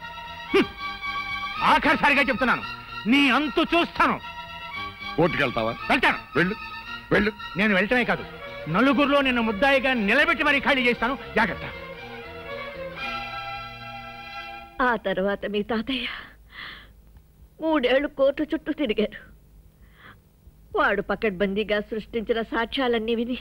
ఆఖరిసారిగా చెప్తున్నాను నీ అంతు చూస్తాను కోర్టుకెళ్తావా వెళ్తాను వెళ్ళు వెళ్ళు నేను వెళ్ళటమే కాదు నలుగురిలో నిన్ను ముద్దాయిగా నిలబెట్టి మరీ ఖాళీ చేస్తాను జాగ్రత్త ఆ తర్వాత మీ తాతయ్య మూడేళ్లు కోర్టు చుట్టూ తిరిగారు వాడు పకడ్బందీగా సృష్టించిన సాక్ష్యాలన్నీ విని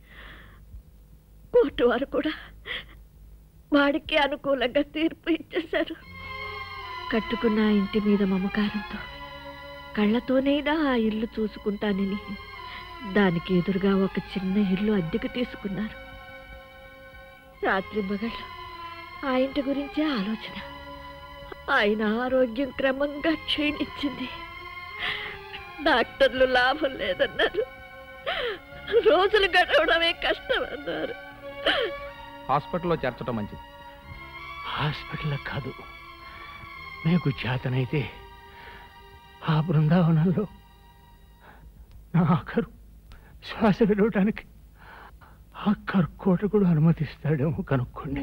కోర్టు వారు కూడా వాడికి అనుకూలంగా తీర్పు ఇచ్చేశారు కట్టుకున్న ఆ ఇంటి మీద మమకారంతో కళ్ళతోనైనా ఆ ఇల్లు చూసుకుంటానని దానికి ఎదురుగా ఒక చిన్న ఇల్లు అద్దెకు తీసుకున్నారు రాత్రి మగళ్ళు ఆ ఇంటి గురించే ఆలోచన ఆయన ఆరోగ్యం క్రమంగా క్షీణించింది డాక్టర్లు లాభం లేదన్నారు రోజులు గడవడమే కష్టం అన్నారు హాస్పిటల్లో చేర్చడం మంచిది హాస్పిటల్ కాదు మీకు చేతనైతే ఆ బృందావనంలో నా ఆఖరు శ్వాస విడవటానికి ఆ కర్కోట కూడా అనుమతిస్తాడేమో కనుక్కోండి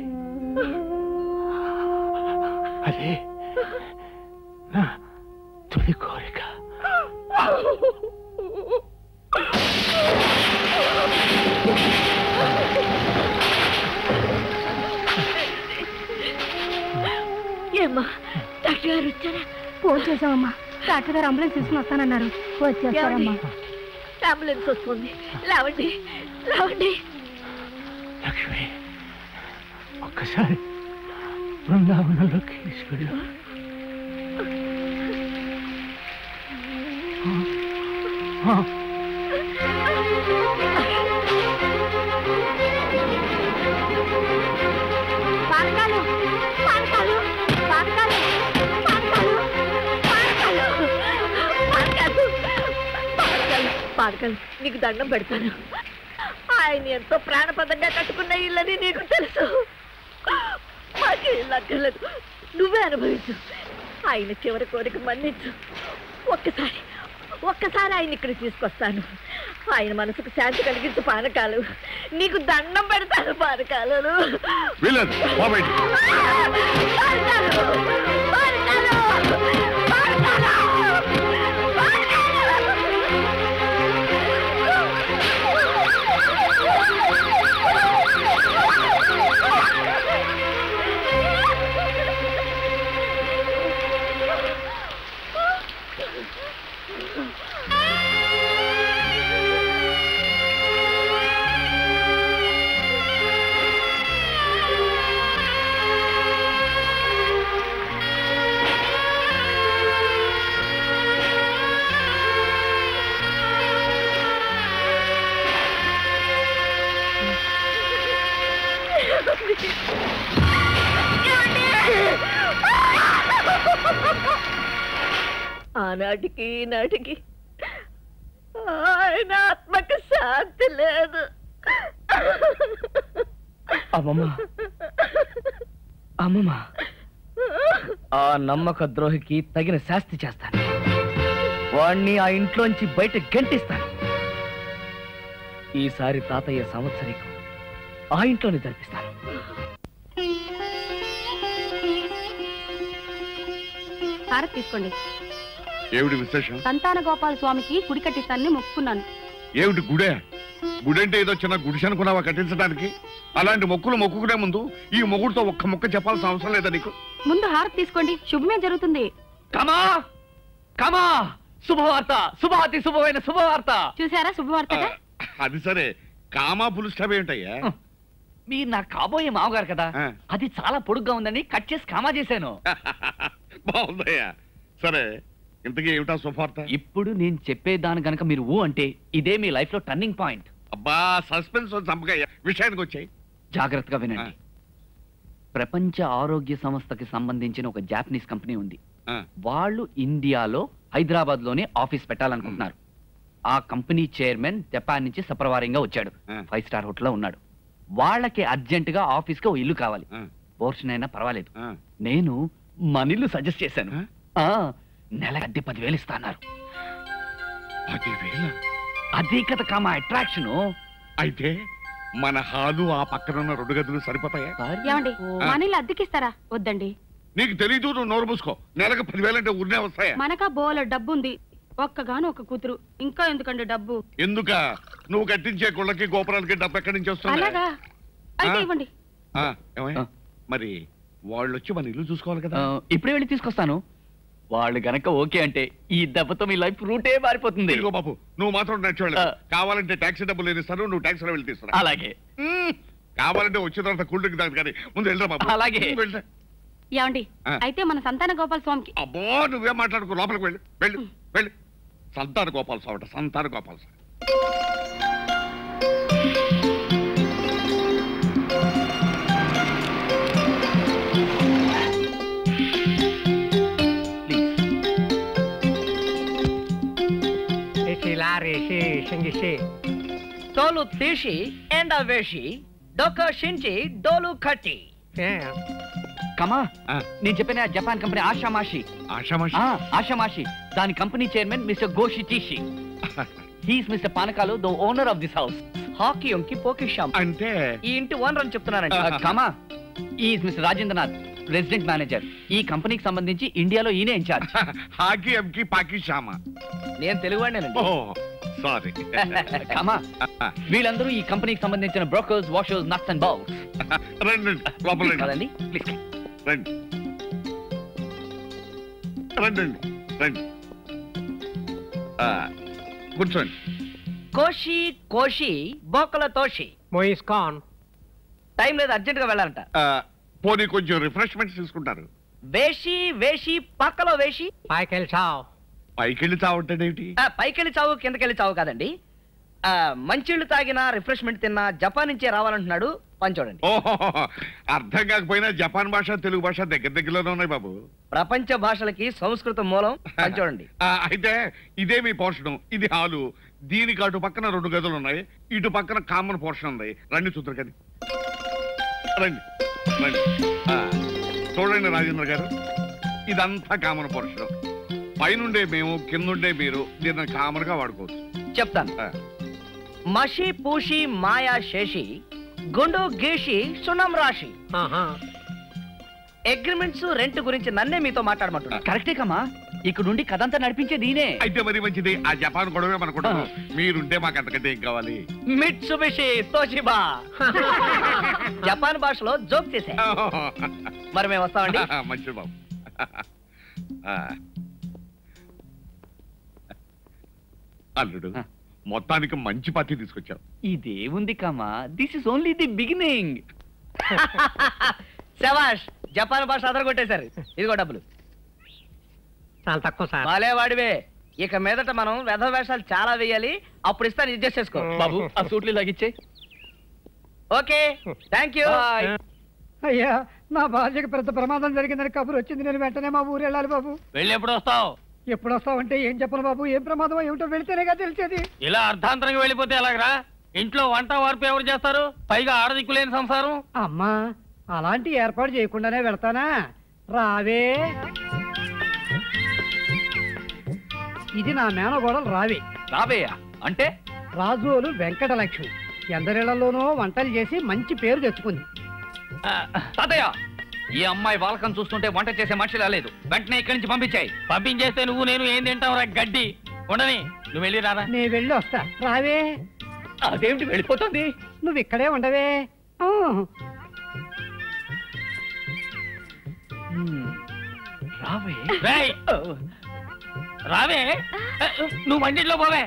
అదే నా తొలి కోరిక ఏమ్మా డాక్టర్ గారు వచ్చారా ఫోన్ చేసామమ్మా డాక్టర్ గారు అంబులెన్స్ తీసుకుని వస్తానన్నారు వచ్చేస్తారమ్మా అంబులెన్స్ వస్తుంది లేవండి లేవండి లక్ష్మి ఒక్కసారి బృందావనంలోకి తీసుకెళ్ళు ఆ, ఆ. పానకాలు పానకాలు పానకాలు పానకాలు పానకాలు పానకాలు పానకాలు పానకాలు నీకు దండం పెడతాను ఆయన ఎంతో ప్రాణపదంగా కట్టుకున్న ఇల్లని నీకు తెలుసు మాకు ఇల్లు అక్కర్లేదు నువ్వే అనుభవించు ఆయన చివరి కోరిక మన్నించు ఒక్కసారి ఒక్కసారి ఆయన ఇక్కడికి తీసుకొస్తాను ఆయన మనసుకు శాంతి కలిగించు పానకాలు నీకు దండం పెడతాను పానకాలు వీలేదు పో బయటికి. ఆనాటికి ఈనాటికి ఆయన ఆత్మకు శాంతి లేదు అమ్మమ్మ అమ్మమ్మ ఆ నమ్మక ద్రోహికి తగిన శాస్తి చేస్తాను వాణ్ణి ఆ ఇంట్లోంచి బయట గంటిస్తాను ఈసారి తాతయ్య సంవత్సరీకం ఆ ఇంట్లోనే జరిపిస్తాను హారతి తీసుకోండి ఏమిటి విశేషం సంతాన గోపాల స్వామికి గుడి కట్టిస్తానని మొక్కుకున్నాను ఏమిటి గుడే గుడంటే ఏదో చిన్న గుడిసె అనుకున్నావా కట్టించడానికి అలాంటి మొక్కులు మొక్కుకునే ముందు ఈ మొగుడుతో ఒక్క మొక్క చెప్పాల్సిన అవసరం లేదా నీకు ముందు హారతి తీసుకోండి శుభమే జరుగుతుంది కమా కమా శుభవార్త శుభాతి శుభమైన శుభవార్త చూసారా శుభవార్తగా అది సరే కామా పులు స్టవ్ ఏంటయ్యా మీరు నా కాబోయే మామగారు కదా అది చాలా పొడుగ్గా ఉందని కట్ చేసి కామా చేశాను బాగుందయ్యా సరే ఇంతకీ ఏమిటా శుభార్త ఇప్పుడు నేను చెప్పేదాని గనక మీరు ఊ అంటే ఇదే మీ లైఫ్ లో టర్నింగ్ పాయింట్ అబ్బా సస్పెన్స్ చంపకయ్యా విషయానికి వచ్చాయి జాగ్రత్తగా వినండి ప్రపంచ ఆరోగ్య సంస్థకి సంబంధించిన ఒక జాపనీస్ కంపెనీ ఉంది వాళ్ళు ఇండియాలో హైదరాబాద్ లోనే ఆఫీస్ పెట్టాలనుకుంటున్నారు ఆ కంపెనీ చైర్మన్ జపాన్ నుంచి సప్రవారంగా వచ్చాడు ఫైవ్ స్టార్ హోటల్ లో ఉన్నాడు వాళ్ళకి అర్జెంట్ గా ఆఫీస్ కి ఓ ఇల్లు కావాలి పోర్షన్ అయినా పర్వాలేదు నేను మన ఇల్లు సజెస్ట్ చేశాను ఆ నెల అద్దె పదివేలు ఇస్తా అన్నారు పదివేల అదే కదా కామా అట్రాక్షన్ అయితే మన హాలు ఆ పక్కనున్న రెండు గదులు సరిపోతాయా ఏమండి ఆ. మన ఇల్లు అద్దెకిస్తారా వద్దండి నీకు తెలీదు నువ్వు నోరు మూసుకో నెలకు పదివేలంటే ఊరినే వస్తాయా మనకా బోల డబ్బు ఉంది ఒక్కగాను ఒక కూతురు ఇంకా ఎందుకండి డబ్బు ఎందుక నువ్వు కట్టించే గుళ్ళకి గోపురాలకి డబ్బు ఎక్కడి నుంచి వస్తుంది అలాగా అయితే ఆ. ఇవ్వండి ఆ, ఏమయ్య? మరి వాళ్ళు వచ్చి మన ఇల్లు చూసుకోవాలి కదా ఇప్పుడే వెళ్ళి తీసుకొస్తాను వాళ్ళు గనక ఓకే అంటే ఈ దెబ్బతో మీ లైఫ్ రూటే మారిపోతుంది ఇదిగో బాబు నువ్వు మాత్రం నడిచి వెళ్ళు కావాలంటే టాక్సీ డబ్బులు నేను ఇస్తాను నువ్వు టాక్సీలో వెళ్ళి తీసుకురా అలాగే కావాలంటే వచ్చిన తర్వాత కూల్ డ్రింక్ తాగు కానీ ముందు వెళ్ళరా బాబు అలాగే. ఉమ్, వెళ్ళరా. ఏమండి ఆ. అయితే మన సంతాన గోపాల స్వామికి అబ్బో నువ్వేం మాట్లాడుకో లోపలికి వెళ్ళు వెళ్ళు వెళ్ళు సంతాన గోపాల స్వామి అంట, సంతాన గోపాల స్వామి తోలు తీసి ఎండ వేసి డొక్క షించి డోలు కట్టి కమా నేను చెప్పిన జపాన్ కంపెనీ ఆషామాషి ఆషామాషి ఆ, ఆషామాషి దాని కంపెనీ చైర్మన్ మిస్టర్ గోషి టీషి he's mister Panakalu the owner of this house హాకీ ఉంకి పోకిషాం అంటే ఈ ఇంటి ఓనర్ అని చెప్తున్నానండి కమా is mister Rajendranath resident manager ఈ కంపెనీకి సంబంధించి ఇండియాలో ఈయనే ఇన్ఛార్జ్ హాకీ ఎంకి పాకి శ్యామ నేను తెలుగువాడినేనండి ఓ సారీ కమా వీళ్ళందరూ ఈ కంపెనీకి సంబంధించిన brokers washers nuts and bolts రండి లోపల రండి. కదండి ప్లీజ్ రండి రండి రండి రండి ఆ, కూర్చోండి కోషి కోషి బోకల తోషి మోయిస్ ఖాన్ టైం లేదు అర్జెంట్ గా వెళ్ళాలంట ఆ, పోనీ కొంచెం రిఫ్రెష్మెంట్స్ తీసుకుంటారు వేషి వేషి పక్కలో వేషి పైకెళ్ళి చావ్ పైకి వెళ్ళి తాగుంటాడేమిటి ఆ, పైకెళ్ళి చావు కిందకెళ్ళి చావు కాదండి ఆ, మంచిళ్ళు తాగినా రిఫ్రెష్మెంట్ తిన్నా జపాన్ నుంచే రావాలంటున్నాడు పని చూడండి ఓహో అర్థం కాకపోయినా జపాన్ భాష తెలుగు భాష దగ్గర దగ్గరలోనే ఉన్నాయి బాబు ప్రపంచ భాషలకి సంస్కృతం మూలం పని చూడండి ఆ, అయితే ఇదే మీ పోర్షణం ఇది హాలు దీనికి అటు పక్కన రెండు గదులు ఉన్నాయి ఇటు పక్కన కామన్ పోర్షన్ ఉంది రండి చూద్దరు కానీ రండి రండి ఆ, చూడండి రాజేంద్ర గారు ఇదంతా కామన్ పురుషుడు పైనుండే మేము కిందుండే మీరు దీన్ని కామన్ గా వాడుకోవచ్చు చెప్తాను మషి పూషి మాయా శేషి గుండు గీషి సున్నం రాశి అగ్రిమెంట్స్ రెంట్ గురించి నన్నే మీతో మాట్లాడమంటున్నా కరెక్టే కమ్మా ఇక్కడ నుండి కథంతా నడిపించే దీనే అయితే మరి మంచిది ఆ జపాన్ గొడవే మనకుంటాం మీరుంటే మాకు అంతకంటే ఏం కావాలి మిట్సుబిషి తోషిబా జపాన్ భాషలో జోక్ చేసా మరి మేము వస్తామండి మంచిది బాబు ఆ. అల్లుడు మొత్తానికి మంచి పార్టీ తీసుకొచ్చావు ఇదేముంది కమ్మా this is only the beginning శవాష్ జపాన్ భాష అదరగొట్టేశారు ఇదిగో డబ్బులు చాలా తక్కువ సార్ బాలే వాడివే ఇక మీదట మనం వెధ వేషాలు చాలా వేయాలి అప్పుడు ఇస్తాను అడ్జస్ట్ చేసుకో బాబు ఆ సూట్లు లాగిచ్చే ఓకే థ్యాంక్ యూ అయ్యా నా భార్యకి పెద్ద ప్రమాదం జరిగిందని కబురు వచ్చింది నేను వెంటనే మా ఊరు వెళ్ళాలి బాబు వెళ్ళి ఎప్పుడు వస్తావు ఎప్పుడు వస్తావంటే ఏం చెప్పను బాబు ఏం ప్రమాదం ఏమిటో వెళితేనేగా తెలిసేది ఇలా అర్ధాంతరంగా వెళ్ళిపోతే ఎలాగరా ఇంట్లో వంట వార్పు ఎవరు చేస్తారు పైగా ఆడదిక్కులేని సంసారం అమ్మా అలాంటి ఏర్పాటు చేయకుండానే వెళ్తానా రావే ఇది నా మేనగోడలు రావే రావయ్యా అంటే రాజులు వెంకటలక్ష్మి ఎందరిళ్లలోనో వంటలు చేసి మంచి పేరు తెచ్చుకుంది తాతయ్య ఈ అమ్మాయి వాలకం చూస్తుంటే వంట చేసే మనిషి రాలేదు వెంటనే ఇక్కడి నుంచి పంపించాయి పంపించేస్తే నువ్వు నేను ఏం తింటావురా గడ్డి ఉండని నువ్వు వెళ్ళి రారా నే వెళ్ళి వస్తా రావే అదేమిటి వెళ్ళిపోతుంది నువ్వు ఇక్కడే ఉండవే ఆ. రావే రేయ్! రావే నువ్వు వంటిట్లో పోవే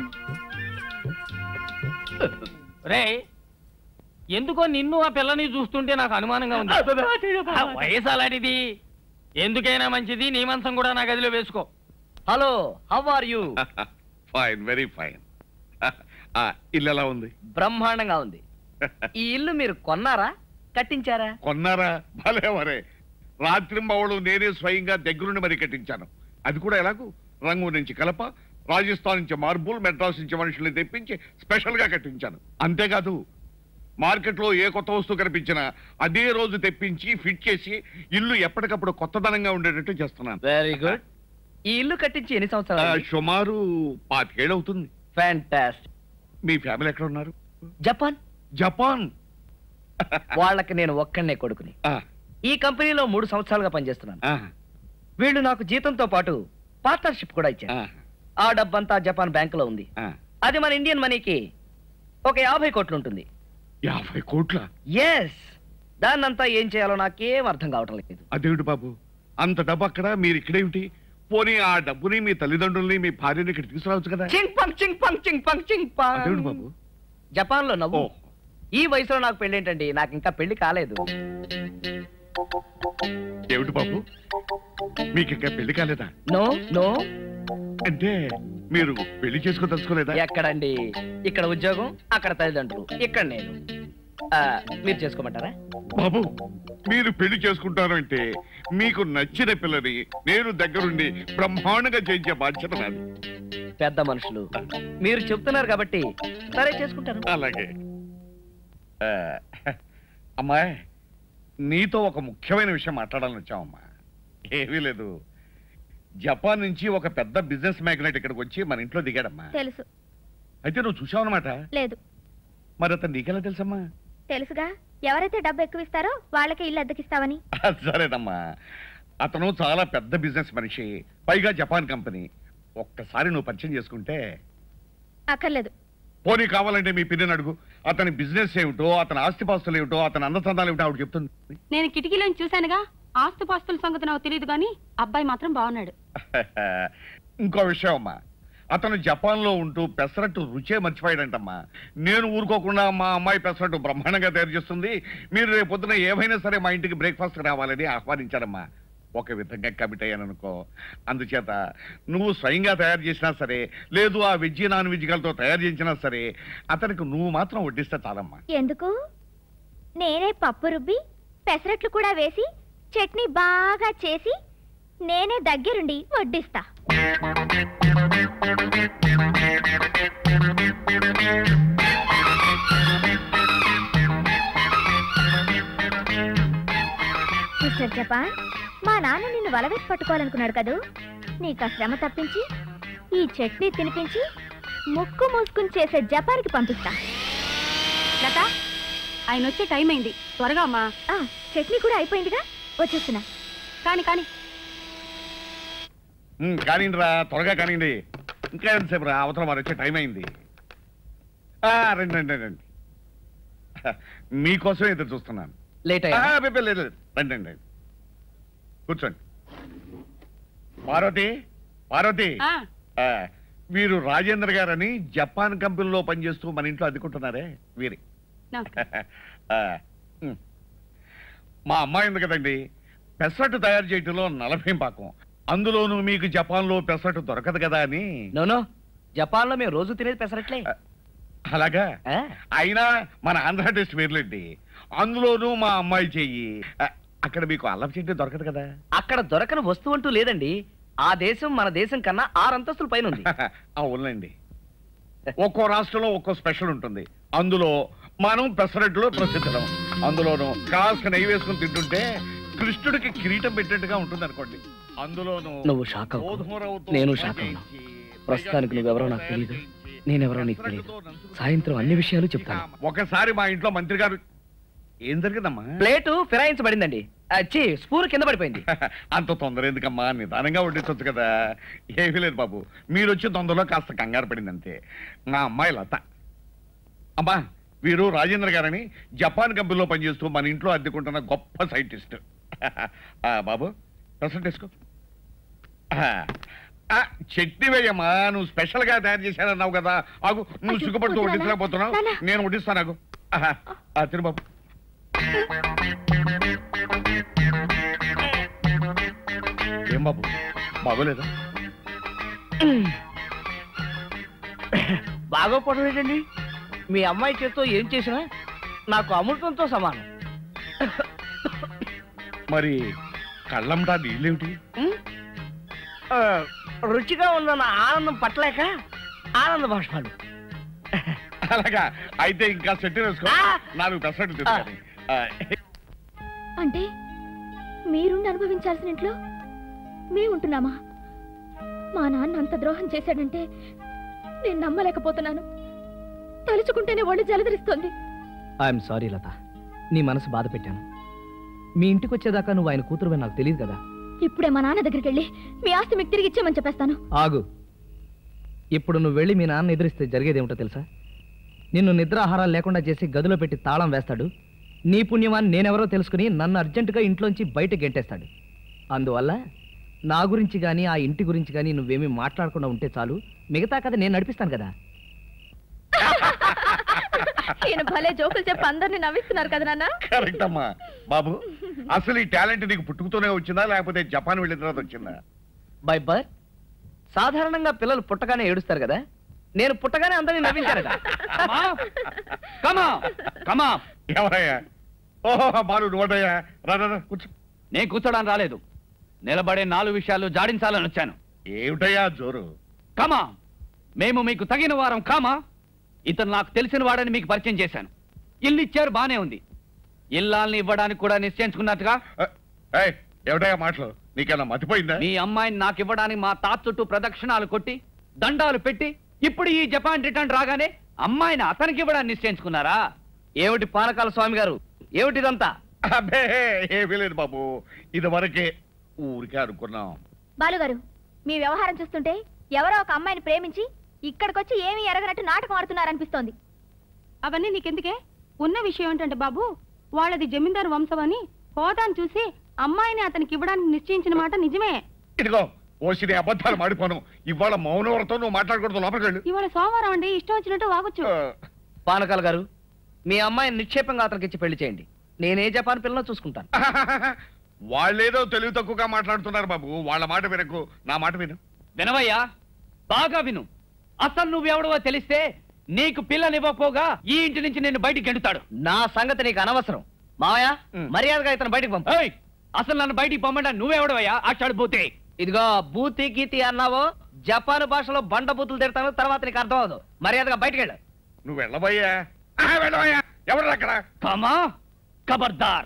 రే ఎందుకో నిన్ను ఆ పిల్లని చూస్తుంటే నాకు అనుమానంగా ఉంది ఆ వయసు అలాంటిది ఎందుకైనా మంచిది నీ మంచం కూడా నా గదిలో వేసుకో hello how are you fine very fine ఇల్లు ఎలా ఉంది బ్రహ్మాండంగా ఉంది ఈ ఇల్లు మీరు కొన్నారా కట్టించారా కొన్నారా భలే వరే రాత్రి బవಳು నేనే స్వయంగా దగ్గరుండి మరి కట్టించాను అది కూడా ఎలాగూ రంగు నుంచి కలప రాజస్థాన్ నుంచి మార్బుల్ మెడ్రాస్ నుంచి మనుషుల్ని తెప్పించి స్పెషల్ గా కట్టించాను అంతేకాదు మార్కెట్లో ఏ కొత్త వస్తువు కనిపించినా అదే రోజు తెప్పించి ఫిట్ చేసి ఇల్లు ఎప్పటికప్పుడు కొత్తదనంగా ఉండేటట్టు చేస్తున్నాను వెరీ గుడ్ ఈ ఇల్లు కట్టించి ఎన్ని ఆ, సంవత్సరాలు సుమారు పాతికేళ్ళు అవుతుంది ఫ్యాంటాస్ట్ మీ ఫ్యామిలీ ఎక్కడ ఉన్నారు జపాన్ జపాన్ వాళ్ళకి నేను ఒక్కడనే కొడుకుని ఈ కంపెనీలో మూడు సంవత్సరాలుగా పనిచేస్తున్నాను వీళ్ళు నాకు జీతంతో పాటు పార్ట్నర్షిప్ కూడా ఇచ్చారు ఆ డబ్బంతా జపాన్ బ్యాంకులో ఉంది అది మన ఇండియన్ మనీకి ఒక యాభై కోట్లు ఉంటుంది యాభై కోట్ల ఎస్ దాన్నంతా ఏం చేయాలో నాకేం అర్థం కావటం లేదు అదేమిటి బాబు అంత డబ్బు అక్కడ మీరు ఇక్కడేమిటి పోనీ ఆ డబ్బుని మీ తల్లిదండ్రుల్ని మీ భార్యని ఇక్కడ తీసుకురావచ్చు కదా చింగ్ పంగ్ చింగ్ పంగ్ చింగ్ పంగ్ చింగ్ అదేమిటి పంగ్ బాబు జపాన్ లో నవ్వు ఈ వయసులో నాకు పెళ్లి ఏంటండి నాకు ఇంకా పెళ్లి కాలేదు ఏమిటి బాబు మీకు ఇంకా పెళ్లి కాలేదా నో నో అంటే మీరు పెళ్లి చేసుకో తెలుసుకోలేదా ఎక్కడండి ఇక్కడ ఉద్యోగం అక్కడ తల్లిదండ్రులు ఇక్కడ నేను ఆ, మీరు చేసుకోమంటారా బాబు మీరు పెళ్లి చేసుకుంటారు అంటే మీకు నచ్చిన పిల్లని నేను దగ్గరుండి బ్రహ్మాండంగా చేయించే బాధ్యత నాది పెద్ద మనుషులు మీరు చెప్తున్నారు కాబట్టి సరే చేసుకుంటాను అలాగే ఆ, అమ్మాయి నీతో ఒక ముఖ్యమైన విషయం మాట్లాడాలని వచ్చామమ్మా ఏమీ లేదు జపాన్ నుంచి ఒక పెద్ద బిజినెస్ మ్యాగ్నెట్ ఇక్కడికి వచ్చి మన ఇంట్లో దిగాడమ్మా తెలుసు అయితే నువ్వు చూసావన్నమాట లేదు మరి అతను నీకెలా తెలుసమ్మా తెలుసుగా ఎవరైతే డబ్బు ఎక్కువ ఇస్తారో వాళ్ళకే ఇల్లు అద్దెకిస్తావని సరేనమ్మా అతను చాలా పెద్ద బిజినెస్ మనిషి పైగా జపాన్ కంపెనీ ఒక్కసారి నువ్వు పరిచయం చేసుకుంటే అక్కర్లేదు పోనీ కావాలంటే మీ పిల్లని అడుగు అతని బిజినెస్ ఏమిటో అతని ఆస్తిపాస్తులు ఏమిటో అతని అందచందాలు ఏమిటో ఆవిడ చెప్తుంది నేను కిటికీలోంచి చూశానుగా ఆస్తుపాస్తుల సంగతి నాకు తెలియదు కానీ అబ్బాయి మాత్రం బాగున్నాడు ఇంకో విషయం అమ్మా అతను జపాన్ లో ఉంటూ పెసరట్టు రుచే మర్చిపోయాడంటమ్మా నేను ఊరుకోకుండా మా అమ్మాయి పెసరట్టు బ్రహ్మాండంగా తయారు చేస్తుంది మీరు రేపు పొద్దున ఏమైనా సరే మా ఇంటికి బ్రేక్ఫాస్ట్ రావాలని ఆహ్వానించారమ్మా ఒక విధంగా కమిట్ అయ్యాను అనుకో అందుచేత నువ్వు స్వయంగా తయారు చేసినా సరే లేదు ఆ వెజ్ నాన్ వెజ్లతో తయారు చేసినా సరే అతనికి నువ్వు మాత్రం వడ్డిస్తే చాలమ్మా ఎందుకు నేనే పప్పు రుబ్బి పెసరట్లు కూడా వేసి చట్నీ బాగా చేసి నేనే దగ్గరుండి వడ్డిస్తా మిస్టర్ జపాన్ మా నాన్న నిన్ను వలవేసి పట్టుకోవాలనుకున్నాడు కదూ నీకు ఆ శ్రమ తప్పించి ఈ చట్నీ తినిపించి ముక్కు మూసుకుని చేసే జపాన్కి పంపిస్తా లత ఆయన వచ్చే టైం అయింది త్వరగా అమ్మా ఆ, చట్నీ కూడా అయిపోయిందిగా వచ్చేస్తున్నా కాని కాని ఉమ్, కానివ్వండి రా త్వరగా కానివ్వండి ఇంకా ఎంతసేపు రా అవతల వారు వచ్చే టైం అయింది ఆ, రండి రండి రండి మీకోసం ఎదురు చూస్తున్నాను లేట్ ఆ, అబ్బే, అబ్బే, లేదు లేదు. రండి రండి రండి కూర్చోండి పార్వతి పార్వతి ఆ, ఆ, వీరు రాజేంద్ర గారని జపాన్ కంపెనీలో పనిచేస్తూ మన ఇంట్లో అద్దుకుంటున్నారే వీరి నమస్కారం. ఆ, ఉమ్. మా అమ్మాయి ఉంది కదండి పెసరట్టు తయారు చేయటంలో నలభై పాకం అందులోనూ మీకు జపాన్లో పెసరట్టు దొరకదు కదా అని నోనో జపాన్ లో మేము రోజు తినేది పెసరట్లే అలాగా అయినా మన ఆంధ్ర టెస్ట్ వేర్లేండి అందులోనూ మా అమ్మాయి చెయ్యి ఆ, అక్కడ మీకు అల్లం చెట్టు దొరకదు కదా అక్కడ దొరకని వస్తువు అంటూ లేదండి ఆ దేశం మన దేశం కన్నా ఆరంతస్తుల పైన ఉంది అవునండి ఒక్కో రాష్ట్రంలో ఒక్కో స్పెషల్ ఉంటుంది అందులో మనం పెసరట్టులో ప్రసిద్ధం అందులోనూ కాస్త నెయ్యి వేసుకుని తింటుంటే కృష్ణుడికి కిరీటం పెట్టినట్టుగా ఉంటుంది అనుకోండి అందులోనూ నువ్వు షాక్ అవ్వకు. గోధుమ రవ్వతో నేను షాక్ అవును ప్రస్తుతానికి నువ్వెవరో నాకు తెలియదు నేనెవరో నీకు తెలియదు సాయంత్రం అన్ని విషయాలు చెప్తాను ఒకసారి మా ఇంట్లో మంత్రి గారు ఏం జరిగిందమ్మా ప్లేటు ఫిరాయించబడిందండి అచ్చి స్పూన్ కింద పడిపోయింది అంత తొందర ఎందుకమ్మా నిదానంగా వడ్డించవచ్చు కదా ఏమీ లేదు బాబు మీరు వచ్చి తొందరలో కాస్త కంగారు పడింది అంతే నా అమ్మాయి లత అమ్మా వీరు రాజేంద్ర గారని జపాన్ కంపెనీలో పనిచేస్తూ మన ఇంట్లో అద్దెకుంటున్న గొప్ప సైంటిస్ట్ ఆ, బాబు ప్రసెంట్ వేసుకో ఆ, ఆ, చట్నీ వేయమ్మా నువ్వు స్పెషల్ గా తయారు చేశానన్నావు కదా ఆగు నువ్వు సిగ్గుపడుతూ వడ్డించలేకపోతున్నావు నేను వడ్డిస్తాను ఆగు ఆహా, ఆ, తిరు బాబు ఏం బాబు బాగోలేదా బాగోపడడం ఏంటండి మీ అమ్మాయి చేత్తో ఏం చేసినా నాకు అమృతంతో సమానం మరి కళ్ళంటా నీళ్ళేమిటి ఆ, రుచిగా ఉందన్న ఆనందం పట్టలేక ఆనంద భాషపాలు అలాగా అయితే ఇంకా సెట్ వేసుకో నాలుగు పెసరట్టు తింటాను అంటే మీరుండి అనుభవించాల్సిన ఇంట్లో మేము ఉంటున్నామా మా నాన్న అంత ద్రోహం చేశాడంటే నేను నమ్మలేకపోతున్నాను తలుచుకుంటేనే ఒళ్ళు జలదరిస్తోంది ఐఎమ్ సారీ లత నీ మనసు బాధ పెట్టాను మీ ఇంటికి వచ్చేదాకా నువ్వు ఆయన కూతురువే నాకు తెలియదు కదా ఇప్పుడే మా నాన్న దగ్గరికి వెళ్ళి మీ ఆస్తి మీకు తిరిగి ఇచ్చేయమని చెప్పేస్తాను ఆగు ఇప్పుడు నువ్వు వెళ్ళి మీ నాన్న ఎదురిస్తే జరిగేదేమిటో తెలుసా నిన్ను నిద్రాహారాలు లేకుండా చేసి గదిలో పెట్టి తాళం వేస్తాడు నీ పుణ్యమాన్ని నేనెవరో తెలుసుకుని నన్ను అర్జెంటుగా ఇంట్లోంచి బయట గెంటేస్తాడు అందువల్ల నా గురించి కానీ ఆ ఇంటి గురించి కానీ నువ్వేమీ మాట్లాడకుండా ఉంటే చాలు మిగతా కథ నేను నడిపిస్తాను కదా ఈయన భలే జోకులు చెప్పి అందరిని నవ్విస్తున్నారు కదా నాన్న కరెక్ట్ అమ్మా బాబు అసలు ఈ టాలెంట్ నీకు పుట్టుకుతూనే వచ్చిందా లేకపోతే జపాన్ వెళ్ళిన తర్వాత వచ్చిందా బై బర్త్ సాధారణంగా పిల్లలు పుట్టగానే ఏడుస్తారు కదా నేను పుట్టగానే అందరినీ నవ్వించారట కమా కమా ఎవరయ్యా ఓహో బాలు నువ్వటయ్యా రా రా, రా, కూర్చో నేను కూర్చోడానికి రాలేదు నిలబడే నాలుగు విషయాలు జాడించాలని వచ్చాను ఏమిటయ్యా జోరు కమా మేము మీకు తగిన వారం కామా ఇతను నాకు తెలిసిన వాడని మీకు పరిచయం చేశాను ఇల్లు ఇచ్చారు బానే ఉంది ఇల్లాల్ని ఇవ్వడానికి కూడా నిశ్చయించుకున్నట్టుగా ఏయ్, ఏమిటయ్యా మాటలు నీకేనా మతిపోయిందా మీ అమ్మాయిని నాకు ఇవ్వడానికి మా తాత చుట్టూ ప్రదక్షిణాలు కొట్టి దండాలు పెట్టి ఇప్పుడు ఈ జపాన్ రిటర్న్ రాగానే అమ్మాయిని అతనికి ఇవ్వడానికి నిశ్చయించుకున్నారా ఏమిటి పానకాల స్వామి గారు ఏమిటిదంతా అబ్బే ఏమీ లేదు బాబు ఇది వరకే ఊరికే అనుకున్నాం బాలుగారు మీ వ్యవహారం చూస్తుంటే ఎవరో ఒక అమ్మాయిని ప్రేమించి ఇక్కడికొచ్చి ఏమీ ఎరగనట్టు నాటకం ఆడుతున్నారనిపిస్తోంది అవన్నీ నీకెందుకే ఉన్న విషయం ఏంటంటే బాబు వాళ్ళది జమీందారు వంశం అని హోదాను చూసి అమ్మాయిని అతనికి ఇవ్వడానికి నిశ్చయించిన మాట నిజమే ఇదిగో ఓసిని అబద్ధాలు మాడిపోను ఇవాళ మౌనవ్రతం నువ్వు మాట్లాడకూడదు లోపలికి వెళ్ళు ఇవాళ సోమవారం అండి ఇష్టం వచ్చినట్టు వాగొచ్చు పానకాల గారు మీ అమ్మాయిని నిక్షేపంగా అతనికి ఇచ్చి పెళ్లి చేయండి నేనే జపాన్ పిల్లలో చూసుకుంటాను వాళ్ళేదో తెలివి తక్కువగా మాట్లాడుతున్నారు బాబు వాళ్ళ మాట వినకు నా మాట విను వినవయ్యా బాగా విను అసలు నువ్వెవడవో తెలిస్తే నీకు పిల్లనివ్వకపోగా ఈ ఇంటి నుంచి నిన్ను బయటికి గెంటుతాడు నా సంగతి నీకు అనవసరం మావయ్య మర్యాదగా ఇతను బయటికి పంపు ఏయ్, అసలు నన్ను బయటికి పంపడా నువ్వెవడవయ్యా ఆచాడు పోతే ఇదిగో బూతి గీతి అన్నావో జపాన్ భాషలో బండ బూతులు తిడతాను తర్వాత నీకు అర్థం అవదు మర్యాదగా బయటికి వెళ్ళు నువ్వు వెళ్ళబోయ్యా వెళ్ళబోయ్యా ఎవరు అక్కడ కమా ఖబర్దార్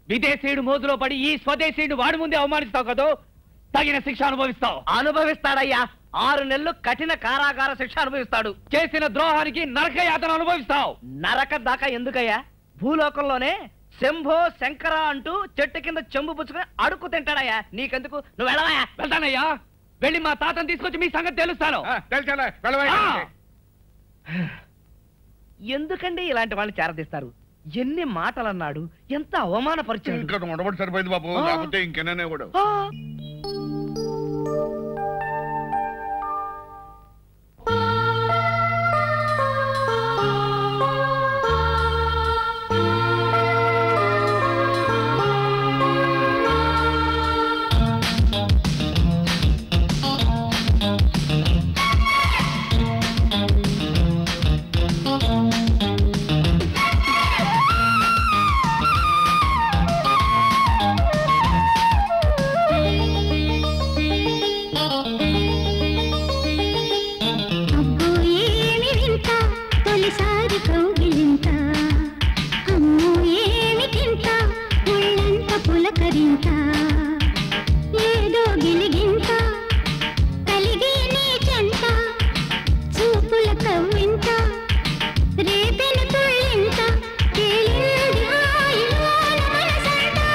విదేశీయుడు మోజులో పడి ఈ స్వదేశీయుడు వాడి ముందే అవమానిస్తావు కదో తగిన శిక్ష అనుభవిస్తావు అనుభవిస్తాడయ్యా ఆరు నెలలు కఠిన కారాగార శిక్ష అనుభవిస్తాడు చేసిన ద్రోహానికి నరక యాతన అనుభవిస్తావు నరక దాకా ఎందుకయ్యా భూలోకంలోనే శంభో శంకర అంటూ చెట్టు కింద చెంబు పుచ్చుకొని అడుక్కు తింటాడయ్యా నీకెందుకు నువ్వు వెళ్ళవయ్యా వెళ్తానయ్యా వెళ్ళి మా తాతను తీసుకొచ్చి మీ సంగతి తెలుస్తాను ఎందుకండి ఇలాంటి వాళ్ళని చేరదీస్తారు ఎన్ని మాటలు అన్నాడు ఎంత అవమానపరిచాడు ఇంకా ఉండబడి సరిపోయింది బాబు ఆ. లేకపోతే ఇంకెన్ననే కూడా ఆ! అబ్బో ఏమి వింత తొలిసారి కౌగిలింత అమ్మో ఏమి తింత ఒళ్ళంత పులకరింత ఏదో గిలిగింత కలిగి నీ చెంత చూపుల కవ్వింత రేపెను తుళ్ళింత తేలింది హాయిలోన మనసంతా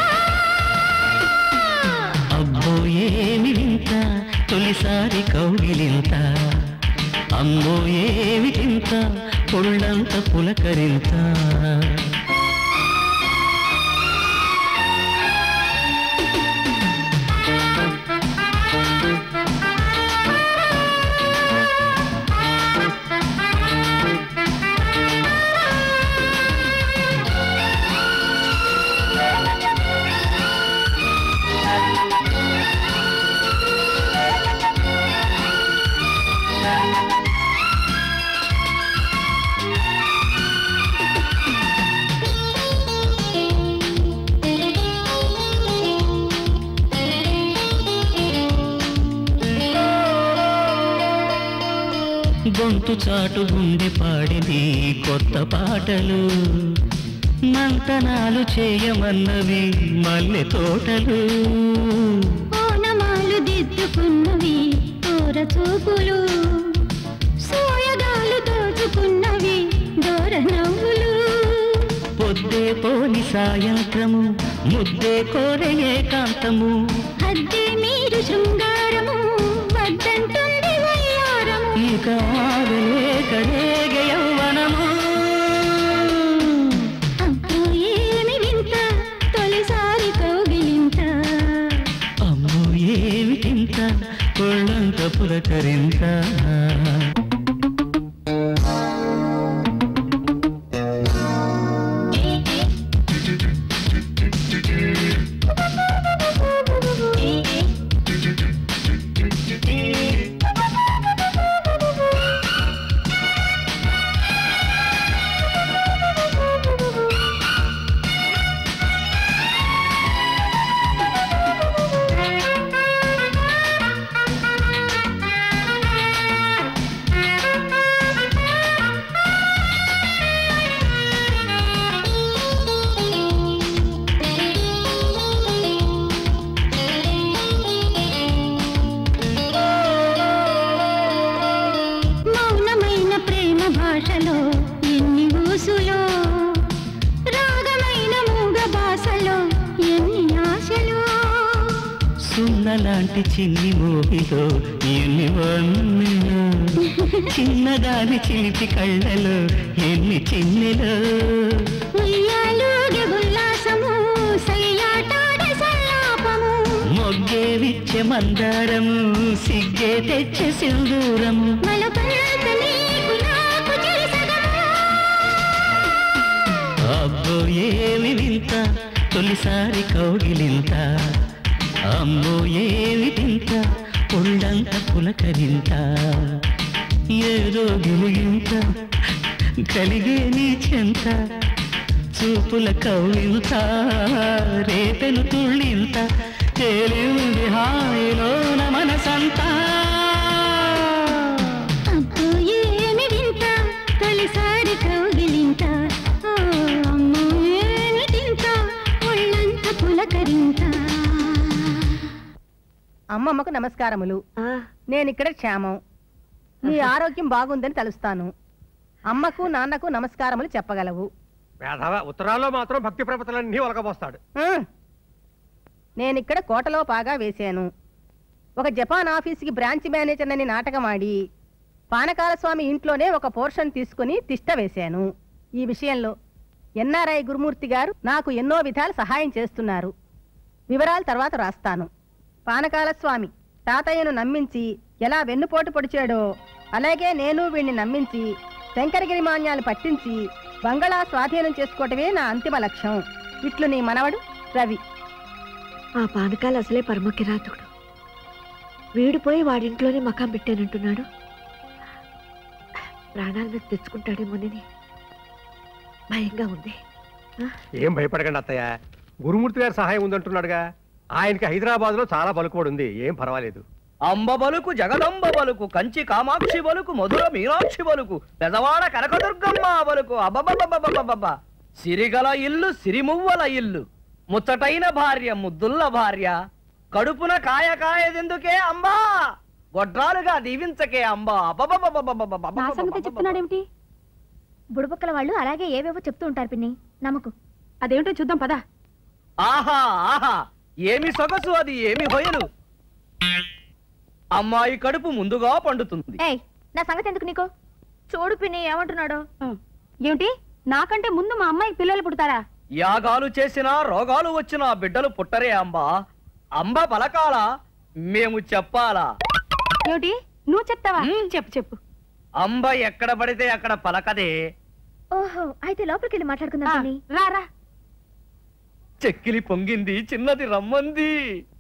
అబ్బో ఏమి వింత తొలిసారి కౌగిలింత అమ్మో ఏమి వింత పొళ్ళంత పులకరింత గొంతు చాటు గుండె పాడిది కొత్త పాటలు మంతనాలు చేయమన్నవి మల్లె తోటలు ఓనమాలు దిద్దుకున్నవి దూర చూపులు సోయగాలు దోచుకున్నవి దూర నవ్వులు పొద్దే పోని సాయంత్రము ముద్దే కోరే ఏకాంతము హద్దే మీరు శృంగారము వద్దంటుంది వయ్యారము ఇక ఆగలేక రేగ యౌవనము అబ్బో ఏమి వింత తొలిసారి కౌగిలింత అమ్మో ఏమిటింత కొళ్ళంత పులకరింత మౌనమైన ప్రేమ భాషలో ఎన్ని ఊసులో రాగమైన మూగ భాషలో ఎన్ని ఆశలు సున్నలాంటి చిన్ని మోహిలో ఎన్ని వన్నెలు చిన్నదాని చిలిపి కళ్ళలో ఎన్ని చిన్నెలు ఉయ్యాలుగే ఉల్లాసము సయ్యాటాడే సల్లాపము మొగ్గే విచ్చే మందారము సిగ్గే తెచ్చే సింధూరము మలపంత నీకు నాకు చెరిసగము అబ్బో ఏమి వింత తొలిసారి కౌగిలింత అమ్మో ఏమి వింత పొళ్ళంత పులకరింత ఏదో గిలిగింత కలిగే నీ చెంత చూపుల కౌలింత రేపెను తుళ్ళింత తేలింది హాయిలోన మనసంతా అబ్బో ఏమి వింత తొలిసారి కౌగిలింత ఓ అమ్మో ఏమి తింత ఒళ్ళంత అమ్మమ్మకు నమస్కారములు నేనిక్కడ క్షేమం నీ ఆరోగ్యం బాగుందని తలుస్తాను అమ్మకు నాన్నకు నమస్కారములు చెప్పగలవు వేధవ ఉత్తరాల్లో మాత్రం భక్తి ప్రపతలన్నీ ఒలకబోస్తాడు ఉమ్. నేనిక్కడ కోటలో పాగా వేశాను ఒక జపాన్ ఆఫీసుకి బ్రాంచ్ మేనేజర్ అని నాటకం ఆడి పానకాల స్వామి ఇంట్లోనే ఒక పోర్షన్ తీసుకుని తిష్ట వేశాను ఈ విషయంలో ఎన్ఆర్ఐ గురుమూర్తి గారు నాకు ఎన్నో విధాలు సహాయం చేస్తున్నారు వివరాలు తర్వాత రాస్తాను పానకాల స్వామి తాతయ్యను నమ్మించి ఎలా వెన్నుపోటు పొడిచాడో అలాగే నేను వీణ్ణి నమ్మించి శంకరగిరి మాన్యాలు పట్టించి బంగళా స్వాధీనం చేసుకోవటమే నా అంతిమ లక్ష్యం ఇట్లు నీ మనవడు రవి ఆ పానకాలు అసలే పరమ కిరాతకుడు వీడిపోయి వాడింట్లోనే మకాం పెట్టానంటున్నాడు ప్రాణాల మీద తెచ్చుకుంటాడేమోనని భయంగా ఉంది ఏం భయపడకండి అత్తయ్య గురుమూర్తి గారి సహాయం ఉందంటున్నాడుగా ఆయనకి హైదరాబాద్ లో చాలా పలుకుబడి ఉంది ఏం పర్వాలేదు అంబ బలుకు జగదంబ బలుకు కంచి కామాక్షి బలుకు మధుర మీనాక్షి బలుకు పెదవాడ కనకదుర్గమ్మ బలుకు అబ్బబ్బబ్బబ్బబ్బబ్బ సిరిగల ఇల్లు సిరిమువ్వల ఇల్లు ముచ్చటైన భార్య ముద్దుల్ల భార్య కడుపున కాయ కాయదెందుకే అంబా గొడ్రాలుగా దీవించకే అంబా నా సంగతి చెప్తున్నాడేమిటి బుడబుక్కల వాళ్ళు అలాగే ఏవేవో చెప్తూ ఉంటారు పిన్ని నమ్మకు అదేమిటో చూద్దాం పదా ఆహా ఆహా ఏమి సొగసు అది ఏమి హొయలు అమ్మాయి కడుపు ముందుగా పండుతుంది ఏయ్ నా సంగతి ఎందుకు నీకు చూడు పిన్ని ఏమంటున్నాడు ఏమిటి నాకంటే ముందు మా అమ్మాయికి పిల్లలు పుడతారా యాగాలు చేసినా రోగాలు వచ్చినా బిడ్డలు పుట్టరే అంబా అంబ పలకాల మేము చెప్పాలా ఏమిటి నువ్వు చెప్తావా చెప్పు చెప్పు అంబ ఎక్కడ పడితే అక్కడ పలకదే ఓహో అయితే లోపలికి వెళ్ళి మాట్లాడుకుందాం పిన్ని రా రా చెక్కిలి పొంగింది చిన్నది రమ్మంది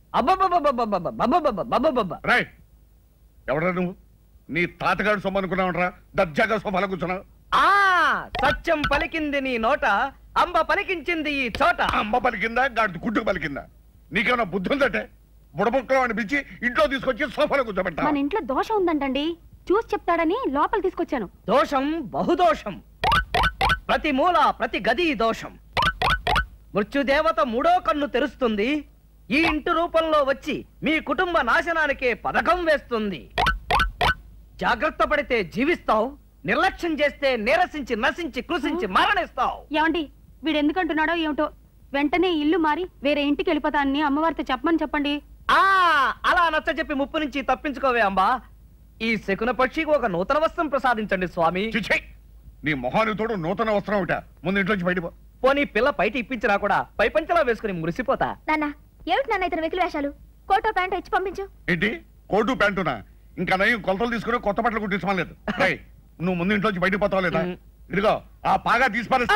అబ్బబ్బబ్బబ్బబ్బబ్బబ్బబ్బబ్బబ్బబ్బ. రాయ్ ఎవడరా నువ్వు నీ తాతగాడు సొమ్ము అనుకున్నావురా దర్జాగా సొమ్మల కూర్చున్నావు ఆ సత్యం పలికింది నీ నోట అంబ పలికించింది ఈ చోట అమ్మ పలికిందా గాడి గుడ్డు పలికిందా నీకేమైనా బుద్ధి ఉందటే బుడబుక్కలో అని పిలిచి ఇంట్లో తీసుకొచ్చి సోఫాలో కూర్చోబెట్టా మన ఇంట్లో దోషం ఉందంటండి చూసి చెప్తాడని లోపల తీసుకొచ్చాను దోషం బహుదోషం ప్రతి మూల ప్రతి గది దోషం మృత్యుదేవత మూడో కన్ను తెరుస్తుంది ఈ ఇంటి రూపంలో వచ్చి మీ కుటుంబ నాశనానికే పథకం వేస్తుంది జాగ్రత్త పడితే జీవిస్తావు నిర్లక్ష్యం చేస్తే నీరసించి నశించి కృషించి మరణిస్తావు ఏమండి వీడు ఎందుకంటున్నాడో ఏమిటో వెంటనే ఇల్లు మారి వేరే ఇంటికి వెళ్ళిపోతానని అమ్మవారితో చెప్పమని చెప్పండి ఆ అలా నచ్చ చెప్పి ముప్పు నుంచి తప్పించుకోవే అంబా ఈ శకున పక్షికి ఒక నూతన వస్త్రం ప్రసాదించండి స్వామి నీ మొహానికి తోడు నూతన వస్త్రం ఒకట ముందు ఇంట్లోంచి బయట పోనీ పిల్ల బయట ఇప్పించినా కూడా పై పంచలా వేసుకుని మురిసిపోతా నాన్న ఏమిటి నాన్న ఇతను వెకిలి వేషాలు కోటో ప్యాంట్ ఇచ్చి పంపించు ఏంటి కోటు ప్యాంటునా ఇంకా నయం కొలతలు తీసుకుని కొత్త బట్టలు కుట్టించమలేదు రేయ్, నువ్వు ముందు ఇంట్లోంచి బయటకు పోతావు లేదా ఇదిగో ఆ పాగా తీసిపారేస్తా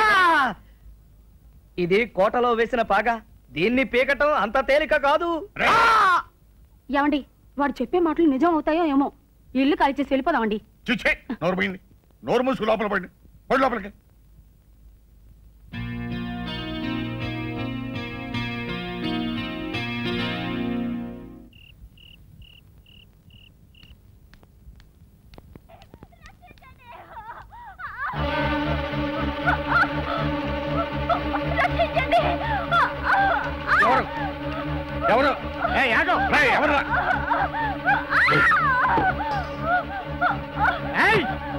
ఇది కోటలో వేసిన పాగా దీన్ని పీకటం అంత తేలిక కాదు ఏమండి వాడు చెప్పే మాటలు నిజం అవుతాయో ఏమో ఇల్లు ఖాళీ చేసి వెళ్ళిపోదామండి చిచ్చే నోరు పోయింది నోరు మూసుకు లోపల పడి పడి లోపలికి ఎవరు ఎవరు ఏ యాగం రేయ్, ఎవరు ఏయ్!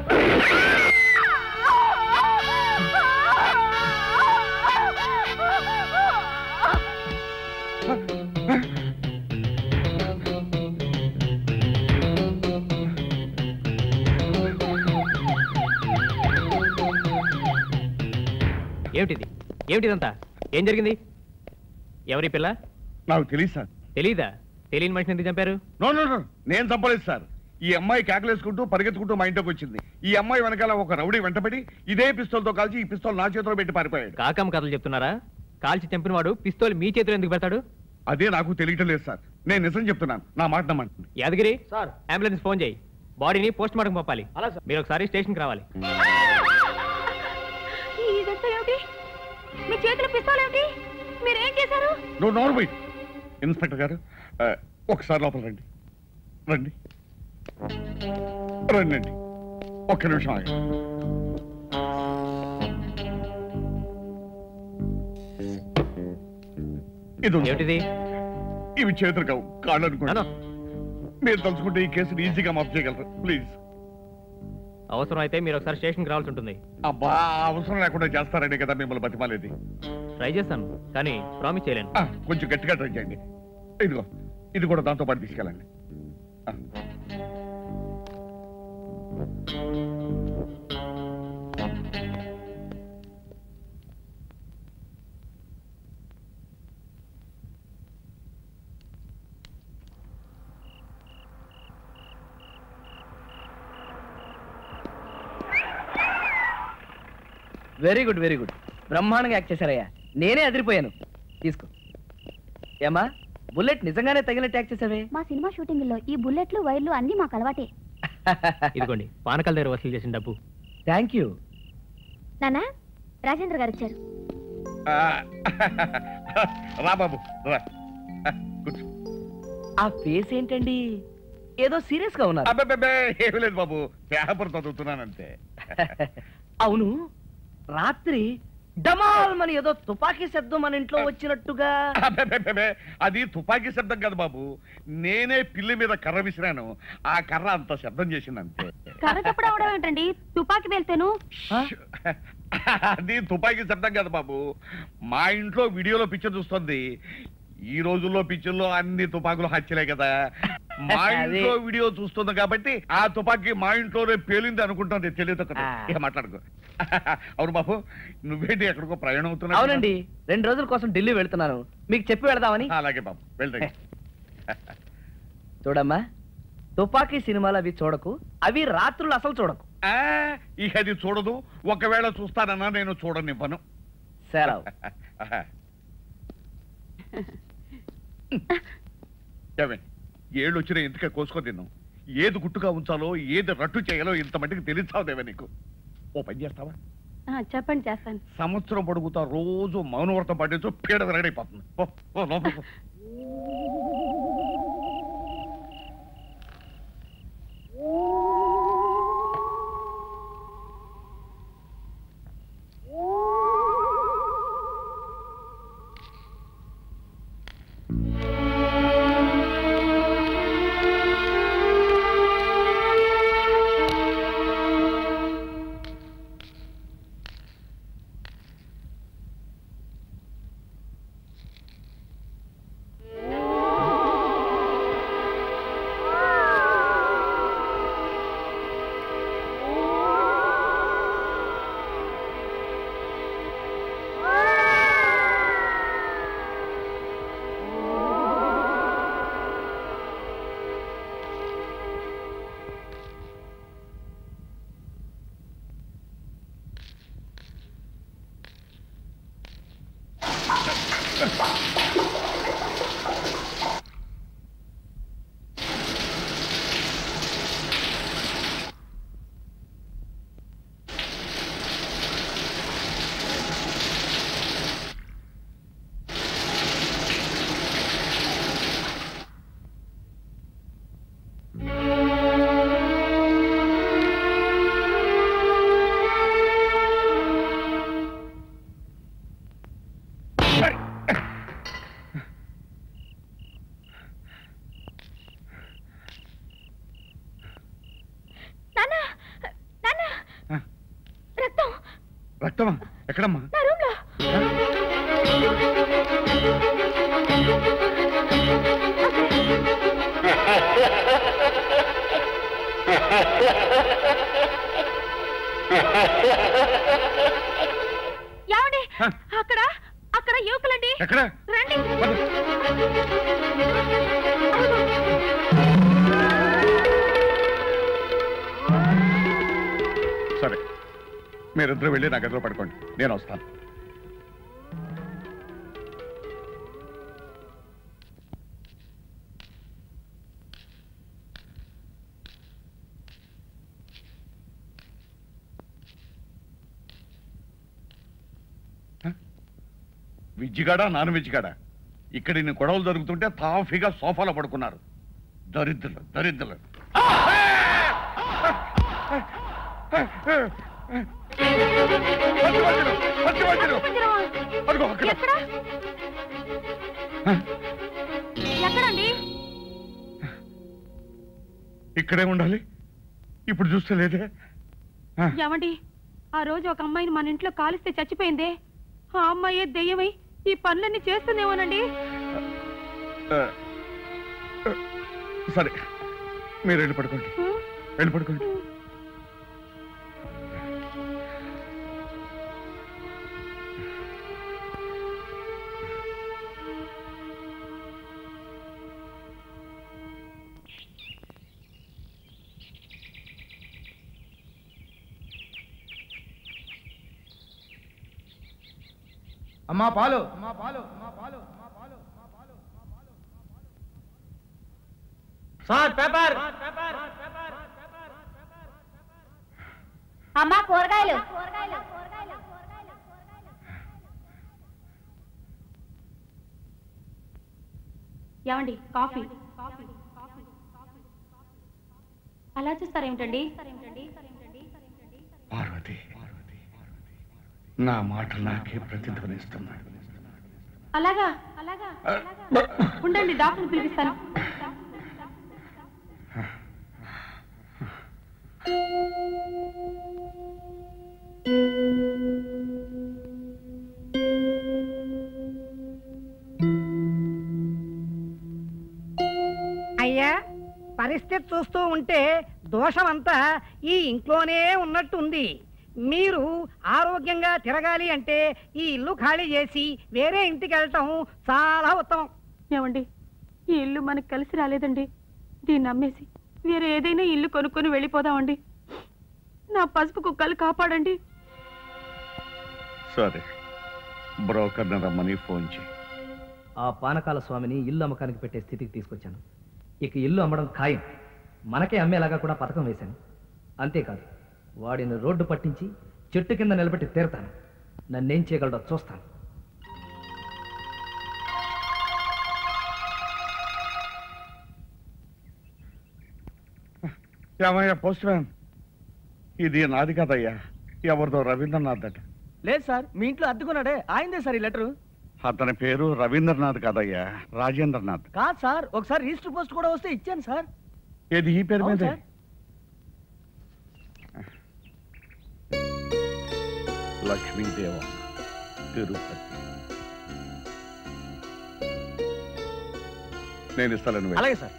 ఏమిటిది ఏమిటిదంతా ఏం జరిగింది ఎవరి పిల్ల నాకు తెలియదు సార్ తెలీదా తెలియని మనిషిని ఎందుకు చంపారు నో నో నో నేను చంపలేదు సార్ ఈ అమ్మాయి కేకలేసుకుంటూ పరిగెత్తుకుంటూ మా ఇంట్లోకి వచ్చింది ఈ అమ్మాయి వెనకాల ఒక రౌడీ వెంటబడి ఇదే పిస్తోల్తో కాల్చి ఈ పిస్తోల్ నా చేతిలో పెట్టి పారిపోయాడు కాకమ్మ కథలు చెప్తున్నారా కాల్చి చంపినవాడు పిస్తోల్ మీ చేతిలో ఎందుకు పెడతాడు అదే నాకు తెలియటం లేదు సార్ నేను నిజం చెప్తున్నాను నా మాట నమ్మండి యాదగిరి సార్ అంబులెన్స్ ఫోన్ చేయి బాడీని పోస్ట్ మార్టం పంపాలి మీరు ఒకసారి స్టేషన్కి రావాలి ఇదంతా ఏమిటి మీ చేతిలో పిస్తోల్ ఏమిటి మీరేం చేశారు నువ్వు నోరు పోయి ఇన్స్పెక్టర్ గారు ఆ, ఒకసారి లోపల రండి రండి రండి అండి ఒక్క నిమిషం ఆగండి ఇది ఉంది. ఏమిటిది ఇవి చేతులు కావు కాళ్ళు అనుకోండి మీరు తలుచుకుంటే ఈ కేసుని ఈజీగా మాఫ్ చేయగలరు ప్లీజ్ అవసరం అయితే మీరు ఒకసారి స్టేషన్కి రావాల్సి ఉంటుంది అబ్బా అవసరం లేకుండా చేస్తారనే కదా మిమ్మల్ని బతిమాలేది ట్రై చేస్తాను కానీ ప్రామిస్ చేయలేను ఆ, కొంచెం గట్టిగా ట్రై చేయండి ఇదిగో ఇది కూడా దాంతో పాటు తీసుకెళ్ళండి ఆ. వెరీ గుడ్ వెరీ గుడ్ బ్రహ్మాండంగా యాక్ట్ చేశారయ్యా నేనే అదిరిపోయాను తీసుకో ఏమా బుల్లెట్ నిజంగానే తగినట్టు యాక్ట్ చేసావే మా సినిమా షూటింగ్ లో ఈ బుల్లెట్లు వైర్లు అన్ని మాకు అలవాటే ఇదిగోండి పానకాల దగ్గర వసూలు చేసిన డబ్బు థ్యాంక్ యూ నానా రాజేంద్ర గారు వచ్చారు ఆ, రా బాబు రా ఆ, కూర్చో ఆ ఫేస్ ఏంటండి ఏదో సీరియస్ గా ఉన్నారు అబ్బబ్బబ్బే, ఏమీ లేదు బాబు పేపర్ చదువుతున్నానంతే అవును రాత్రి డమాల్ మన ఏదో తుపాకీ శబ్దం మన ఇంట్లో వచ్చినట్టుగా అబ్బబ్బబ్బే, అది తుపాకీ శబ్దం కాదు బాబు నేనే పిల్లి మీద కర్ర విసిరాను ఆ కర్ర అంత శబ్దం చేసింది అంతే కర్ర చప్పుడు అవడం ఏంటండి తుపాకి వెళ్తేను అది తుపాకీ శబ్దం కాదు బాబు మా ఇంట్లో వీడియోలో పిక్చర్ చూస్తుంది ఈ రోజుల్లో పిక్చర్లో అన్ని తుపాకులు హత్యలే కదా మా అదే. ఇంట్లో వీడియో చూస్తుంది కాబట్టి ఆ తుపాకీ మా ఇంట్లోనే పేలింది అనుకుంటుంది తెలియదు కదా ఇక మాట్లాడుకో అవును బాబు నువ్వేంటి ఎక్కడికో ప్రయాణం అవుతున్నావు అవునండి రెండు రోజుల కోసం ఢిల్లీ వెళ్తున్నాను మీకు చెప్పి వెళదామని అలాగే బాబు వెళ్తాయి చూడమ్మా తుపాకీ సినిమాలు అవి చూడకు అవి రాత్రులు అసలు చూడకు ఇక అది చూడదు ఒకవేళ చూస్తానన్నా నేను చూడనివ్వను సెలవు ఏమే ఏళ్ళు వచ్చినా ఇంతకే కోసుకో తిన్నాం ఏది గుట్టుగా ఉంచాలో ఏది రట్టు చేయాలో ఇంత మట్టికి తెలిసావుదేవే నీకు ఓ పని చేస్తావా ఆ, చెప్పండి చేస్తాను సంవత్సరం పొడుగుతా రోజు మౌనవ్రతం పాటించు పీడ విరగడైపోతుంది ఓ ఓ లోపలికి పో. నాన్న నాన్న రక్తం రక్తమా ఎక్కడమ్మా నా రూమ్ లో ఏమండి అక్కడ అక్కడ యువకులండి ఎక్కడ రండి సరే మీరిద్దరు వెళ్ళి నా గదిలో పడుకోండి నేను వస్తాను విజ్జిగాడా నాన్ విజ్జిగాడా ఇక్కడ ఇన్ని గొడవలు జరుగుతుంటే తాఫీగా సోఫాలో పడుకున్నారు దరిద్రులు దరిద్రులు ఎక్కడండి ఇక్కడే ఉండాలి ఇప్పుడు చూస్తే లేదే ఆ, ఏమండి ఆ రోజు ఒక అమ్మాయిని మన ఇంట్లో కాలిస్తే చచ్చిపోయిందే ఆ అమ్మాయే దెయ్యమై ఈ పనులన్నీ చేస్తుందేమోనండి ఆ, ఆ, సరే మీరు వెళ్ళి పడుకోండి వెళ్ళి పడుకోండి అమ్మా పాలు సార్ పేపర్ అమ్మా కూరగాయలు ఏమండి కాఫీ అలా చూస్తారేమిటండి పార్వతి నా మాట నాకే ప్రతిధ్వనిస్తున్నాడు అలాగా అలాగా ఉండండి డాక్టర్ పిలిపిస్తాను అయ్యా పరిస్థితి చూస్తూ ఉంటే దోషమంతా ఈ ఇంట్లోనే ఉన్నట్టుంది మీరు ఆరోగ్యంగా తిరగాలి అంటే ఈ ఇల్లు ఖాళీ చేసి వేరే ఇంటికి వెళ్ళటం చాలా ఉత్తమం ఏమండి ఈ ఇల్లు మనకు కలిసి రాలేదండి దీన్ని అమ్మేసి వేరే ఏదైనా ఇల్లు కొనుక్కొని వెళ్ళిపోదామండి నా పసుపు కుక్కలు కాపాడండి సరే బ్రోకర్ని రమ్మని ఫోన్ చేయి ఆ పానకాల స్వామిని ఇల్లు అమ్మకానికి పెట్టే స్థితికి తీసుకొచ్చాను ఇక ఇల్లు అమ్మడం ఖాయం మనకే అమ్మేలాగా కూడా పథకం వేశాను అంతేకాదు వాడిని రోడ్డు పట్టించి చెట్టు కింద నిలబెట్టి తీరతాను నన్నేం చేయగలడో చూస్తాను ఏమయ్యా పోస్ట్ మ్యాన్ ఇది నాది కదయ్యా ఎవరిదో రవీంద్రనాథ్ అట లేదు సార్ మీ ఇంట్లో అద్దుకున్నాడే ఆయిందే సార్ ఈ లెటరు అతని పేరు రవీంద్రనాథ్ కాదయ్యా రాజేంద్రనాథ్ కాదు సార్ ఒకసారి రిజిస్టర్ పోస్ట్ కూడా వస్తే ఇచ్చాను సార్ ఏది ఈ పేరు అవును మీద సార్. లక్ష్మీదేవం తిరుపతి నేను ఇస్తాను అలాగే సార్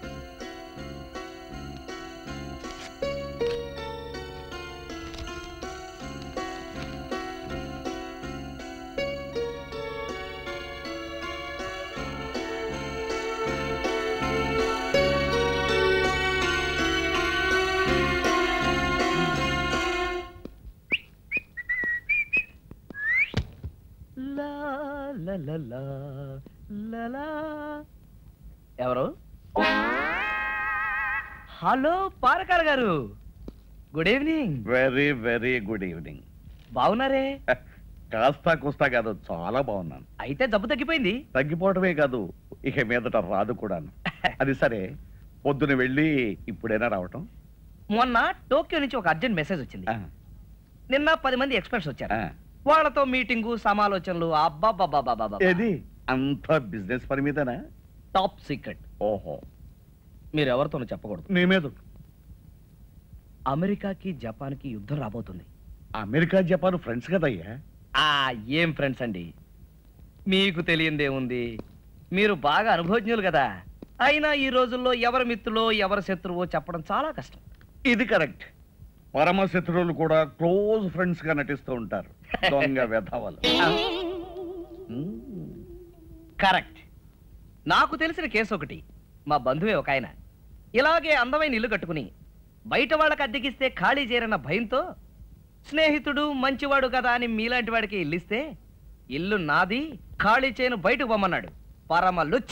లా, లా, లా, లా, లా, లా. ఎవరు హలో పారకాల గారు good evening very very good evening బాగున్నారే కాస్తా కుస్తా కాదు చాలా బాగున్నాను అయితే జబ్బు తగ్గిపోయింది తగ్గిపోవటమే కాదు ఇక మీదట రాదు కూడాను అది సరే పొద్దున వెళ్ళి ఇప్పుడైనా రావటం మొన్న టోక్యో నుంచి ఒక అర్జెంట్ మెసేజ్ వచ్చింది నిన్న పది మంది ఎక్స్పర్ట్స్ వచ్చారు ఆ. వాళ్ళతో మీటింగు సమాలోచనలు అబ్బాబ్బాబ్బాబ్బా ఏది అంత బిజినెస్ పని మీదనా టాప్ సీక్రెట్ ఓహో మీరు ఎవరితోనూ చెప్పకూడదు నీ మీద అమెరికాకి జపాన్కి యుద్ధం రాబోతుంది అమెరికా జపాన్ ఫ్రెండ్స్ కదయ్యా ఆ ఏం ఫ్రెండ్స్ అండి మీకు తెలియందేముంది మీరు బాగా అనుభవజ్ఞులు కదా అయినా ఈ రోజుల్లో ఎవరి మిత్రులో ఎవరి శత్రువో చెప్పడం చాలా కష్టం ఇది కరెక్ట్ పరమ శత్రువులు కూడా క్లోజ్ ఫ్రెండ్స్ గా నటిస్తూ ఉంటారు దొంగ వెధవలు కరెక్ట్ నాకు తెలిసిన కేసు ఒకటి మా బంధువే ఒక ఆయన ఇలాగే అందమైన ఇల్లు కట్టుకుని బయట వాళ్ళకి అద్దెకిస్తే ఖాళీ చేరన్న భయంతో స్నేహితుడు మంచివాడు కదా అని మీలాంటి వాడికి ఇల్లిస్తే ఇల్లు నాది ఖాళీ చేయను బయటకు పొమ్మన్నాడు పరమ లుచ్చ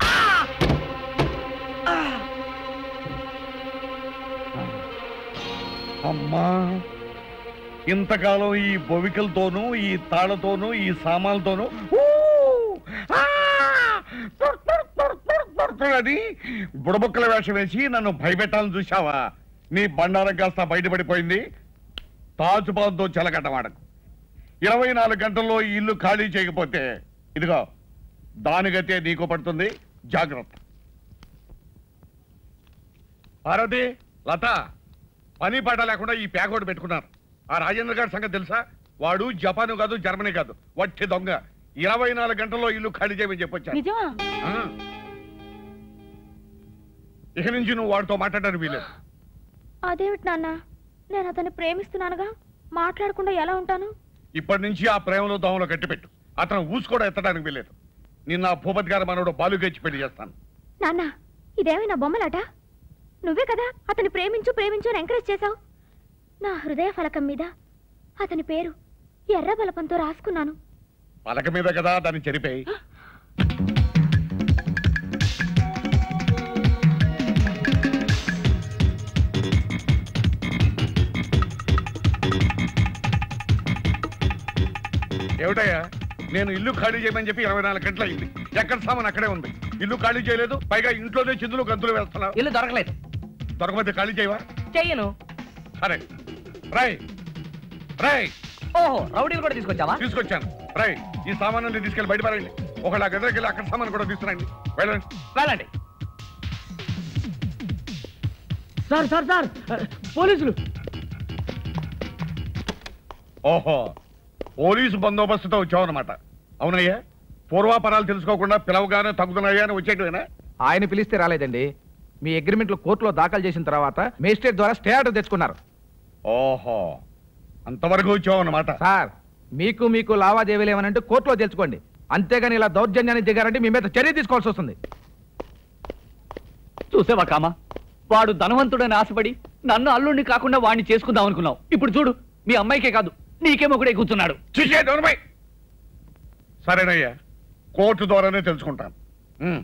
అమ్మా ఇంతకాలం ఈ బొవికలతోనూ ఈ తాళతోనూ ఈ సామాన్లతోనూ ఊ! ఆ! తుర్ తుర్ తుర్ తుర్ తుర్ తుర్ అని బుడబుక్కల వేషం వేసి నన్ను భయపెట్టాలని చూశావా నీ బండారం కాస్త బయటపడిపోయింది తాజుపాలతో చెలకట్టమాడకు ఇరవై నాలుగు గంటల్లో ఈ ఇల్లు ఖాళీ చేయకపోతే ఇదిగో దానిగతే నీకు పడుతుంది జాగ్రత్త పార్వతి లత పని పాట లేకుండా ఈ ప్యాకోడ్ పెట్టుకున్నారు ఆ రాజేంద్ర గారి సంగతి తెలుసా వాడు జపాను కాదు జర్మనీ కాదు వట్టి దొంగ ఇరవై నాలుగు గంటల్లో ఇల్లు ఖాళీ చేయమని చెప్పొచ్చాను నిజమా ఆ. ఇక నుంచి నువ్వు వాడితో మాట్లాడడానికి వీలేదు అదేమిటి నాన్న నేను అతన్ని ప్రేమిస్తున్నానుగా మాట్లాడకుండా ఎలా ఉంటాను ఇప్పటి నుంచి ఆ ప్రేమలో దోమలో కట్టిపెట్టు అతను ఊసు కూడా ఎత్తడానికి వీలేదు నిన్న ఆ భూపతి గారి మనోడు బాలుగచ్చి పెళ్లి చేస్తాను నాన్న ఇదేమైనా బొమ్మలాట నువ్వే కదా అతన్ని ప్రేమించు ప్రేమించు అని ఎంకరేజ్ చేశావు నా హృదయ ఫలకం మీద అతని పేరు ఎర్ర బలపంతో రాసుకున్నాను పలక మీద కదా దాన్ని చెరిపేయి ఏమిటయ్యా నేను ఇల్లు ఖాళీ చేయమని చెప్పి ఇరవై నాలుగు గంటలు అయింది ఎక్కడ సామాన్ అక్కడే ఉంది ఇల్లు ఖాళీ చేయలేదు పైగా ఇంట్లోనే చిందులు గంతులు వేస్తున్నావు ఇల్లు దొరకలేదు దొరకకపోతే ఖాళీ చేయవా చెయ్యను సరే రాయ్ రాయ్ ఓహో రౌడీలు కూడా తీసుకొచ్చావా తీసుకొచ్చాను రై ఈ సామాన్లు తీసుకెళ్ళి బయట పారండి ఒకళ్ళ గదిలోకి వెళ్ళి అక్కడ సామాన్ కూడా తీసుకురండి వెళ్ళండి వెళ్ళండి సార్ సార్ సార్ పోలీసులు ఓహో పోలీసు బందోబస్తుతో వచ్చావన్నమాట అవునయ్యా పూర్వాపరాలు తెలుసుకోకుండా పిలవగానే తగ్గుతున్నాయా అని వచ్చేటివేనా ఆయన పిలిస్తే రాలేదండి మీ అగ్రిమెంట్లు కోర్టులో దాఖలు చేసిన తర్వాత మేజిస్ట్రేట్ ద్వారా స్టే ఆర్డర్ తెచ్చుకున్నారు ఓహో అంతవరకు వచ్చావన్నమాట సార్ మీకు మీకు లావాదేవీలు ఏమనంటే కోర్టులో తెలుసుకోండి అంతేగాని ఇలా దౌర్జన్యాన్ని దిగారంటే మీ మీద చర్య తీసుకోవాల్సి వస్తుంది చూసావా కామా వాడు ధనవంతుడని ఆశపడి నన్ను అల్లుడిని కాకుండా వాడిని చేసుకుందాం అనుకున్నావు ఇప్పుడు చూడు మీ అమ్మాయికే కాదు నీకేమో కూడా కూర్చున్నాడు చూసే దొరబాయ్ సరేనయ్యా కోర్టు ద్వారానే తెలుసుకుంటాను ఉమ్.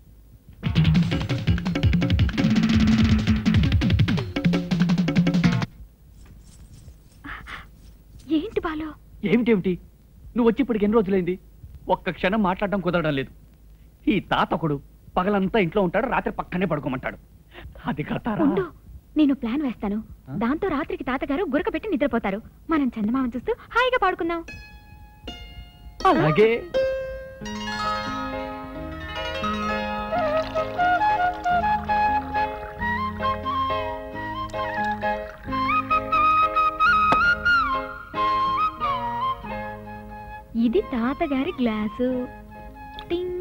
ఏంటి బాలు ఏమిటేమిటి నువ్వు వచ్చి ఇప్పటికి ఎన్ని రోజులైంది ఒక్క క్షణం మాట్లాడడం కుదరడం లేదు ఈ తాతకుడు పగలంతా ఇంట్లో ఉంటాడు రాత్రి పక్కనే పడుకోమంటాడు అది కథారా ఉండు నేను ప్లాన్ వేస్తాను దాంతో రాత్రికి తాతగారు గురక పెట్టి నిద్రపోతారు మనం చందమామని చూస్తూ హాయిగా పాడుకుందాం అలాగే ఇది తాతగారి గ్లాసు టింగ్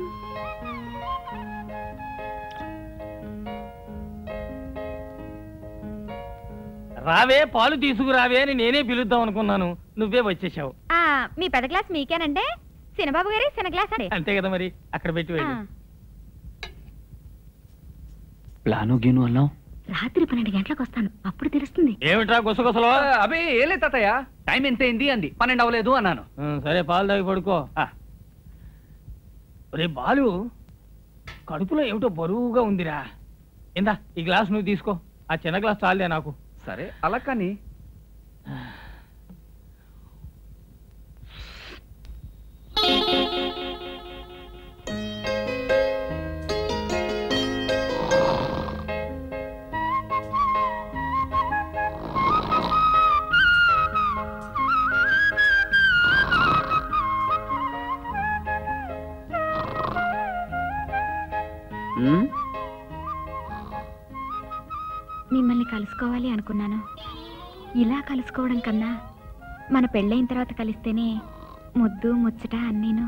రావే పాలు తీసుకురావే అని నేనే పిలుద్దాం అనుకున్నాను నువ్వే వచ్చేసావు ఆ, మీ పెద్ద గ్లాస్ మీకేనంటే సినబాబు గారి చిన్న గ్లాస్ అండి అంతే కదా మరి అక్కడ పెట్టి వెళ్ళు ప్లాను గీను అన్నావు రాత్రి పన్నెండు గంటలకు వస్తాను అప్పుడు తెలుస్తుంది ఏమిట్రా గుసగుసలో అబే ఏలే తాతయ్య టైం ఎంత అయింది అంది పన్నెండు అవ్వలేదు అన్నాను సరే పాలు తాగి పడుకో రే బాలు కడుపులో ఏమిటో బరువుగా ఉందిరా ఇందా ఈ గ్లాస్ నువ్వు తీసుకో ఆ చిన్న గ్లాస్ చాలే నాకు సరే అలా కానీ మిమ్మల్ని కలుసుకోవాలి అనుకున్నాను ఇలా కలుసుకోవడం కన్నా మన పెళ్ళైన తర్వాత కలిస్తేనే ముద్దు ముచ్చట అన్నీను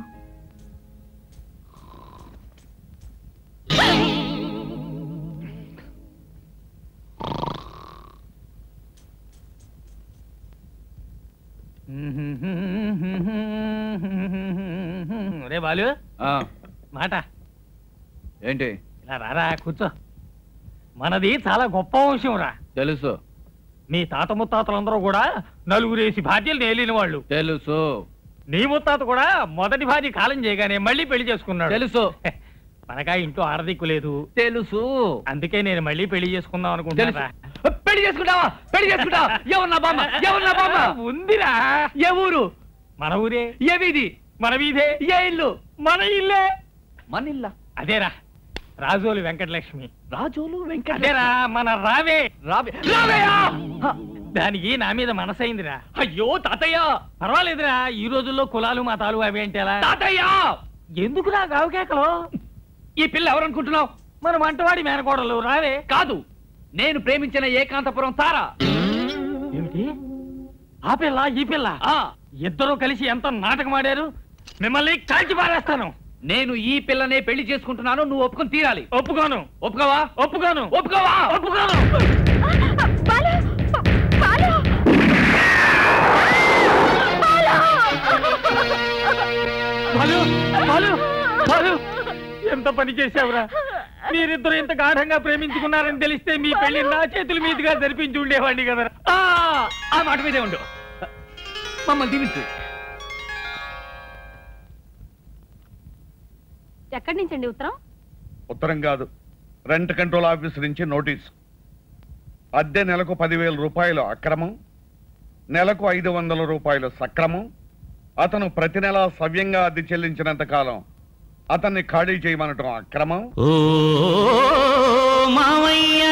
రే బాలు మాట ఏంటి ఇలా రారా కూర్చో మనది చాలా గొప్ప వంశం రా తెలుసు మీ తాత ముత్తాతలందరూ కూడా నలుగురేసి భార్యలు నేలిన వాళ్ళు తెలుసు నీ ముత్తాత కూడా మొదటి భార్య కాలం చేయగానే మళ్ళీ పెళ్లి చేసుకున్నాడు తెలుసు మనకా ఇంట్లో ఆడదిక్కు లేదు తెలుసు అందుకే నేను మళ్ళీ పెళ్లి చేసుకుందాం అనుకుంటున్నా పెళ్లి చేసుకుంటావా పెళ్లి చేసుకుంటావా ఎవరు నా బామ్మ ఎవరు నా బామ్మ ఉందిరా ఏ ఊరు మన ఊరే ఏ వీధి మన వీధే ఏ ఇల్లు మన ఇల్లే మన ఇల్లా అదేరా రాజోలు వెంకటలక్ష్మి రాజోలు వెంకట అదేరా మన రావే రావే రావేయా దానికి నా మీద మనసైందిరా అయ్యో తాతయ్య పర్వాలేదురా ఈ రోజుల్లో కులాలు మతాలు అవి ఏంటి ఎలా తాతయ్య ఎందుకు నా గావు కేకలు ఈ పిల్ల ఎవరనుకుంటున్నావు మన వంటవాడి మేనకోడలు రావే కాదు నేను ప్రేమించిన ఏకాంతపురం తార ఏమిటి ఆ పిల్ల ఈ పిల్ల ఇద్దరూ కలిసి ఎంత నాటకం ఆడారు మిమ్మల్ని కాల్చి పారేస్తాను నేను ఈ పిల్లనే పెళ్లి చేసుకుంటున్నాను నువ్వు ఒప్పుకొని తీరాలి ఒప్పుకోను ఒప్పుకోవా ఒప్పుకోను ఒప్పుకోవా ఒప్పుకోను బాలు బాలు బాలు ఎంత పని చేశావురా మీరిద్దరు ఇంత గాఢంగా ప్రేమించుకున్నారని తెలిస్తే మీ పెళ్లి నా చేతుల మీదుగా జరిపించి ఉండేవాడిని కదా ఆ, ఆ మాట మీదే ఉండు మమ్మల్ని దీవించు ఎక్కడి నుంచండి ఉత్తరం ఉత్తరం కాదు రెంట్ కంట్రోల్ ఆఫీస్ నుంచి నోటీస్ అద్దె నెలకు పదివేల రూపాయలు అక్రమం నెలకు ఐదు వందల రూపాయలు సక్రమం అతను ప్రతి నెల సవ్యంగా అద్దె చెల్లించినంత కాలం అతన్ని ఖాళీ చేయమనటం అక్రమం ఓ మావయ్య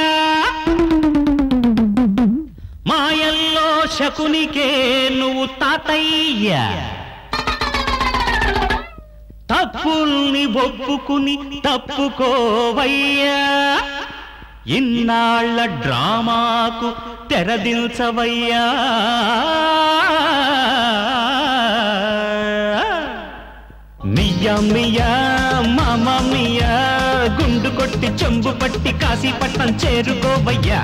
మాయల్లో శకునికే నువ్వు తాతయ్య తప్పుల్ని ఒప్పుకుని తప్పుకోవయ్యా ఇన్నాళ్ళ డ్రామాకు తెరదిల్చవయ్యా మియా మియా మామ మియా గుండు కొట్టి చెంబు పట్టి కాశీపట్నం చేరుకోవయ్యా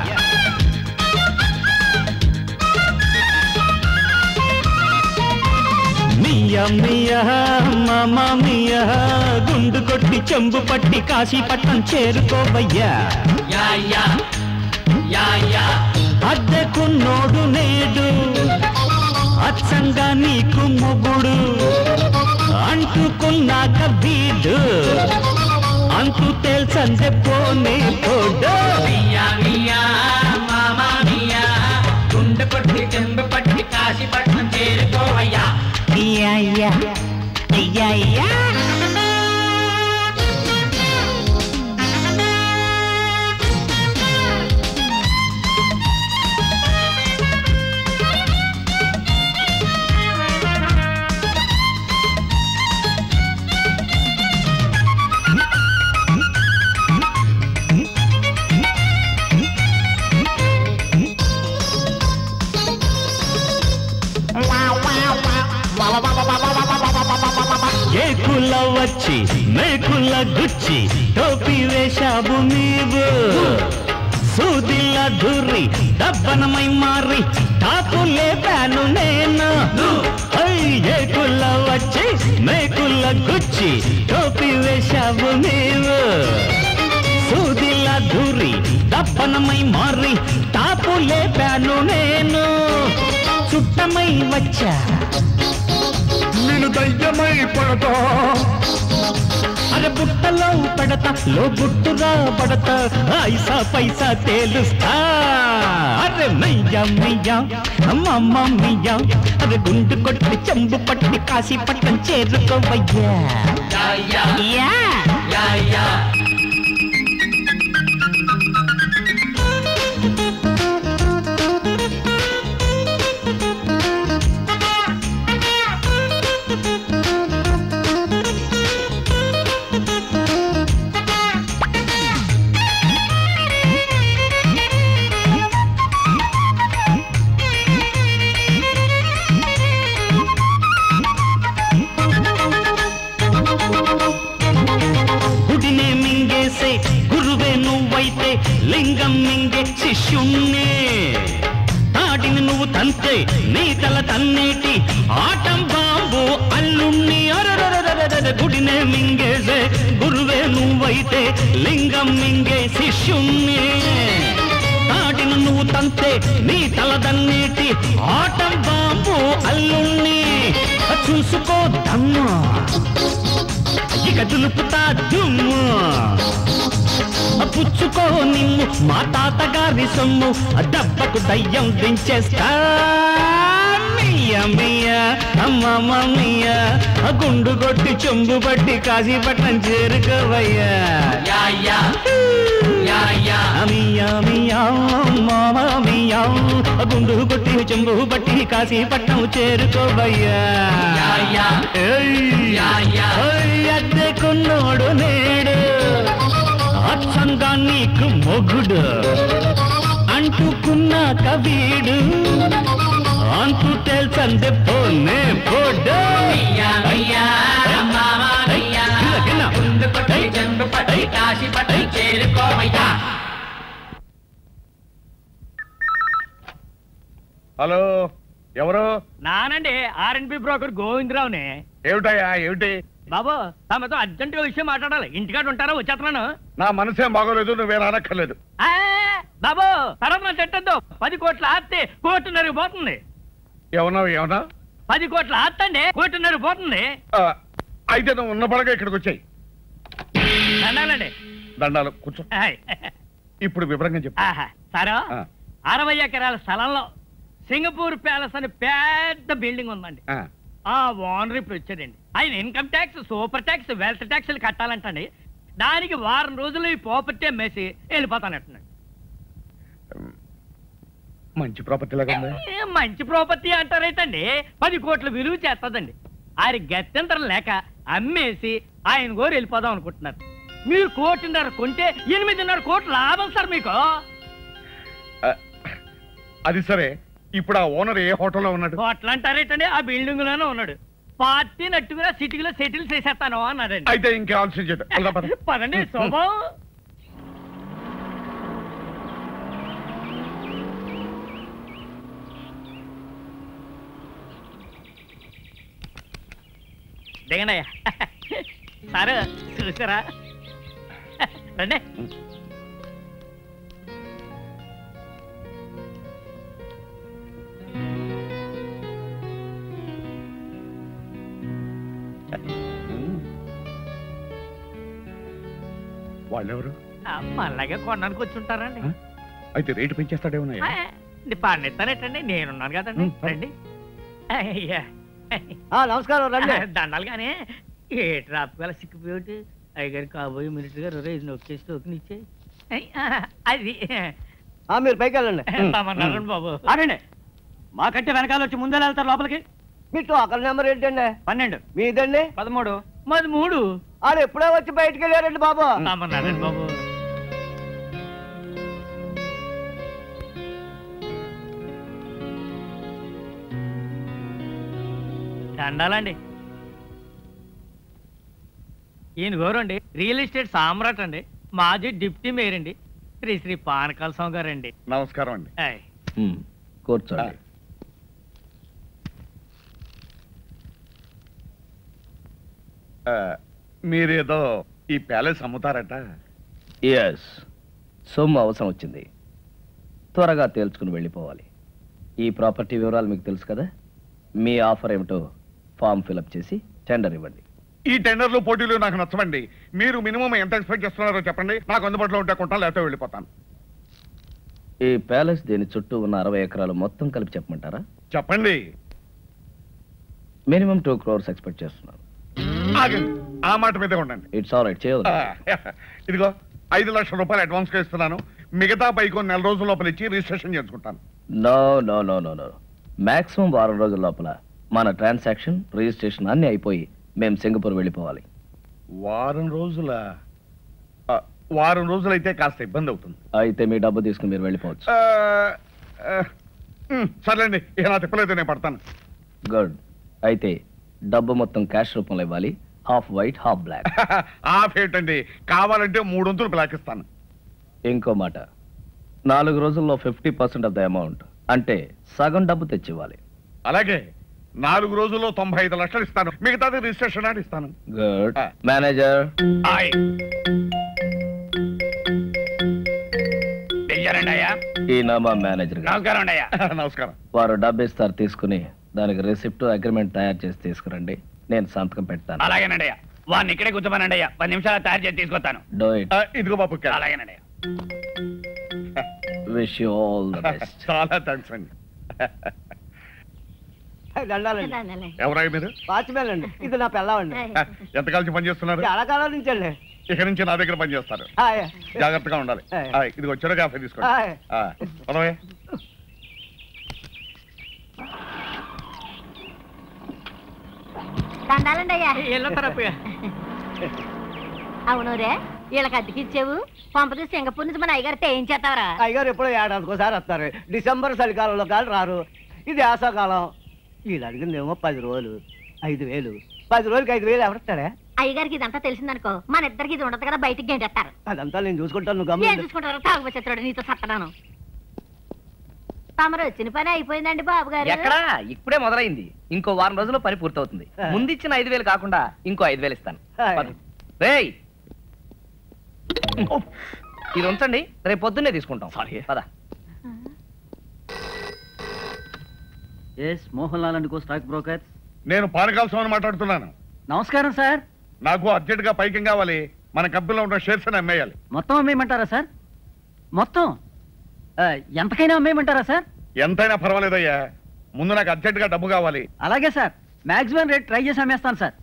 మియా మియా మామ మియా గుండు కొట్టి చెంబు పట్టి కాశీపట్నం చేరుకోవయ్యా అద్దెకున్నోడు నేడు అచ్చంగా నీకు మొగుడు అంటుకున్నాక వీడు అంతు తెలుసందే పోనే పోడు గుండె కొట్టి చెంబు పట్టి కాశీపట్నం చేరుకోవయ్యా అయ్యా అయ్యా ఏకుల వచ్చి మేకుల గుచ్చి టోపీ వేశావు నీవు సూదిల దుర్రి దబ్బనమై మారి టాపు లేపాను నేను ఐ, ఏకుల వచ్చి మేకుల గుచ్చి టోపీ వేశావు నీవు సూదిల దుర్రి దబ్బనమై మారి టాపు లేపాను నేను చుట్టమై వచ్చా నేను దయ్యమై పడతా అరే బుట్టలో పడతా లో బుట్టురా పడతా ఐసా పైసా తేలుస్తా అరే మయ్యా మయ్యా అమ్మమ్మ మయ్యా అరే గుండు కొట్టి చెంబు పట్టి కాశీ పట్టం చేరుకోవయ్యా యా గుడినే మింగేసే గురువే నువ్వైతే లింగం మింగే శిష్యుణ్ణే తాటిని నువ్వు తంతే నీ తల తన్నేటి ఆటం బాంబు అల్లుణ్ణి అరరరరరరర గుడినే మింగేసే గురువే నువ్వైతే లింగం మింగే శిష్యుణ్ణి తాటిని నువ్వు తంతే నీ తల దన్నేటి ఆటం బాంబు అల్లుణ్ణి చూసుకో దమ్మా ఇక దులుపుతా దుమ్ము పుచ్చుకో నిన్ను మా తాతగారి సొమ్ము దెబ్బకు దయ్యం దించేస్తా మియ్య మియ్య అమ్మమ్మ మియ్య గుండు కొట్టి చెంబు పట్టి కాశీపట్నం చేరుకోవయ్యా మియ్య మియ్య మామ మియ్య గుండు కొట్టి చెంబు పట్టి కాశీపట్నం చేరుకోవయ్యా ఏయ్, ఏయ్, అద్దెకున్నోడు నేడు అచ్చంగా నీకు మొగుడు అన్నాక వీడు అంతు తెలుసందే పోనే పోడు హలో ఎవరు నానండి ఆర్ఎన్బి బ్రోకర్ గోవిందరావుని ఏమిటయ్యా ఏమిటి బాబు తమతో అర్జెంటుగా విషయం మాట్లాడాలి ఇంటికాడ ఉంటారా వచ్చేస్తున్నాను నా మనసేం బాగోలేదు నువ్వేం అనక్కర్లేదు ఆ, బాబు తర్వాత నా చెట్టద్దు పది కోట్ల ఆస్తి కోటిన్నర పోతుంది ఏమన్నా ఏమన్నా పది కోట్ల ఆస్తి అండి కోటిన్నర పోతుంది ఆ, అయితే నువ్వు ఉన్న పడగా ఇక్కడికి వచ్చాయి అన్నానండి దండాలు కూర్చో ఇప్పుడు వివరంగా చెప్పు సారా ఆ, అరవై ఎకరాల స్థలంలో సింగపూర్ ప్యాలెస్ అని పెద్ద బిల్డింగ్ ఉందండి ఆ. ఆ ఓనర్ ఇప్పుడు వచ్చాడండి ఆయన income tax super tax wealth ట్యాక్స్లు కట్టాలంటండి దానికి వారం రోజులు ఈ ప్రాపర్టీ అమ్మేసి వెళ్ళిపోతానంటున్నాడు మంచి ప్రాపర్టీ లాగా ఉంది ఏ మంచి ప్రాపర్టీ అంటారేటండి పది కోట్ల విలువ చేస్తుందండి ఆయన గత్యంతరం లేక అమ్మేసి ఆయన గోరు వెళ్ళిపోదాం అనుకుంటున్నారు మీరు కోటిన్నర కొంటే ఎనిమిదిన్నర కోట్ల లాభం సార్ మీకు ఆ, అది సరే ఇప్పుడు ఆ ఓనర్ ఏ హోటల్లో ఉన్నాడు కోట్ల అంటారేటండి ఆ బిల్డింగ్ లోనే ఉన్నాడు పార్టీ నట్టుగా సిటీలో సెటిల్ చేసేస్తాను అన్నాడండి అయితే ఇంకే ఆలోచన చేద్దాం వెళ్దాం పద. పదండి శోభం దిగనయ్యా సారు చూసారా రండి వాళ్ళెవరు ఆ, మళ్ళాగే కొనడానికి వచ్చి ఉంటారండి అయితే రేటు పెంచేస్తాడేమన్నా పండిస్తానేటండి నేనున్నాను కదండి రండి అయ్యా నమస్కారం రండి దండాలు కానీ ఏ ట్రాఫిక్ వల్ల సిక్కిపోయి అయ్యగారు కాబోయే మినిస్టర్ గారు రేజ్ నొక్కేసి టోకెన్ అది మీరు పైకి వెళ్ళండి తమన్నారండి బాబు ఆగండి మాకంటే వెనకాల వచ్చి ముందే వెళ్తారు లోపలికి మీ టోకల్ నెంబర్ ఏంటండి పన్నెండు మీదండి పదమూడు మాది మూడు వాళ్ళు ఎప్పుడో వచ్చి బయటికి వెళ్ళారండి బాబు తమన్నారండి బాబు దండాలండి ఈయన గౌరండి రియల్ ఎస్టేట్ సామ్రాట్ అండి మాజీ డిప్టీ మేయర్ అండి శ్రీ శ్రీ పానకాల స్వామి గారండి నమస్కారం అండి ఆయ్. కూర్చోండి ఆ, మీరేదో ఈ ప్యాలెస్ అమ్ముతారట ఎస్ సొమ్ము అవసరం వచ్చింది త్వరగా తేల్చుకుని వెళ్ళిపోవాలి ఈ ప్రాపర్టీ వివరాలు మీకు తెలుసు కదా మీ ఆఫర్ ఏమిటో ఫామ్ ఫిలప్ చేసి టెండర్ ఇవ్వండి ఈ టెండర్లు పోటీలు నాకు నచ్చవండి మీరు మినిమం ఎంత ఎక్స్పెక్ట్ చేస్తున్నారో చెప్పండి నాకు అందుబాటులో ఉంటే కొంటాను లేకపోతే వెళ్ళిపోతాను ఈ ప్యాలెస్ దీని చుట్టూ ఉన్న అరవై ఎకరాలు మొత్తం కలిపి చెప్పమంటారా చెప్పండి మినిమం టూ క్రోర్స్ ఎక్స్పెక్ట్ చేస్తున్నాను ఆగండి ఆ మాట మీదే ఉండండి ఇట్స్ ఆల్ రైట్ చేయదు ఆ, ఇదిగో ఐదు లక్షల రూపాయలు అడ్వాన్స్ గా ఇస్తున్నాను మిగతా పై కొన్ని నెల రోజుల లోపల ఇచ్చి రిజిస్ట్రేషన్ చేసుకుంటాను no no no no no maximum వారం రోజుల లోపల మన ట్రాన్సాక్షన్ రిజిస్ట్రేషన్ అన్ని అయిపోయి మేము సింగపూర్ వెళ్ళిపోవాలి వారం రోజుల ఆ, వారం రోజులైతే కాస్త ఇబ్బంది అవుతుంది అయితే మీ డబ్బు తీసుకుని మీరు వెళ్ళిపోవచ్చు ఆ, ఆ, ఉమ్, సర్లేండి ఇక నా తిప్పలేదు నేను పడతాను గుడ్ అయితే డబ్బు మొత్తం క్యాష్ రూపంలో ఇవ్వాలి హాఫ్ వైట్ హాఫ్ బ్లాక్ ఆఫ్ ఏంటండి కావాలంటే మూడు వంతులు బ్లాక్ ఇస్తాను ఇంకో మాట నాలుగు రోజుల్లో fifty percent of the amount అంటే సగం డబ్బు తెచ్చివ్వాలి అలాగే నాలుగు రోజుల్లో తొంభై ఐదు లక్షలు ఇస్తాను మిగతాది రిజిస్ట్రేషన్ అని ఇస్తాను గుడ్ మేనేజర్ ఆయ్. పిలిచారండి అయ్యా ఈయన మా మేనేజర్ గారు. నమస్కారం అండి అయ్యా నమస్కారం వారు డబ్బు ఇస్తారు తీసుకుని దానికి రిసిప్ట్ అగ్రిమెంట్ తయారు చేసి తీసుకురండి నేను సంతకం పెడతాను అలాగేనండి అయ్యా వాడిని ఇక్కడే కూర్చోమనండి అయ్యా పది నిమిషాలు తయారు చేసి తీసుకొస్తాను డో ఇట్ ఆ, ఇదిగో బాబు క్యాష్. అలాగేనండి అయ్యా wish you all the best చాలా థ్యాంక్స్ అండి దండాలండి ఎవరాయి మీరు వాచ్మెన్ అండి ఇది నా పిల్లవండి ఎంత కలిసి పని చేస్తున్నారు చాలా కాలం నుంచి అండి ఇక నుంచి నా దగ్గర పని చేస్తారు హాయ్. జాగ్రత్తగా ఉండాలి ఆయ్. ఆయ్, ఇది వచ్చారో కాఫీ తీసుకోండి ఆయ్. ఆ, పదవే. దండాలండి అయ్యా ఎల్లో తరపుగా అవును రే వీళ్ళకి అద్దెకి ఇచ్చావు పంపది సింగపూర్ నుంచి మన అయ్యగారితో ఏం చేస్తావరా అయ్యగారు ఎప్పుడో ఏడాదికోసారి వస్తారు డిసెంబర్ చలికాలంలో కాదు రారు ఇది ఆశాకాలం వీళ్ళు అడిగిందేమో పది రోజులు ఐదు వేలు పది రోజులకి ఐదు వేలు ఎవరిస్తాడే అయ్యగారికి ఇదంతా తెలిసిందనుకో మన ఇద్దరికి ఇది ఉండదు కదా బయటికి గంటేస్తారు అదంతా నేను చూసుకుంటాను నువ్వు ఏం గమనించు చూసుకుంటారు తాగుబోచేస్తాడు నీతో సత్తనాను తమరు వచ్చిన పని అయిపోయిందండి బాబు గారు ఎక్కడా ఇప్పుడే మొదలైంది ఇంకో వారం రోజుల్లో పని పూర్తవుతుంది ముందిచ్చిన ఐదు వేలు కాకుండా ఇంకో ఐదు వేలు ఇస్తాను పద. రేయ్ ఇది ఉంచండి రేపు పొద్దున్నే తీసుకుంటాం సారీ పద yes Mohan Lal and Co stock brokers నేను పానకాల స్వామిని మాట్లాడుతున్నాను నమస్కారం సార్ నాకు అర్జెంట్ గా పైకి కావాలి మన కంపెనీలో ఉన్న షేర్స్ అని అమ్మేయాలి మొత్తం అమ్మేయమంటారా సార్ మొత్తం ఆ, ఎంతకైనా అమ్మేయమంటారా సార్ ఎంతైనా పర్వాలేదయ్యా ముందు నాకు అర్జెంట్ గా డబ్బు కావాలి అలాగే సార్ మాక్సిమం రేట్ ట్రై చేసి అమ్మేస్తాను సార్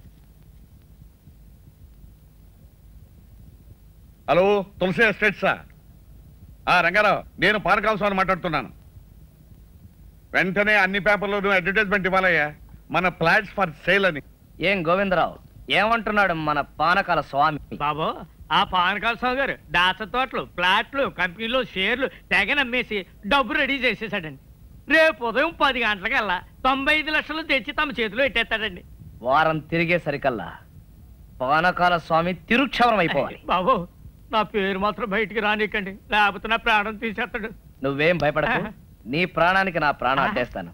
హలో తులసి ఎస్టేట్సా ఆ రంగారావు నేను పానకాల స్వామిని మాట్లాడుతున్నాను వెంటనే అన్ని పేపర్లోనూ అడ్వర్టైజ్మెంట్ ఇవ్వాలయ్యా మన ఫ్లాట్స్ ఫర్ సేల్ అని ఏం గోవిందరావు ఏమంటున్నాడు మన పానకాల స్వామి బాబు ఆ పానకాల స్వామి గారు దాస తోటలు ప్లాట్లు కంపెనీలు షేర్లు తెగ నమ్మేసి డబ్బు రెడీ చేసేసాడండి రేపు ఉదయం పది గంటలకల్లా తొంభై ఐదు లక్షలు తెచ్చి తమ చేతిలో పెట్టేస్తాడండి వారం తిరిగేసరికల్లా పానకాల స్వామి తిరుక్షవరం అయిపోవాలి బాబు నా పేరు మాత్రం బయటికి రానికండి లేకపోతే నా ప్రాణం తీసేస్తాడు నువ్వేం భయపడకు నీ ప్రాణానికి నా ప్రాణం అడ్డేస్తాను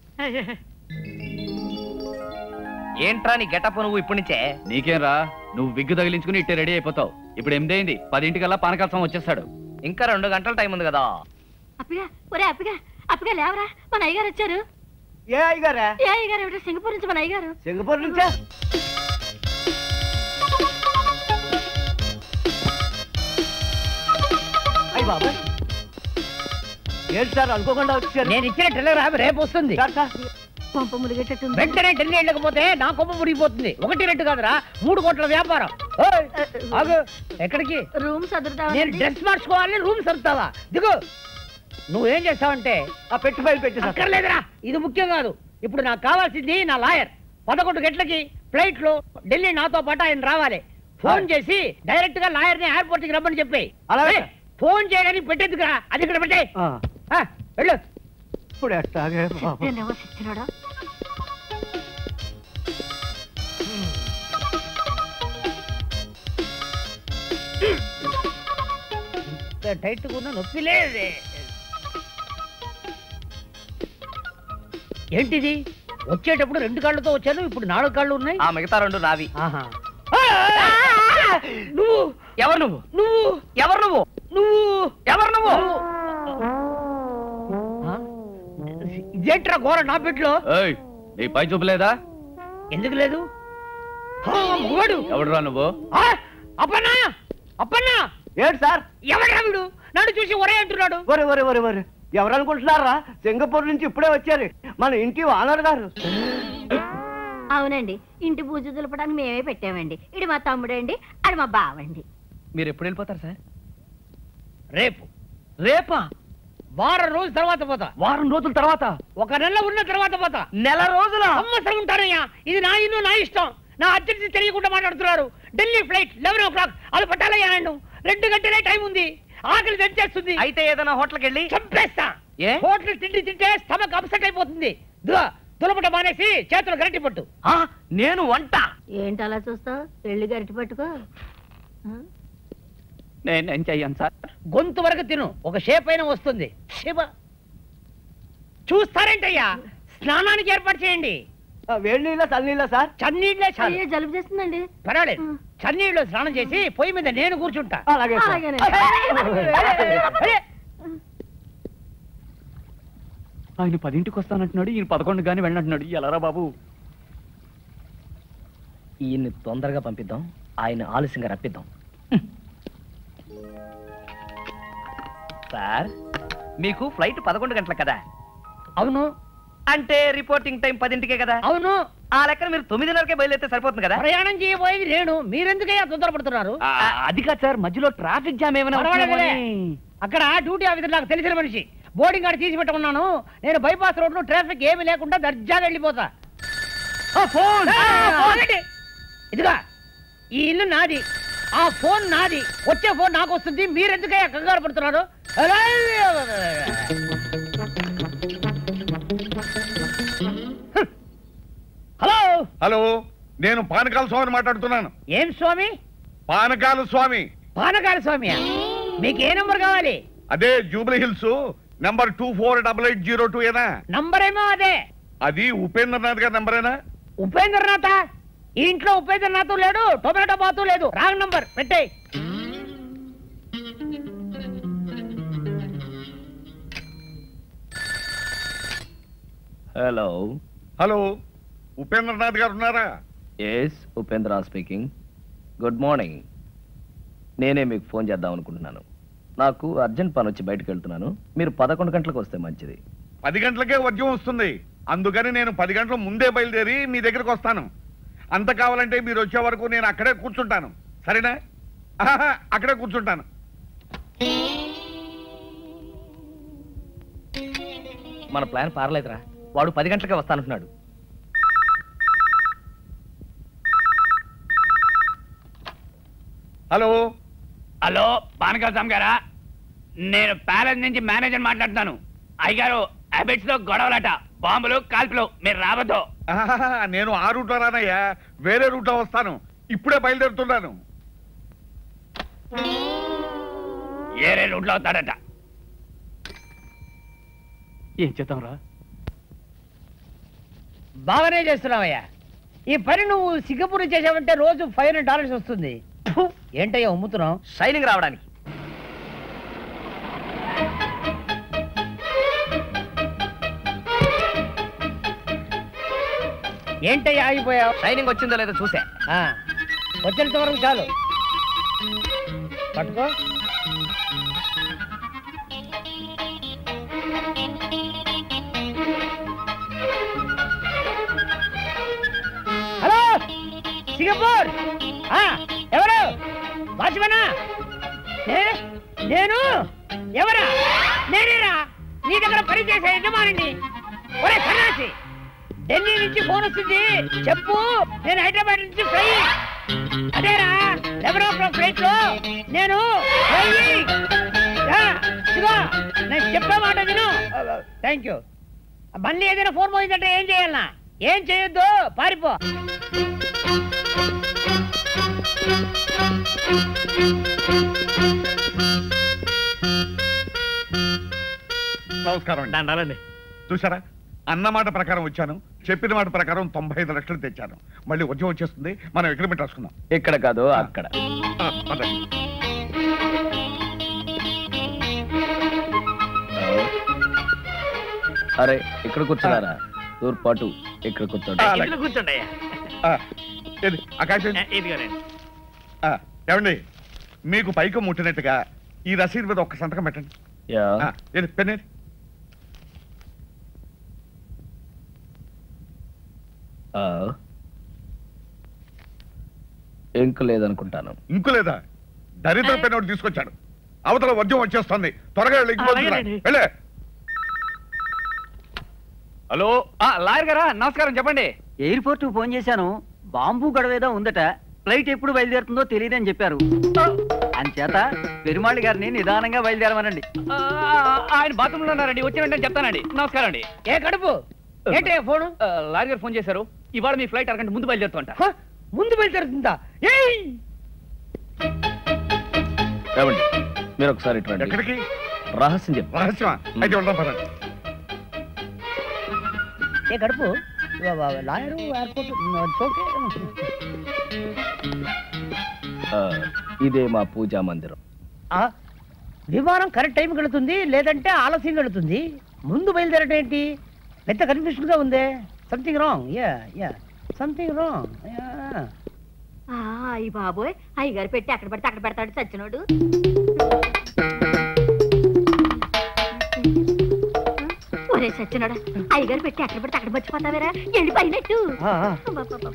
ఏంట్రా నీ గెటప్ నువ్వు ఇప్పటి నుంచే నీకేం రా నువ్వు విగ్గు తగిలించుకుని ఇట్టే రెడీ అయిపోతావు ఇప్పుడు ఎనిమిది అయింది పదింటికల్లా పానకాల్సం వచ్చేస్తాడు ఇంకా రెండు గంటల టైం ఉంది కదా అప్పగా ఒరే అప్పగా అప్పగా లేవరా మన అయ్యగారు వచ్చారు ఏ అయ్యగారా ఏ అయ్యగారు ఏమిటో సింగపూర్ నుంచి మన అయ్యగారు సింగపూర్ నుంచా అయ్యి బాబాయ్ ఏంటి సార్ అనుకోకుండా వచ్చారు నేను ఇచ్చిన టెలిగ్రామ్ రేపు వస్తుంది పంప ములిగేటట్టుంది వెంటనే ఢిల్లీ వెళ్ళకపోతే నా కొమ్మ మురిగిపోతుంది ఒకటి రెండు కాదురా మూడు కోట్ల వ్యాపారం ఓయ్, ఆగు ఎక్కడికి రూమ్ సదురుతా నేను డ్రెస్ మార్చుకోవాలి రూమ్ సర్దుతావా దిగు నువ్వేం చేస్తావంటే ఆ పెట్టి ఫైల్ పెట్టి అక్కర్లేదురా ఇది ముఖ్యం కాదు ఇప్పుడు నాకు కావాల్సింది నా లాయర్ పదకొండు గంటలకి ఫ్లైట్ లో ఢిల్లీ నాతో పాటు ఆయన రావాలి ఫోన్ చేసి డైరెక్ట్ గా లాయర్ ని ఎయిర్పోర్ట్ కి రమ్మని చెప్పి అలాగే. ఏయ్, ఫోన్ చేయడానికి పెట్టేందుకురా అది ఇక్కడ పెట్టే వెళ్ళు ఇప్పుడు ఎట్టాగే బాబు నేనేమో ఇచ్చినాడా టైట్ ఉన్న నొప్పి లేదే ఏంటిది వచ్చేటప్పుడు రెండు కాళ్ళతో వచ్చాను ఇప్పుడు నాలుగు కాళ్ళు ఉన్నాయి ఆ మిగతా రెండు నావి ఆహా నువ్వు ఎవరు నువ్వు నువ్వు ఎవరు నువ్వు నువ్వు ఎవరు నువ్వు ఇదేంట్రా ఘోర నా పెట్లో ఏయ్ నీ పై చూపలేదా ఎందుకు లేదు ఆ, మగవాడు ఎవడురా నువ్వు ఆ, అప్పన్నా అప్పన్నా ఏంటి సార్ ఎవడ్రా వీడు నన్ను చూసి ఒరే అంటున్నాడు ఒరే ఒరే ఒరే ఒరే ఎవరు అనుకుంటున్నారా సింగపూర్ నుంచి ఇప్పుడే వచ్చారు మన ఇంటి ఓనర్ గారు అవునండి ఇంటి పూజ దులపడానికి మేమే పెట్టామండి ఇది మా తమ్ముడండి అది మా బావండి మీరు ఎప్పుడు వెళ్ళిపోతారు సార్ రేపు రేపా వారం రోజుల తర్వాత పోతా వారం రోజుల తర్వాత ఒక నెల ఉన్న తర్వాత పోతా నెల రోజుల సంవత్సరం ఉంటానయ్యా ఇది నా ఇల్లు నా ఇష్టం నా అర్జెన్సీ తెలియకుండా మాట్లాడుతున్నారు Delhi flight eleven o'clock అది పట్టాలయ్యా నన్ను రెండు గంటలే టైం ఉంది ఆకలి తెచ్చేస్తుంది అయితే ఏదైనా హోటల్కి వెళ్ళి చంపేస్తా ఏ? హోటల్ తిండి తింటే స్టమక్ అప్సెట్ అయిపోతుంది దురా దులపట మానేసి చేతులు గరటి పట్టు నేను వంట ఏంటి అలా చూస్తావు వెళ్ళి గరిటి పట్టుకో నేనేం చెయ్యను సార్ గొంతు వరకు తిను ఒక షేప్ అయినా వస్తుంది శివ చూస్తారేంటయ్యా స్నానానికి ఏర్పాటు చేయండి వేడి నీళ్ళ చల్లనీళ్ళ సార్ చన్నీళ్ళే చాలు అయ్యో జలుబు చేస్తుందండి పర్వాలేదు చన్నీళ్ళు స్నానం చేసి పొయ్యి మీద నేను కూర్చుంటా అలాగే సార్. అలాగేనండి. ఆయన పదింటికి వస్తానంటున్నాడు ఈయన పదకొండు కానీ వెళ్ళంటున్నాడు ఎలారా బాబు ఈయన్ని తొందరగా పంపిద్దాం ఆయన ఆలస్యంగా రప్పిద్దాం సార్ మీకు ఫ్లైట్ పదకొండు గంటల కదా అవును అంటే రిపోర్టింగ్ టైం పదింటికే కదా అవును ఆ లెక్కన మీరు తొమ్మిదిన్నరకే బయలుదేరితే సరిపోతుంది కదా ప్రయాణం చేయబోయేది నేను మీరెందుకయ్యా తొందరపడుతున్నారు ఆ, అది కాదు సార్ మధ్యలో ట్రాఫిక్ జామ్ ఏమైనా పర్వాలేదులే. అవుతుందేమో అక్కడ డ్యూటీ ఆఫీసర్ నాకు తెలిసిన మనిషి బోర్డింగ్ కార్డు తీసి పెట్టుకున్నాను నేను బైపాస్ రోడ్ లో ట్రాఫిక్ ఏమీ లేకుండా దర్జాగా వెళ్ళిపోతా ఆ, ఫోన్ ఆ, ఫోన్ ఏంటి? ఇదిగా ఈ ఇల్లు నాది ఆ ఫోన్ నాది వచ్చే ఫోన్ నాకు వస్తుంది మీరెందుకయ్యా కంగారు పడుతున్నారు హలో హలో నేను పానకాల స్వామిని మాట్లాడుతున్నాను ఏం స్వామి పానకాల స్వామి పానకాల స్వామియా మీకు ఏ నంబర్ కావాలి అదే Jubilee Hills number two four double eight zero two ఏనా నంబర్ ఏమో అదే అది ఉపేంద్రనాథ్ గారి నంబరేనా ఉపేంద్రనాథ ఈ ఇంట్లో ఉపేంద్రనాథ్ లేడు టొమాటో బాతు లేదు రాంగ్ నంబర్ పెట్టేయ్ హలో హలో ఉపేంద్రనాథ్ గారు ఉన్నారా yes Upendra speaking good morning నేనే మీకు ఫోన్ చేద్దాం అనుకుంటున్నాను నాకు అర్జెంట్ పని వచ్చి బయటకు వెళ్తున్నాను మీరు పదకొండు గంటలకు వస్తే మంచిది పది గంటలకే వర్జం వస్తుంది అందుకని నేను పది గంటల ముందే బయలుదేరి మీ దగ్గరకు వస్తాను అంత కావాలంటే మీరు వచ్చే వరకు నేను అక్కడే కూర్చుంటాను సరేనా ఆహా, అక్కడే కూర్చుంటాను మన ప్లాన్ పారలేదురా వాడు పది గంటలకే వస్తానంటున్నాడు హలో హలో పానకాల స్వామి గారా నేను ప్యాలెస్ నుంచి మేనేజర్ మాట్లాడుతాను అయ్యగారు హ్యాబిట్స్ లో గొడవలట బాంబులు కాల్పులు మీరు రావద్దు ఆహాహా, నేను ఆ రూట్లో రానయ్యా వేరే రూట్లో వస్తాను ఇప్పుడే బయలుదేరుతున్నాను ఏరే రూట్లో అవుతాడట ఏం చేద్దాం రా బాగానే చేస్తున్నావయ్యా ఈ పని నువ్వు సింగపూర్ చేసావంటే రోజు ఫైవ్ హండ్రెడ్ డాలర్స్ వస్తుంది ఫు, ఏంటయ్యా అమ్ముతున్నావు షైనింగ్ రావడానికి ఏంటయ్యా ఆగిపోయావు షైనింగ్ వచ్చిందో లేదో చూసా ఆ, వచ్చేంత వరకు చాలు పట్టుకో హలో సింగపూర్ ఆ, ఎవరు వాచ్మనా నే- నేను ఎవరా నేనేరా నీ దగ్గర పనిచేసే యజమానిని ఒరే సన్నాసి ఢిల్లీ నుంచి ఫోన్ వస్తుంది చెప్పు నేను హైదరాబాద్ నుంచి ఫ్లై అదేరా లెవెన్ ఓ క్లాక్ ఫ్లైట్ లో నేను flying. యా, ఇదిగో, నేను చెప్పే మాట విను థ్యాంక్ యూ మళ్ళీ ఏదైనా ఫోన్ పోయిందంటే ఏం చేయాలనా ఏం చేయొద్దు పారిపో నమస్కారం అండి చూసారా అన్న మాట ప్రకారం వచ్చాను చెప్పిన మాట ప్రకారం తొంభై ఐదు లక్షలు తెచ్చాను మళ్ళీ ఉద్యోగం వచ్చేస్తుంది మనం అగ్రిమెంట్ రాసుకుందాం ఇక్కడ కాదు అక్కడ ఆ, పదండి. అరే ఇక్కడ కూర్చున్నారా తూర్పాటు ఇక్కడ కూర్చోండి ఇందులో కూర్చోండి అయ్యా ఆ, ఏది, ఆ కాగితం ఏది? ఇదిగోనండి ఆ, ఏమండి మీకు పైకి ముట్టినట్టుగా ఈ రసీదు మీద ఒక్క సంతకం పెట్టండి యా ఆ, ఏది పెన్నేది ఆ. ఇంకు లేదనుకుంటాను ఇంకు లేదా దరిద్ర పెన్ ఒకటి తీసుకొచ్చాడు అవతల వద్యం వచ్చేస్తుంది త్వరగా వెళ్ళి ఇంటికి పంపించరా. అలాగేనండి. వెళ్ళే హలో ఆ, లాయర్ గారా నమస్కారం చెప్పండి ఎయిర్పోర్ట్ ఫోన్ చేశాను బాంబు గొడవ ఏదో ఉందట ఫ్లైట్ ఎప్పుడు బయలుదేరుతుందో తెలియదని చెప్పారు అంచేత పెరుమాళి గారిని నిదానంగా బయలుదేరమనండి ఆ, ఆయన బాత్రూమ్ లో ఉన్నారండి వచ్చిన వెంటనే చెప్తానండి నమస్కారం అండి ఏ కడుపు ఏంటి ఫోను ఆ, లాయర్ గారు ఫోన్ చేశారు ఇవాళ మీ ఫ్లైట్ అరగంట ముందు బయలుదేరుతుంట హ, ముందు బయలుదేరుతుందా ఏయ్ ఏమండి మీరు ఒకసారి ఇటు రండి. ఎక్కడికి రహస్యం చెప్పు రహస్యమా అయితే వెళ్దాం పదండి ఏ గడుపు వా- వా- లాయరు ఎయిర్పోర్ట్ ఓకే ఆ, ఇదే మా పూజా మందిరం ఆ, విమానం కరెక్ట్ టైంకి వెళుతుంది లేదంటే ఆలస్యంగా వెళుతుంది ముందు బయలుదేరటం ఏంటి పెద్ద కన్ఫ్యూషన్ గా ఉందే something wrong ya ya something wrong ఆ, అయ్య బాబోయ్ అయ్యగారు పెట్టి అక్కడ పడితే అక్కడ పెడతాడు చచ్చినోడు ఒరే సచ్చినోడా అయ్యగారు పెట్టి అక్కడ పడితే అక్కడ మర్చిపోతావేరా ఎండిపోయినట్టు అబ్బబ్బబ్బబ్బ.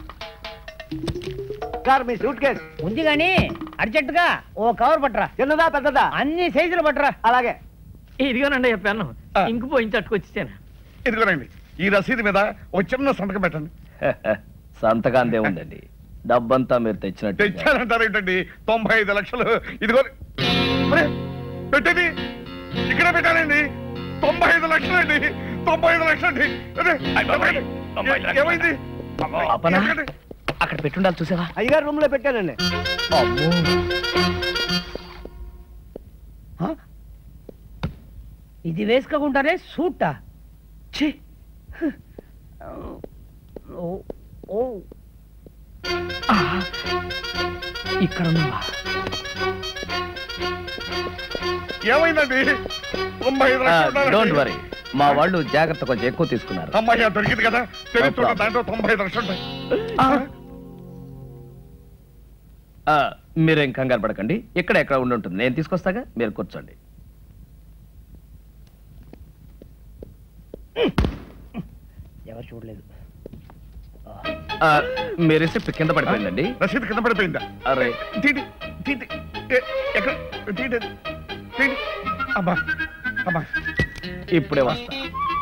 సార్ మీ సూట్ కేస్ ఉంది కానీ అర్జెంట్ గా ఓ కవర్ పట్టరా చిన్నదా పెద్దదా అన్ని సైజులు పట్టరా అలాగే ఇదిగోనండి చెప్పాను ఇంకు పోయించి అట్టుకొచ్చేసాను ఇదిగోనండి ఈ రసీదు మీద ఒక చిన్న సంతకం పెట్టండి సంతకాంతే ఉందండి డబ్బంతా మీరు తెచ్చినట్టు తెచ్చానంటారు ఏంటండి తొంభై ఐదు లక్షలు ఇదిగో ఒరే, పెట్టండి ఇక్కడ పెట్టానండి తొంభై ఐదు లక్షలు అండి తొంభై ఐదు లక్షలు అండి అదే, ఏ- ఏమైంది పాపనా? ఎక్కడండి? అక్కడ పెట్టుండాలి చూసావా అయ్యగారు రూమ్ లో పెట్టానండి ఇది వేసుకోకుండానే సూటా ఛీ ఓ ఓ ఇక్కడ ఉన్నావా ఏమైందండి తొంభై ఐదు లక్షలు ఉన్నారండి. డోంట్ వరీ మా వాళ్ళు జాగ్రత్త కొంచెం ఎక్కువ తీసుకున్నారు అమ్మాయి అది దొరికింది కదా తెలిసి problem. దాంట్లో తొంభై ఐదు లక్షలు ఉంటాయి ఆ, మీరేం కంగారు పడకండి ఇక్కడ ఎక్కడ ఉండి ఉంటుంది నేను తీసుకొస్తాగా మీరు కూర్చోండి ఎవరు చూడలేదు ఆ, మీ రిసిప్ట్ కింద పడిపోయిందండి రసీదు కింద పడిపోయిందా అరే తీటి తీటి ఏ, ఎక్కడ తీటి తీటి అబ్బా అబ్బా ఇప్పుడే వస్తా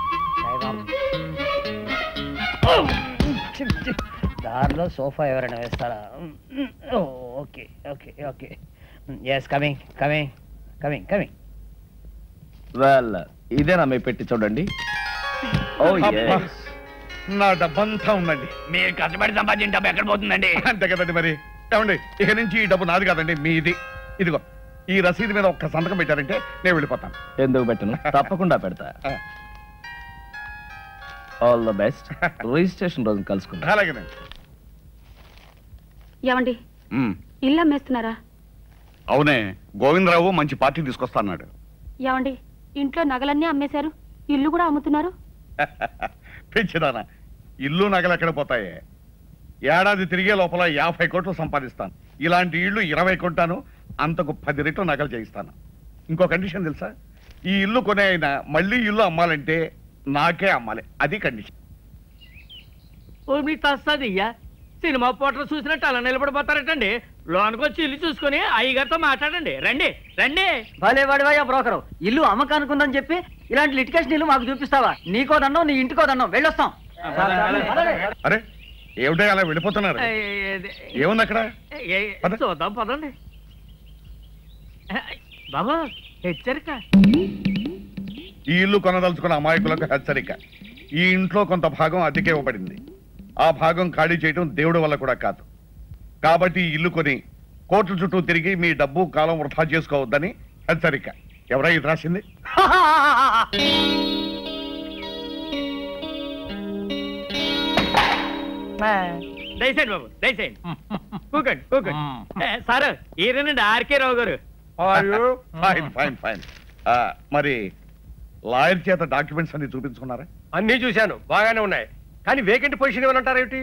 దారిలో సోఫా ఎవరైనా వేస్తారా ఓ, okay okay okay yes coming coming coming coming well ఇదేనా మీ పెట్టి చూడండి ఓ అబ్బా. నా డబ్బంతా ఉందండి మీరు కష్టపడి సంపాదించిన డబ్బు ఎక్కడ పోతుందండి అంతే కదండి మరి ఏమండి ఇక నుంచి ఈ డబ్బు నాది కాదండి మీది ఇదిగో ఈ రసీదు మీద ఒక్క సంతకం పెట్టారంటే నేను వెళ్ళిపోతాను ఎందుకు పెట్టను తప్పకుండా పెడతా ఆల్ ద బెస్ట్ రిజిస్ట్రేషన్ రోజు కలుసుకుందాం అలాగేనండి ఏమండి ఇల్లు అమ్మేస్తున్నారా అవునే గోవిందరావు మంచి పార్టీ తీసుకొస్తా అన్నాడు ఏమండి ఇంట్లో నగలన్నీ అమ్మేశారు ఇల్లు కూడా అమ్ముతున్నారు పెంచిదానా ఇల్లు నగలు ఎక్కడ పోతాయే ఏడాది తిరిగే లోపల యాభై కోట్లు సంపాదిస్తాను ఇలాంటి ఇల్లు ఇరవై కొంటాను అంతకు పది రెట్లు నగలు చేయిస్తాను ఇంకో కండిషన్ తెలుసా ఈ ఇల్లు కొనే అయినా మళ్ళీ ఇల్లు అమ్మాలంటే నాకే అమ్మాలి అది కండిషన్ ఓ మీ తస్తదియ్యా సినిమా పోటర్ చూసినట్టు అలా నిలబడిపోతారటండి లోనికి వచ్చి ఇల్లు చూసుకొని అయ్యగారితో మాట్లాడండి రండి రండి భలే వాడివయ్యా బ్రోకరు ఇల్లు అమ్మకానుకుందని చెప్పి ఇలాంటి లిటికేషన్ ఇల్లు మాకు చూపిస్తావా నీకో దండం నీ ఇంటికో దండం వెళ్ళొస్తాం అరే ఏమిటో అలా వెళ్ళిపోతున్నారు ఏముంది అక్కడ ఏ- ఏ- చూద్దాం పదండి బాబు హెచ్చరిక ఈ ఇల్లు కొనదలుచుకున్న అమాయకులకు హెచ్చరిక ఈ ఇంట్లో కొంత భాగం అద్దెకే ఇవ్వబడింది ఆ భాగం ఖాళీ చేయడం దేవుడి వల్ల కూడా కాదు కాబట్టి ఈ ఇల్లు కొని కోర్టు చుట్టూ తిరిగి మీ డబ్బు కాలం వృధా చేసుకోవద్దని హెచ్చరిక ఎవరై ఇది రాసింది దయచేయండి బాబు దయచేయండి కూకండి కూకండి ఏ, సార్ ఈయనండి ఆర్కే రావు గారు ఫైన్ ఫైన్ ఫైన్ మరి లాయర్ చేత డాక్యుమెంట్స్ అన్ని చూపించుకున్నారా అన్నీ చూశాను బాగానే ఉన్నాయి కానీ వేకెంట్ పొజిషన్ ఏమనంటారు ఏమిటి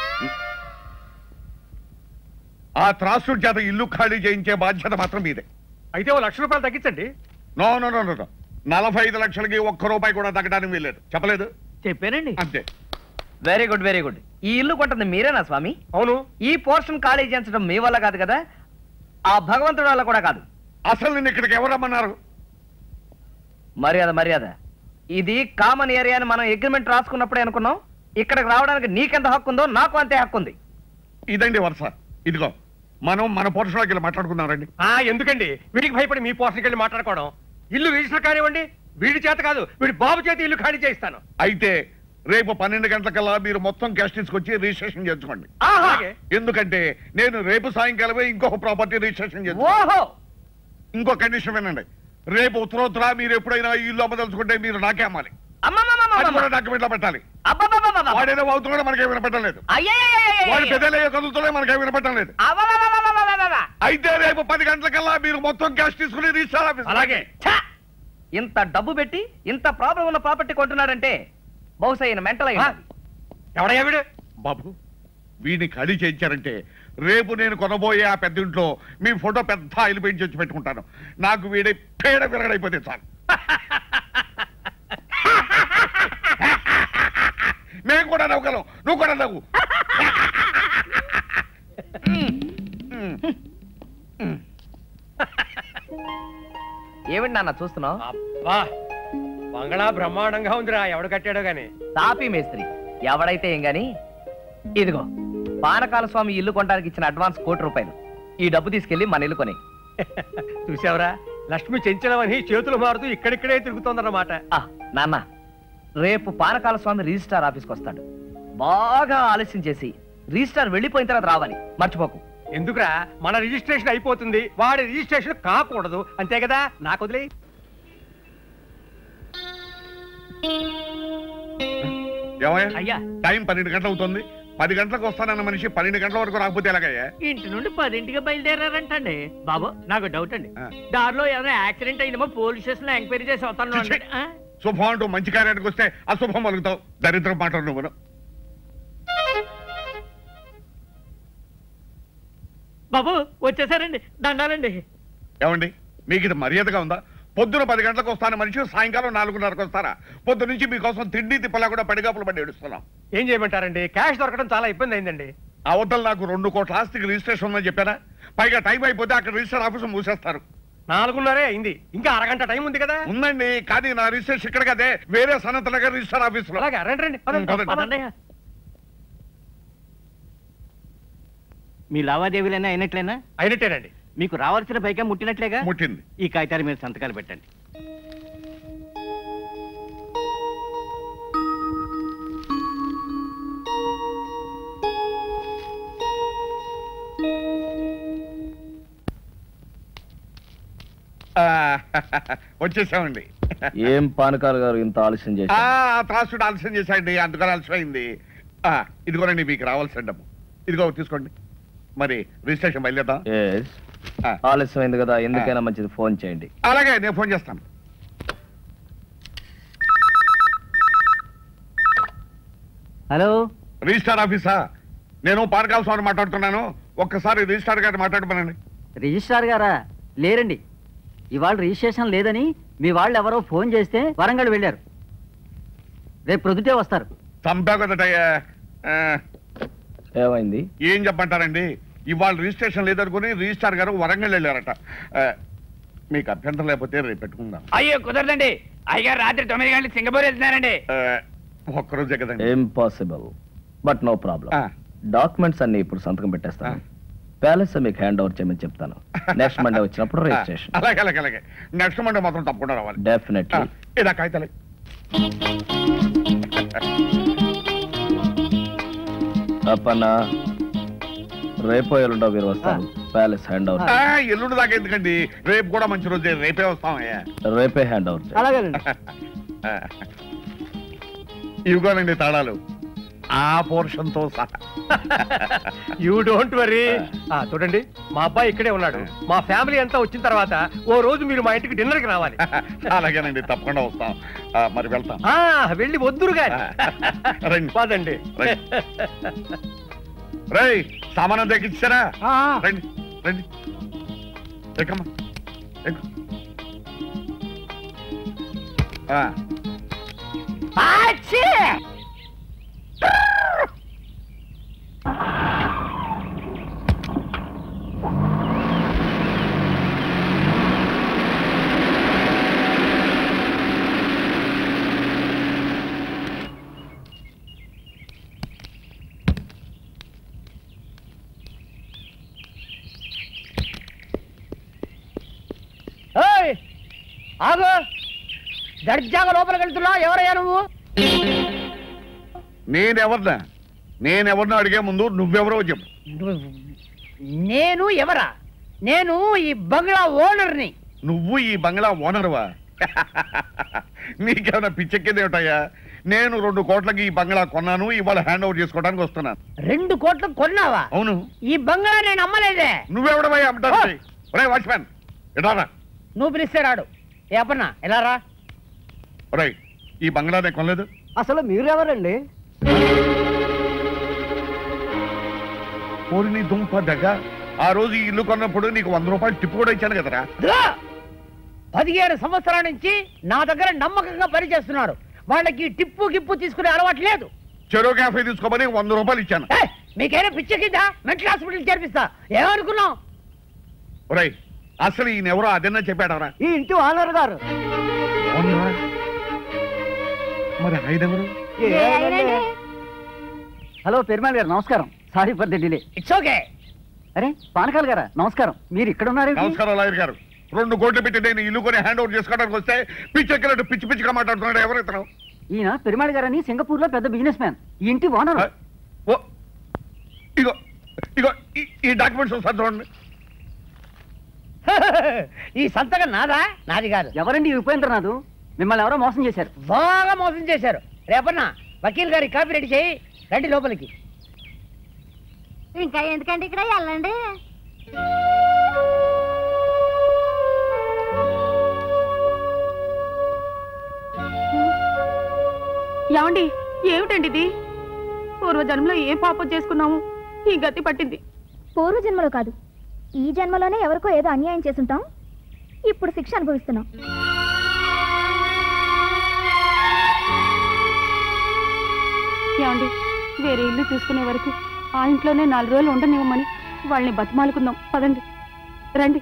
ఆ త్రాసుడి చేత ఇల్లు ఖాళీ చేయించే బాధ్యత మాత్రం మీదే అయితే ఓ లక్ష రూపాయలు తగ్గించండి నో నో నో నో నలభై ఐదు లక్షలకి ఒక్క రూపాయి కూడా తగ్గడానికి వీల్లేదు చెప్పలేదు చెప్పానండి అంతే వెరీ గుడ్ వెరీ గుడ్ ఈ ఇల్లు కొంటుంది మీరేనా స్వామి అవును ఈ పోర్షన్ ఖాళీ చేయించడం మీ వల్ల కాదు కదా ఆ భగవంతుడి వల్ల కూడా కాదు అసలు నేను ఇక్కడికి ఎవరు రమ్మన్నారు మర్యాద మర్యాద ఇది కామన్ ఏరియా అని మనం అగ్రిమెంట్ రాసుకున్నప్పుడే అనుకున్నాం ఇక్కడికి రావడానికి నీకెంత హక్కు ఉందో నాకు అంతే హక్కు ఉంది ఇదండి వరుస ఇదిగో మనం మన పోర్షన్లోకి వెళ్ళి మాట్లాడుకుందాం రండి ఆ ఎందుకండి వీడికి భయపడి మీ పోర్షన్కి వెళ్ళి మాట్లాడుకోవడం ఇల్లు రిజిస్టర్ కానివ్వండి వీడి చేత కాదు వీడి బాబు చేత ఇల్లు ఖాళీ చేయిస్తాను అయితే రేపు పన్నెండు గంటలకల్లా మీరు మొత్తం క్యాష్ తీసుకొచ్చి రిజిస్ట్రేషన్ చేసుకోండి అలాగే. ఎందుకంటే నేను రేపు సాయంకాలమే ఇంకొక ప్రాపర్టీ రిజిస్ట్రేషన్ ఓహో చేస్తాను ఇంకో కండిషన్ వినండి రేపు ఉత్తరోత్తర మీరు ఎప్పుడైనా ఈ ఇల్లు అమ్మదలుచుకుంటే మీరు నాకే అమ్మాలి అది కూడా డాక్యుమెంట్ లో పెట్టాలి వాడేదో అవుతున్నాడో మనకేం వినపడడం లేదు వాడు పెద్దలే కదులుతూనే మనకేం వినపడడం లేదు అయితే రేపు పది గంటలకల్లా మీరు మొత్తం క్యాష్ తీసుకుని రిజిస్టర్ ఆఫీస్ అలాగే ఇంత డబ్బు పెట్టి ఇంత ప్రాబ్లం ఉన్న ప్రాపర్టీ కొంటున్నాడంటే బహుశా ఈయన మెంటల్ అయ్యి ఎవడయ్యా వీడు బాబు వీడిని ఖాళీ చేయించారంటే రేపు నేను కొనబోయే ఆ పెద్ద ఇంట్లో మీ ఫోటో పెద్ద ఆయిల్ పెయింట్ వచ్చి పెట్టుకుంటాను నాకు వీడి పేడ విరగడైపోతే చాలు మేము కూడా నవ్వుగలం నువ్వు కూడా నవ్వు ఏమిటి నాన్న చూస్తున్నావు వా బంగళా బ్రహ్మాండంగా ఉందిరా ఎవడు కట్టాడో గాని తాపీ మేస్త్రి ఎవడైతే ఏం గాని ఇదిగో పానకాల స్వామి ఇల్లు కొనడానికి ఇచ్చిన అడ్వాన్స్ కోటి రూపాయలు ఈ డబ్బు తీసుకెళ్లి మన ఇల్లు కొని చూసావరా లక్ష్మి చెంచలమని చేతులు మారుతూ ఇక్కడిక్కడే తిరుగుతోందన్నమాట ఆ, నాన్న రేపు పానకాల స్వామి రిజిస్ట్రార్ ఆఫీస్కి వస్తాడు బాగా ఆలస్యం చేసి రిజిస్ట్రార్ వెళ్ళిపోయిన తర్వాత రావాలి మర్చిపోకు ఎందుకురా మన రిజిస్ట్రేషన్ అయిపోతుంది వాడి రిజిస్ట్రేషన్ కాకూడదు అంతే కదా నాకు వదిలే ఏమయ్యా అయ్యా టైం పన్నెండు గంటలు అవుతుంది పది గంటలకు వస్తానన్న మనిషి పన్నెండు గంటల వరకు రాకపోతే ఎలాగయ్యా ఇంటి నుండి పదింటికి బయలుదేరారంటండి బాబు నాకు డౌట్ అండి దారిలో ఏదైనా యాక్సిడెంట్ అయిందేమో పోలీస్ స్టేషన్ లో ఎంక్వైరీ చేసి వస్తాను ఛీ, ఛీ. శుభం అంటూ మంచి కార్యానికి వస్తే అశుభం పలుకుతావు దరిద్రం మాటలు నువ్వు బాబు వచ్చేసారండి దండాలండి ఏమండి మీకు ఇది మర్యాదగా ఉందా పొద్దున పది గంటలకు వస్తాన మనిషి సాయంకాలం నాలుగున్నరకు వస్తారా పొద్దు నుంచి మీకోసం తిండి తిప్పలా కూడా పడిగాపులు పడి ఏడుస్తున్నాం ఏం చేయమంటారండి క్యాష్ దొరకడం చాలా ఇబ్బంది అయిందండి అవతల నాకు రెండు కోట్ల ఆస్తికి రిజిస్ట్రేషన్ ఉందని చెప్పారా పైగా టైం అయిపోతే అక్కడ రిజిస్టర్ ఆఫీస్ మూసేస్తారు నాలుగున్నరే అయింది ఇంకా అరగంట టైం ఉంది కదా ఉందండి కానీ నా రిజిస్ట్రేషన్ ఇక్కడ కదే వేరే సనత్ నగర్ రిజిస్టర్ ఆఫీస్ లో అలాగే రండి రండి పదండి, పదండి. మీ లావాదేవీలైనా అయినట్లేనా అయినట్టేనండి మీకు రావాల్సిన పైగా ముట్టినట్లేగా ముట్టింది ఈ కాగితాల మీద సంతకాలు పెట్టండి ఆ, వచ్చేసామండి ఏం పానకాల గారు ఇంత ఆలస్యం ఆ త్రాసుడు ఆలస్యం చేశాయండి అందుకని ఆలస్యమైంది ఆ, ఇదిగోనండి మీకు రావాల్సిన డబ్బు ఇదిగో తీసుకోండి మరి రిజిస్ట్రేషన్ బయలుదేద్దాం ఆలస్యమైంది కదా ఎందుకైనా మంచిది ఫోన్ చేయండి అలాగే నేను ఫోన్ చేస్తాను హలో రిజిస్టార్ ఆఫీసా నేను పానకాల స్వామి మాట్లాడుతున్నాను ఒక్కసారి రిజిస్టార్ గారిని మాట్లాడమనండి రిజిస్ట్రార్ గారా లేరండి ఇవాళ రిజిస్ట్రేషన్ లేదని మీ వాళ్ళు ఎవరో ఫోన్ చేస్తే వరంగల్ వెళ్ళారు రేపు ప్రొద్దుటే వస్తారు చంపా కదటయ్యా ఆ, ఏమైంది ఏం చెప్పంటారండి ఇవాళ రిజిస్ట్రేషన్ లేదనుకుని రిజిస్టార్ గారు వరంగల్ వెళ్ళారట ఆ, మీకు అభ్యంతరం లేకపోతే రేపు పెట్టుకుందాం అయ్యో కుదరదండి అయ్యగారు రాత్రి తొమ్మిది గంటలకు సింగపూర్ వెళ్తున్నారండి ఆ, ఒక్కరోజే కదండి impossible but no problem documents అన్ని ఇప్పుడు సంతకం పెట్టేస్తాను ప్యాలెస్ మీకు హ్యాండ్ ఓవర్ చేయమని చెప్తాను నెక్స్ట్ మండే వచ్చినప్పుడు రిజిస్ట్రేషన్ అలాగే అలాగే అలాగే నెక్స్ట్ మండే మాత్రం తప్పకుండా రావాలి డెఫినెట్లీ ఇదా కాగితాలే అప్పన్న రేపో ఎల్లుండో మీరు వస్తారు ప్యాలెస్ హ్యాండ్ ఓవర్ ఆ, ఎల్లుండి దాకా ఎందుకండి రేపు కూడా మంచి రోజే రేపే వస్తామయ్యా రేపే హ్యాండ్ ఓవర్ అలాగేనండి ఇవిగోనండి తాళాలు ఆ పోర్షన్ తో సహా యూ డోంట్ వరీ చూడండి మా అబ్బాయి ఇక్కడే ఉన్నాడు మా ఫ్యామిలీ అంతా వచ్చిన తర్వాత ఓ రోజు మీరు మా ఇంటికి డిన్నర్ కి రావాలి అలాగేనండి తప్పకుండా వస్తాం ఆ, మరి వెళ్తాం ఆ, వెళ్ళి వద్దురు గాని రండి పదండి రేయ్ సామానం తెగించారా రండి రండి ఎక్కమ్మా ఎక్కు ఆ, ఏయ్! ఆగు దర్జాగా లోపలికి వెళ్తున్నావు ఎవరయ్యా నువ్వు నేనెవరినా నేనెవరినో అడిగే ముందు నువ్వెవరో చెప్పు నేను ఎవరా నేను ఈ బంగ్లా ఓనర్ని నువ్వు ఈ బంగ్లా ఓనర్వా నీకేమైనా పిచ్చెక్కేదేమిటయ్యా నేను రెండు కోట్లకి ఈ బంగ్లా కొన్నాను ఇవాళ హ్యాండ్ ఓవర్ చేసుకోవడానికి వస్తున్నాను రెండు కోట్లు కొన్నావా అవును ఈ బంగ్లా నేను అమ్మలేదే నువ్వెవడమయ్యా అమ్మటానికి ఒరే వాచ్మ్యాన్ ఎడారా నువ్వు పిలిస్తే రాడు ఏ అప్పన్నా ఎలా రా ఒరే ఈ బంగ్లా నేను కొనలేదు అసలు మీరెవరండి పోరి నీ దుంప దగ్గ ఆ రోజు ఈ ఇల్లు కొన్నప్పుడు నీకు వంద రూపాయలు టిప్పు కూడా ఇచ్చాను కదరా రా! పదిహేను సంవత్సరాల నుంచి నా దగ్గర నమ్మకంగా పనిచేస్తున్నారు వాళ్ళకి టిప్పు గిప్పు తీసుకునే అలవాటు లేదు చెరో క్యాఫే తీసుకోమని వంద రూపాయలు ఇచ్చాను ఏయ్! మీకైనా పిచ్చెక్కిందా మెంటల్ హాస్పిటల్ చేర్పిస్తా ఏమనుకున్నావు ఒరే అసలు ఈయన ఎవరో అదన్నా చెప్పాడవరా ఈ ఇంటి ఓనర్ గారు మరి ఆయన ఎవరు హలో పెరుమాళ్ గారు నమస్కారం sorry for the delay it's okay అరే పానకాల గారా నమస్కారం మీరు ఇక్కడ ఉన్నారు నమస్కారం లాయర్ గారు రెండు కోట్లు పెట్టి నేను ఇల్లు కొని హ్యాండ్ ఓవర్ చేసుకోవడానికి వస్తే పిచ్చి ఎక్కినట్టు పిచ్చి పిచ్చిగా మాట్లాడుతున్నాడు ఎవరైతే ఈయన పెరుమాళ్ గారని సింగపూర్ లో పెద్ద బిజినెస్ మ్యాన్ ఈ ఇంటి ఓనర్ ఇగో ఇగో ఈ- ఈ డాక్యుమెంట్స్ ఒకసారి చూడండి ఈ సంతకం నాదా నాది కాదు ఎవరండి ఈ ఉపేంద్రనాథ్ మిమ్మల్ని ఎవరో మోసం చేశారు బాగా మోసం చేశారు రేపన్నా వకీల్ గారి కాపీ రెడీ చేయి రండి లోపలికి ఇంకా ఎందుకంటే ఇక్కడ వెళ్ళండి ఏమండి ఏమిటండి ఇది పూర్వజన్మలో ఏ పాపం చేసుకున్నాము ఈ గతి పట్టింది పూర్వజన్మలో కాదు ఈ జన్మలోనే ఎవరికో ఏదో అన్యాయం చేసుంటాం ఇప్పుడు శిక్ష అనుభవిస్తున్నాం ఏమండి వేరే ఇల్లు చూసుకునే వరకు ఆ ఇంట్లోనే నాలుగు రోజులు ఉండనివ్వమని వాళ్ళని బతిమాలుకుందాం పదండి రండి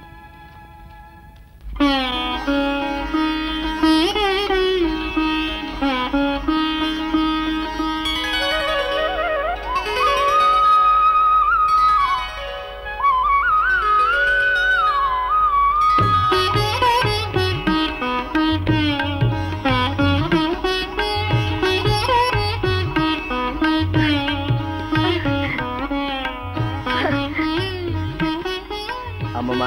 అమ్మమ్మ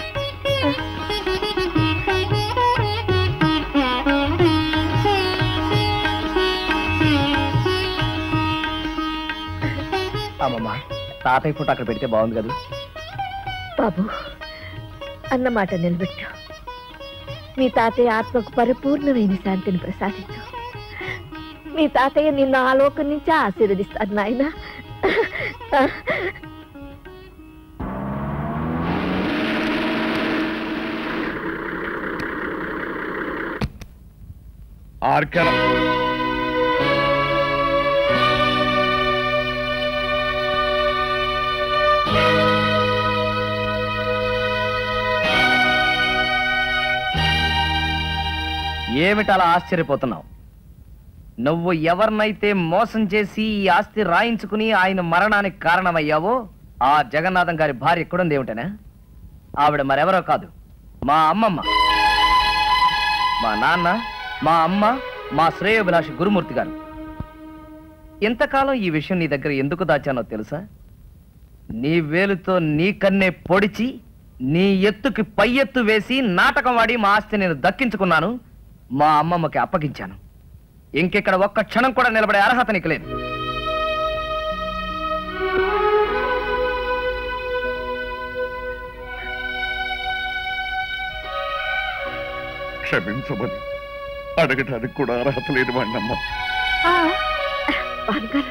అమ్మమ్మ తాతయ్య ఫోటో అక్కడ పెడితే బాగుంది కదా బాబు అన్నమాట నిలబెట్టు మీ తాతయ్య ఆత్మకు పరిపూర్ణమైన శాంతిని ప్రసాదించు మీ తాతయ్య నిన్ను ఆ లోకం నుంచి ఆశీర్వదిస్తారు నాయన ఆర్కెల ఏమిటలా ఆశ్చర్యపోతున్నావు నువ్వు ఎవరినైతే మోసం చేసి ఈ ఆస్తి రాయించుకుని ఆయన మరణానికి కారణమయ్యావో ఆ జగన్నాథం గారి భార్య ఎక్కడుంది ఏమిటనా ఆవిడ మరెవరో కాదు మా అమ్మమ్మ మా నాన్న మా అమ్మ మా శ్రేయోభిలాషి గురుమూర్తి గారు ఇంతకాలం ఈ విషయం నీ దగ్గర ఎందుకు దాచానో తెలుసా నీ వేలుతో నీ కన్నే పొడిచి నీ ఎత్తుకి పై ఎత్తు వేసి నాటకం వాడి మా ఆస్తి నేను దక్కించుకున్నాను మా అమ్మమ్మకి అప్పగించాను ఇంకెక్కడ ఒక్క క్షణం కూడా నిలబడే అర్హత నీకు లేదు క్షమించమని అడగటానికి కూడా అర్హత లేని వాడినమ్మా భానుగారు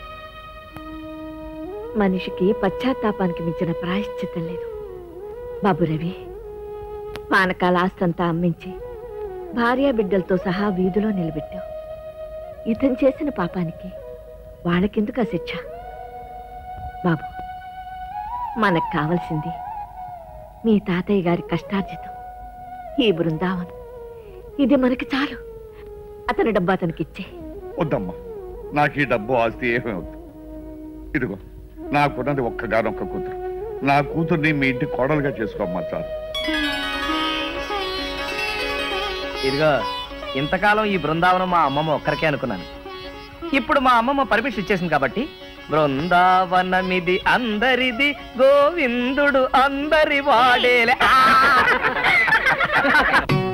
మనిషికి పశ్చాత్తాపానికి మించిన ప్రాయశ్చిత్తం లేదు బాబు రవి పానకాల ఆస్తంతా అమ్మించి భార్యా బిడ్డలతో సహా వీధిలో నిలబెట్టావు ఇతను చేసిన పాపానికి వాళ్ళకెందుకు ఆ శిక్ష బాబు మనకు కావలసింది మీ తాతయ్య గారి కష్టార్జితం ఈ బృందావనం ఇది మనకి చాలు అతని డబ్బు అతనికి ఇచ్చే వద్దమ్మా నాకు ఈ డబ్బు ఆస్తి ఏమీ వద్దు ఇదిగో నాకున్నది ఒక్కగానొక్క కూతురు నా కూతుర్ని మీ ఇంటి కోడలుగా చేసుకోమ్మా చాలు ఇదిగో ఇంతకాలం ఈ బృందావనం మా అమ్మమ్మ ఒక్కరికే అనుకున్నాను ఇప్పుడు మా అమ్మమ్మ పర్మిషన్ ఇచ్చేసింది కాబట్టి బృందావనమిది అందరిది గోవిందుడు అందరి వాడేలే ఆ!